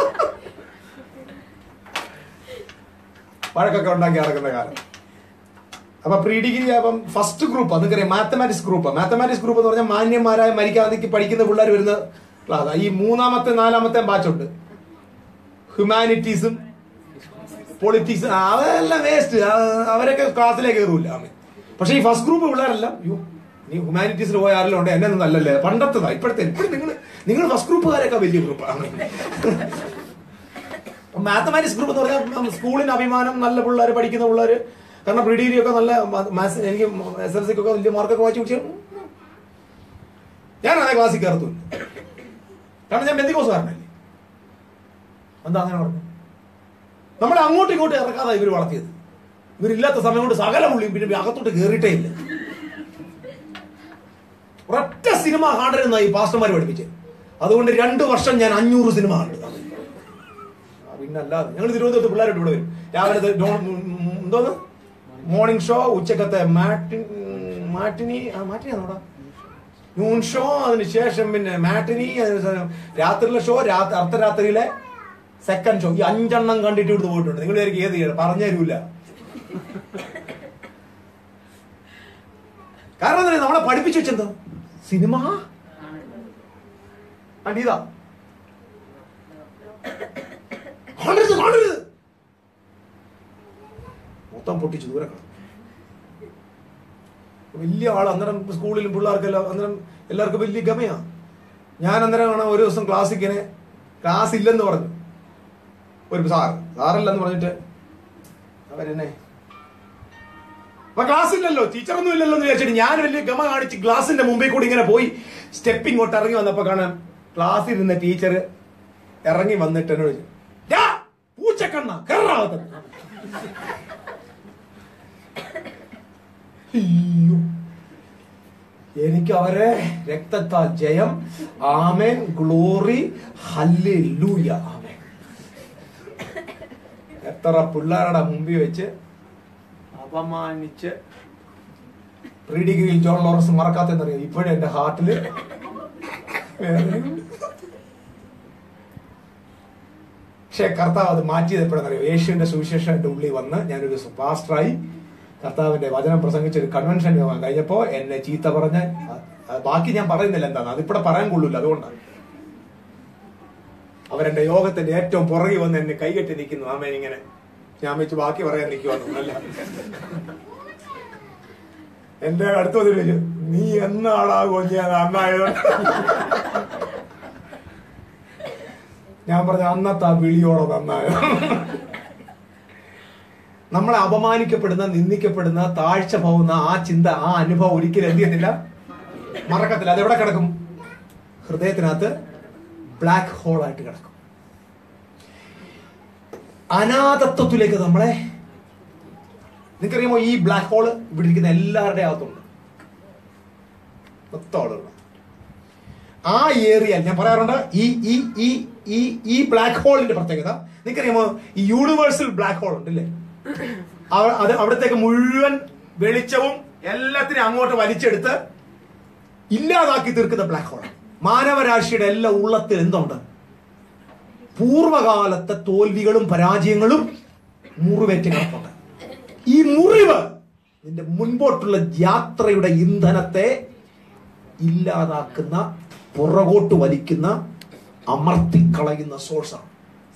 വഴക്കൊക്കെ ഉണ്ടാക്കി നടക്കുന്ന കാലം അപ്പൊ പ്രീ ഡിഗ്രി ആകുമ്പം ഫസ്റ്റ് ഗ്രൂപ്പ് അതൊക്കെ മാത്തമാറ്റിക്സ് ഗ്രൂപ്പ് മാത്തമാറ്റിക്സ് ഗ്രൂപ്പ് എന്ന് പറഞ്ഞാൽ മാന്യന്മാരായ മരിക്കാതിക്ക് പഠിക്കുന്ന പിള്ളേർ വരുന്ന ക്ലാസ് ഈ മൂന്നാമത്തെ നാലാമത്തെ ബാച്ച് ഉണ്ട് ഹ്യൂമാനിറ്റീസും പൊളിറ്റിക്സ് അതെല്ലാം വേസ്റ്റ് അവരൊക്കെ ക്ലാസ്സിലേക്ക് കയറൂല ആമേ പക്ഷെ ഈ ഫസ്റ്റ് ഗ്രൂപ്പ് പിള്ളേരെല്ലാം യോ നീ ഹ്യൂമാനിറ്റീസിൽ പോയ ആരെല്ലാം ഉണ്ട് എന്നെ ഒന്നും അല്ലല്ലേ പണ്ടത്തതാ ഇപ്പോഴത്തെ ഇപ്പോഴും നിങ്ങൾ നിങ്ങൾ ഫസ്റ്റ് ഗ്രൂപ്പുകാരൊക്കെ വലിയ ഗ്രൂപ്പാണ് മാത്തമാറ്റിക്സ് ഗ്രൂപ്പ് എന്ന് പറഞ്ഞാൽ സ്കൂളിന് അഭിമാനം നല്ല പിള്ളേർ പഠിക്കുന്ന പിള്ളേർ കാരണം പ്രീ ഡിഗ്രി ഒക്കെ നല്ല മാത്സ് എനിക്ക് എസ് എൽ സിക്കൊക്കെ വലിയ മാർക്കൊക്കെ വായിച്ചു പിടിച്ചു ഞാൻ അതേ ക്ലാസ്സിൽ കയറത്തില്ല കാരണം ഞാൻ ബന്ധിക്കോസുകാരനല്ലേ എന്താ അങ്ങനെ പറഞ്ഞു നമ്മളെ അങ്ങോട്ടും ഇങ്ങോട്ടും ഇറക്കാതെ ഇവർ വളർത്തിയത് ഇവരില്ലാത്ത സമയം കൊണ്ട് സകല പുള്ളിയും പിന്നെ അകത്തോട്ട് കയറിയിട്ടേ ഇല്ല ഒരൊറ്റ സിനിമ കാണരുന്ന ഈ പാസ്റ്റർമാർ പഠിപ്പിച്ച് അതുകൊണ്ട് രണ്ടു വർഷം ഞാൻ അഞ്ഞൂറ് സിനിമ കണ്ടു ആ, പിന്നെ അല്ലാതെ ഞങ്ങൾ തിരുവനന്തപുരത്ത് പിള്ളേരോട് ഇവിടെ വരും രാവിലത്തെ ഡോ- ഉം, ഉം, എന്തോന്ന് മോർണിംഗ് ഷോ ഉച്ചക്കത്തെ മാറ്റിൻ മാറ്റിനി ആ മാറ്റിനി ആണോടാ നൂൺ ഷോ അതിന് ശേഷം പിന്നെ മാറ്റിനി അതിന് ശേഷം രാത്രിയിലെ ഷോ രാത്രി അർദ്ധരാത്രിയിലെ സെക്കൻഡ് ഷോ ഈ അഞ്ചെണ്ണം കണ്ടിട്ട് ഇവിടുന്ന് പോയിട്ടുണ്ട് നിങ്ങൾ വിചാരിക്കും ഏത് ചെയ്യണം പറഞ്ഞു തരൂല കാരണം എന്താ നമ്മളെ പഠിപ്പിച്ചു വെച്ചെന്തോ സിനിമ കണ്ടീതാ കാണരുത് കാണരുത് മൊത്തം പൊട്ടിച്ചു ദൂരെ കളഞ്ഞു. വലിയ ആൾ അന്നേരം സ്കൂളിലും പിള്ളേർക്കെല്ലാം അന്നേരം എല്ലാവർക്കും വലിയ ഗമയാ ഞാൻ അന്നേരം കാണാൻ ഒരു ദിവസം ക്ലാസ്സിക്കിനെ ക്ലാസ് ഇല്ലെന്ന് പറഞ്ഞു ഒരു സാർ സാറില്ലെന്ന് പറഞ്ഞിട്ട് അവരെന്നെ അപ്പൊ ക്ലാസ് ഇല്ലല്ലോ ടീച്ചറൊന്നും ഇല്ലല്ലോ എന്ന് വിചാരിച്ചിട്ട് ഞാൻ വലിയ ഗമ കാണിച്ച് ഗ്ലാസിന്റെ മുമ്പിൽ കൂടി ഇങ്ങനെ പോയി സ്റ്റെപ്പ് ഇങ്ങോട്ട് ഇറങ്ങി വന്നപ്പോ കാണാൻ ക്ലാസ്സിൽ ഇരുന്ന ടീച്ചർ ഇറങ്ങി വന്നിട്ട് എന്നോട് ചോദിച്ചു, "ഡാ, പൂച്ചക്കണ്ണ കേറാവത്ത് അയ്യോ എനിക്ക് അവരെ രക്തത്താൽ ജയം ആമേൻ ഗ്ലോറി ഹല്ലേലൂയ ആമേൻ എത്ര പിള്ളേരുടെ മുമ്പിൽ വെച്ച് അപമാനിച്ച് പ്രീ ഡിഗ്രിയിൽ ജോൺ ലോറൻസ് മറക്കാത്തെന്നറിയാം ഇപ്പോഴും എന്റെ ഹാർട്ടില് പക്ഷെ കർത്താവ് അത് മാറ്റിയത് എപ്പോഴെന്നറിയോ യേശുവിന്റെ സുവിശേഷം എന്റെ ഉള്ളിൽ വന്ന് ഞാനൊരു പാസ്റ്ററായി കർത്താവിന്റെ വചനം പ്രസംഗിച്ച ഒരു കൺവെൻഷൻ കഴിഞ്ഞപ്പോ എന്നെ ചീത്ത പറഞ്ഞ അത് ബാക്കി ഞാൻ പറയുന്നില്ല എന്താണ് അതിപ്പടെ പറയാൻ കൊള്ളൂല അതുകൊണ്ടാണ് അവരെന്റെ യോഗത്തിന്റെ ഏറ്റവും പുറകെ വന്ന് എന്നെ കൈകെട്ടി നിൽക്കുന്നു ആമേൻ ഇങ്ങനെ ഞാൻ വെച്ച് ബാക്കി പറയാൻ നിൽക്കുവാന്നു അല്ല എന്റെ അടുത്ത് വന്നിട്ട് ചോദിച്ചു നീ എന്നാടാകോ ഞാൻ അന്നായതുകൊണ്ട് ഞാൻ പറഞ്ഞ അന്നത്തെ ആ വിളിയോടെ നന്നായ നമ്മളെ അപമാനിക്കപ്പെടുന്ന നിന്ദിക്കപ്പെടുന്ന താഴ്ച പോകുന്ന ആ ചിന്ത ആ അനുഭവം ഒരിക്കലും എന്ത് ചെയ്യുന്നില്ല മറക്കത്തില്ല അത് എവിടെ കിടക്കും ഹൃദയത്തിനകത്ത് ബ്ലാക്ക് ഹോൾ ആയിട്ട് കിടക്കും അനാഥത്വത്തിലേക്ക് നമ്മളെ നിങ്ങൾക്കറിയാമോ ഈ ബ്ലാക്ക് ഹോൾ ഇവിടെ ഇരിക്കുന്ന എല്ലാവരുടെ അകത്തുണ്ട് മൊത്തം ആളുകൾ ആ ഏരിയ ഞാൻ പറയാറുണ്ട് ഈ ഈ ഈ ഈ ഈ ബ്ലാക്ക് ഹോളിന്റെ പ്രത്യേകത നിങ്ങൾക്കറിയാമോ ഈ യൂണിവേഴ്സൽ ബ്ലാക്ക് ഹോൾ ഉണ്ടല്ലേ അവ- അത് അവിടത്തേക്ക് മുഴുവൻ വെളിച്ചവും എല്ലാത്തിനും അങ്ങോട്ട് വലിച്ചെടുത്ത് ഇല്ലാതാക്കി തീർക്കുന്ന ബ്ലാക്ക് ഹോൾ മാനവരാശിയുടെ എല്ലാ ഉള്ളത്തിൽ എന്തുണ്ട് പൂർവകാലത്തെ തോൽവികളും പരാജയങ്ങളും മുറിവേറ്റ് കിടപ്പുണ്ട് ഈ മുറിവ് നിന്റെ മുൻപോട്ടുള്ള യാത്രയുടെ ഇന്ധനത്തെ ഇല്ലാതാക്കുന്ന പുറകോട്ട് വലിക്കുന്ന അമർത്തിക്കളയുന്ന സോഴ്സാണ്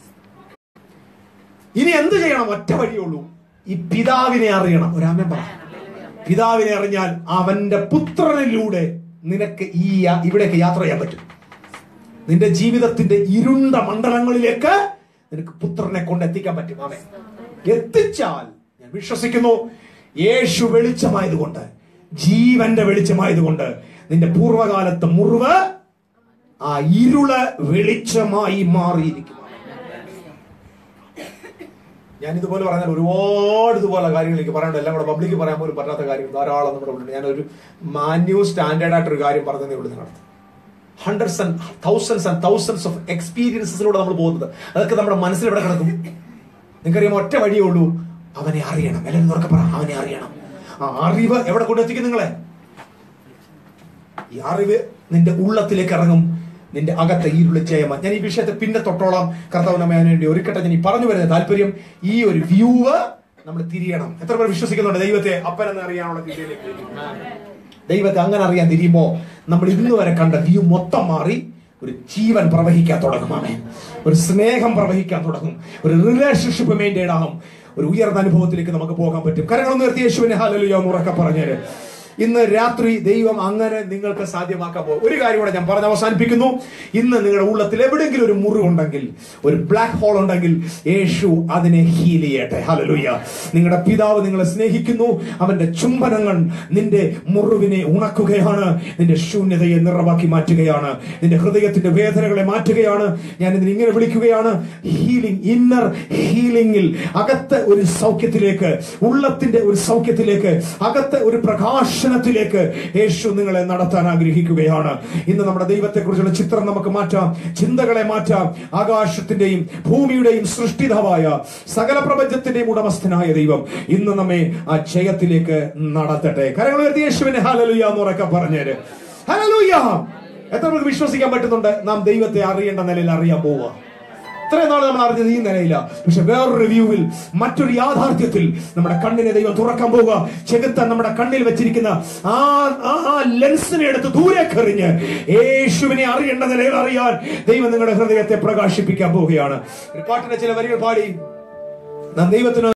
ഇനി എന്ത് ചെയ്യണം ഒറ്റ വഴിയുള്ളൂ ഈ പിതാവിനെ അറിയണം ഒരാമൻ പറ പിതാവിനെ അറിഞ്ഞാൽ അവന്റെ പുത്രനിലൂടെ നിനക്ക് ഈ യാ- ഇവിടേക്ക് യാത്ര ചെയ്യാൻ പറ്റും നിന്റെ ജീവിതത്തിന്റെ ഇരുണ്ട മണ്ഡലങ്ങളിലേക്ക് നിനക്ക് പുത്രനെ കൊണ്ട് എത്തിക്കാൻ പറ്റും അവൻ എത്തിച്ചാൽ ഞാൻ വിശ്വസിക്കുന്നു യേശു വെളിച്ചമായതുകൊണ്ട് ജീവന്റെ വെളിച്ചമായതുകൊണ്ട് നിന്റെ പൂർവകാലത്തെ മുറിവ് ആ ഇരുള് വെളിച്ചമായി മാറിയിരിക്കും ഞാൻ ഇതുപോലെ പറഞ്ഞാൽ ഒരുപാട് ഇതുപോലെ കാര്യങ്ങൾ എനിക്ക് പറയാനുണ്ട് എല്ലാം കൂടെ പബ്ലിക്ക് പറയാൻ പോലും പറ്റാത്ത കാര്യങ്ങൾ ധാരാളം നമ്മുടെ ഉള്ളിൽ ഞാനൊരു മാന്യൂ സ്റ്റാൻഡേർഡ് ആയിട്ടൊരു കാര്യം പറഞ്ഞതേ ഉള്ളൂ നിങ്ങളുടെ hundreds and thousands and thousands of എക്സ്പീരിയൻസസിലൂടെ നമ്മൾ പോകുന്നത് അതൊക്കെ നമ്മുടെ മനസ്സിൽ എവിടെ കിടക്കും നിങ്ങൾക്കറിയാം ഒറ്റ വഴിയേ ഉള്ളൂ അവനെ അറിയണം എല്ലാവരും തുറക്കെ പറ അവനെ അറിയണം ആ അറിവ് എവിടെ കൊണ്ടെത്തിക്കും നിങ്ങളെ ഈ അറിവ് നിന്റെ ഉള്ളത്തിലേക്ക് ഇറങ്ങും നിന്റെ അകത്തെ ഇരുള് ജയമാ ഞാൻ ഈ വിഷയത്തെ പിന്നെ തൊട്ടോളം കർത്താവ് നമ്മെ അതിനു വേണ്ടി ഒരുക്കട്ടെ ഞാൻ ഈ പറഞ്ഞു വരുന്ന താല്പര്യം ഈ ഒരു വ്യൂവ് നമ്മൾ തിരിയണം എത്ര പേർ വിശ്വസിക്കുന്നുണ്ട് ദൈവത്തെ അപ്പനെന്ന് അറിയാനുള്ള ദിശയിലേക്ക് ദൈവത്തെ അങ്ങനെ അറിയാൻ തിരിയുമ്പോ നമ്മൾ ഇന്ന് വരെ കണ്ട വ്യൂ മൊത്തം മാറി ഒരു ജീവൻ പ്രവഹിക്കാൻ തുടങ്ങും ആമേ ഒരു സ്നേഹം പ്രവഹിക്കാൻ തുടങ്ങും ഒരു റിലേഷൻഷിപ്പ് മെയിൻറ്റെയിൻ ആകും ഒരു ഉയർന്ന അനുഭവത്തിലേക്ക് നമുക്ക് പോകാൻ പറ്റും കരങ്ങളൊന്നും നിർത്തി യേശുവിനെ ഹാലലുയോ ഉറക്കെ പറഞ്ഞേര് ഇന്ന് രാത്രി ദൈവം അങ്ങനെ നിങ്ങൾക്ക് സാധ്യമാക്കാൻ പോകും ഒരു കാര്യം കൂടെ ഞാൻ പറഞ്ഞ് അവസാനിപ്പിക്കുന്നു ഇന്ന് നിങ്ങളുടെ ഉള്ളത്തിൽ എവിടെയെങ്കിലും ഒരു മുറിവുണ്ടെങ്കിൽ ഒരു ബ്ലാക്ക് ഹോൾ ഉണ്ടെങ്കിൽ യേശു അതിനെ ഹീൽ ചെയ്യട്ടെ ഹലലുയ്യ നിങ്ങളുടെ പിതാവ് നിങ്ങളെ സ്നേഹിക്കുന്നു അവന്റെ ചുംബനങ്ങൾ നിന്റെ മുറിവിനെ ഉണക്കുകയാണ് നിന്റെ ശൂന്യതയെ നിറവാക്കി മാറ്റുകയാണ് നിന്റെ ഹൃദയത്തിന്റെ വേദനകളെ മാറ്റുകയാണ് ഞാൻ ഇതിനെ ഇങ്ങനെ വിളിക്കുകയാണ് ഹീലിംഗ് ഇന്നർ ഹീലിംഗിൽ അകത്തെ ഒരു സൗഖ്യത്തിലേക്ക് ഉള്ളത്തിന്റെ ഒരു സൗഖ്യത്തിലേക്ക് അകത്തെ ഒരു പ്രകാശനത്തിലേക്ക് യേശു നിങ്ങളെ നടത്താൻ ആഗ്രഹിക്കുകയാണ് ഇന്ന് നമ്മുടെ ദൈവത്തെ കുറിച്ചുള്ള ചിത്രം നമുക്ക് മാറ്റാം ചിന്തകളെ മാറ്റാം ആകാശത്തിന്റെയും ഭൂമിയുടെയും സൃഷ്ടിതാവായ സകല പ്രപഞ്ചത്തിന്റെയും ഉടമസ്ഥനായ ദൈവം ഇന്ന് നമ്മെ ആ ജയത്തിലേക്ക് നടത്തട്ടെ കരങ്ങൾ ഉയർത്തി യേശുവിനെ ഹാലലുയ എന്ന് ഉറക്കെ പറഞ്ഞേര് ഹലലൂയ എത്ര പേർക്ക് വിശ്വസിക്കാൻ പറ്റുന്നുണ്ട് നാം ദൈവത്തെ അറിയേണ്ട നിലയിൽ അറിയാൻ പോവുക ഇത്രയും നാൾ നമ്മൾ അറിഞ്ഞത് ഈ നിലയില്ല പക്ഷെ വേറൊരു വ്യൂവിൽ മറ്റൊരു യാഥാർത്ഥ്യത്തിൽ നമ്മുടെ കണ്ണിനെ ദൈവം തുറക്കാൻ പോവുക ചെകുത്താൻ നമ്മുടെ കണ്ണിൽ വെച്ചിരിക്കുന്ന ആ ആ ആ ലെൻസിനെ എടുത്ത് ദൂരേക്ക് എറിഞ്ഞ് യേശുവിനെ അറിയേണ്ട നിലയിൽ അറിയാൻ ദൈവം നിങ്ങളുടെ ഹൃദയത്തെ പ്രകാശിപ്പിക്കാൻ പോവുകയാണ് ഒരു പാട്ടിന്റെ ചില വരികൾ പാടി നാം ദൈവത്തിന്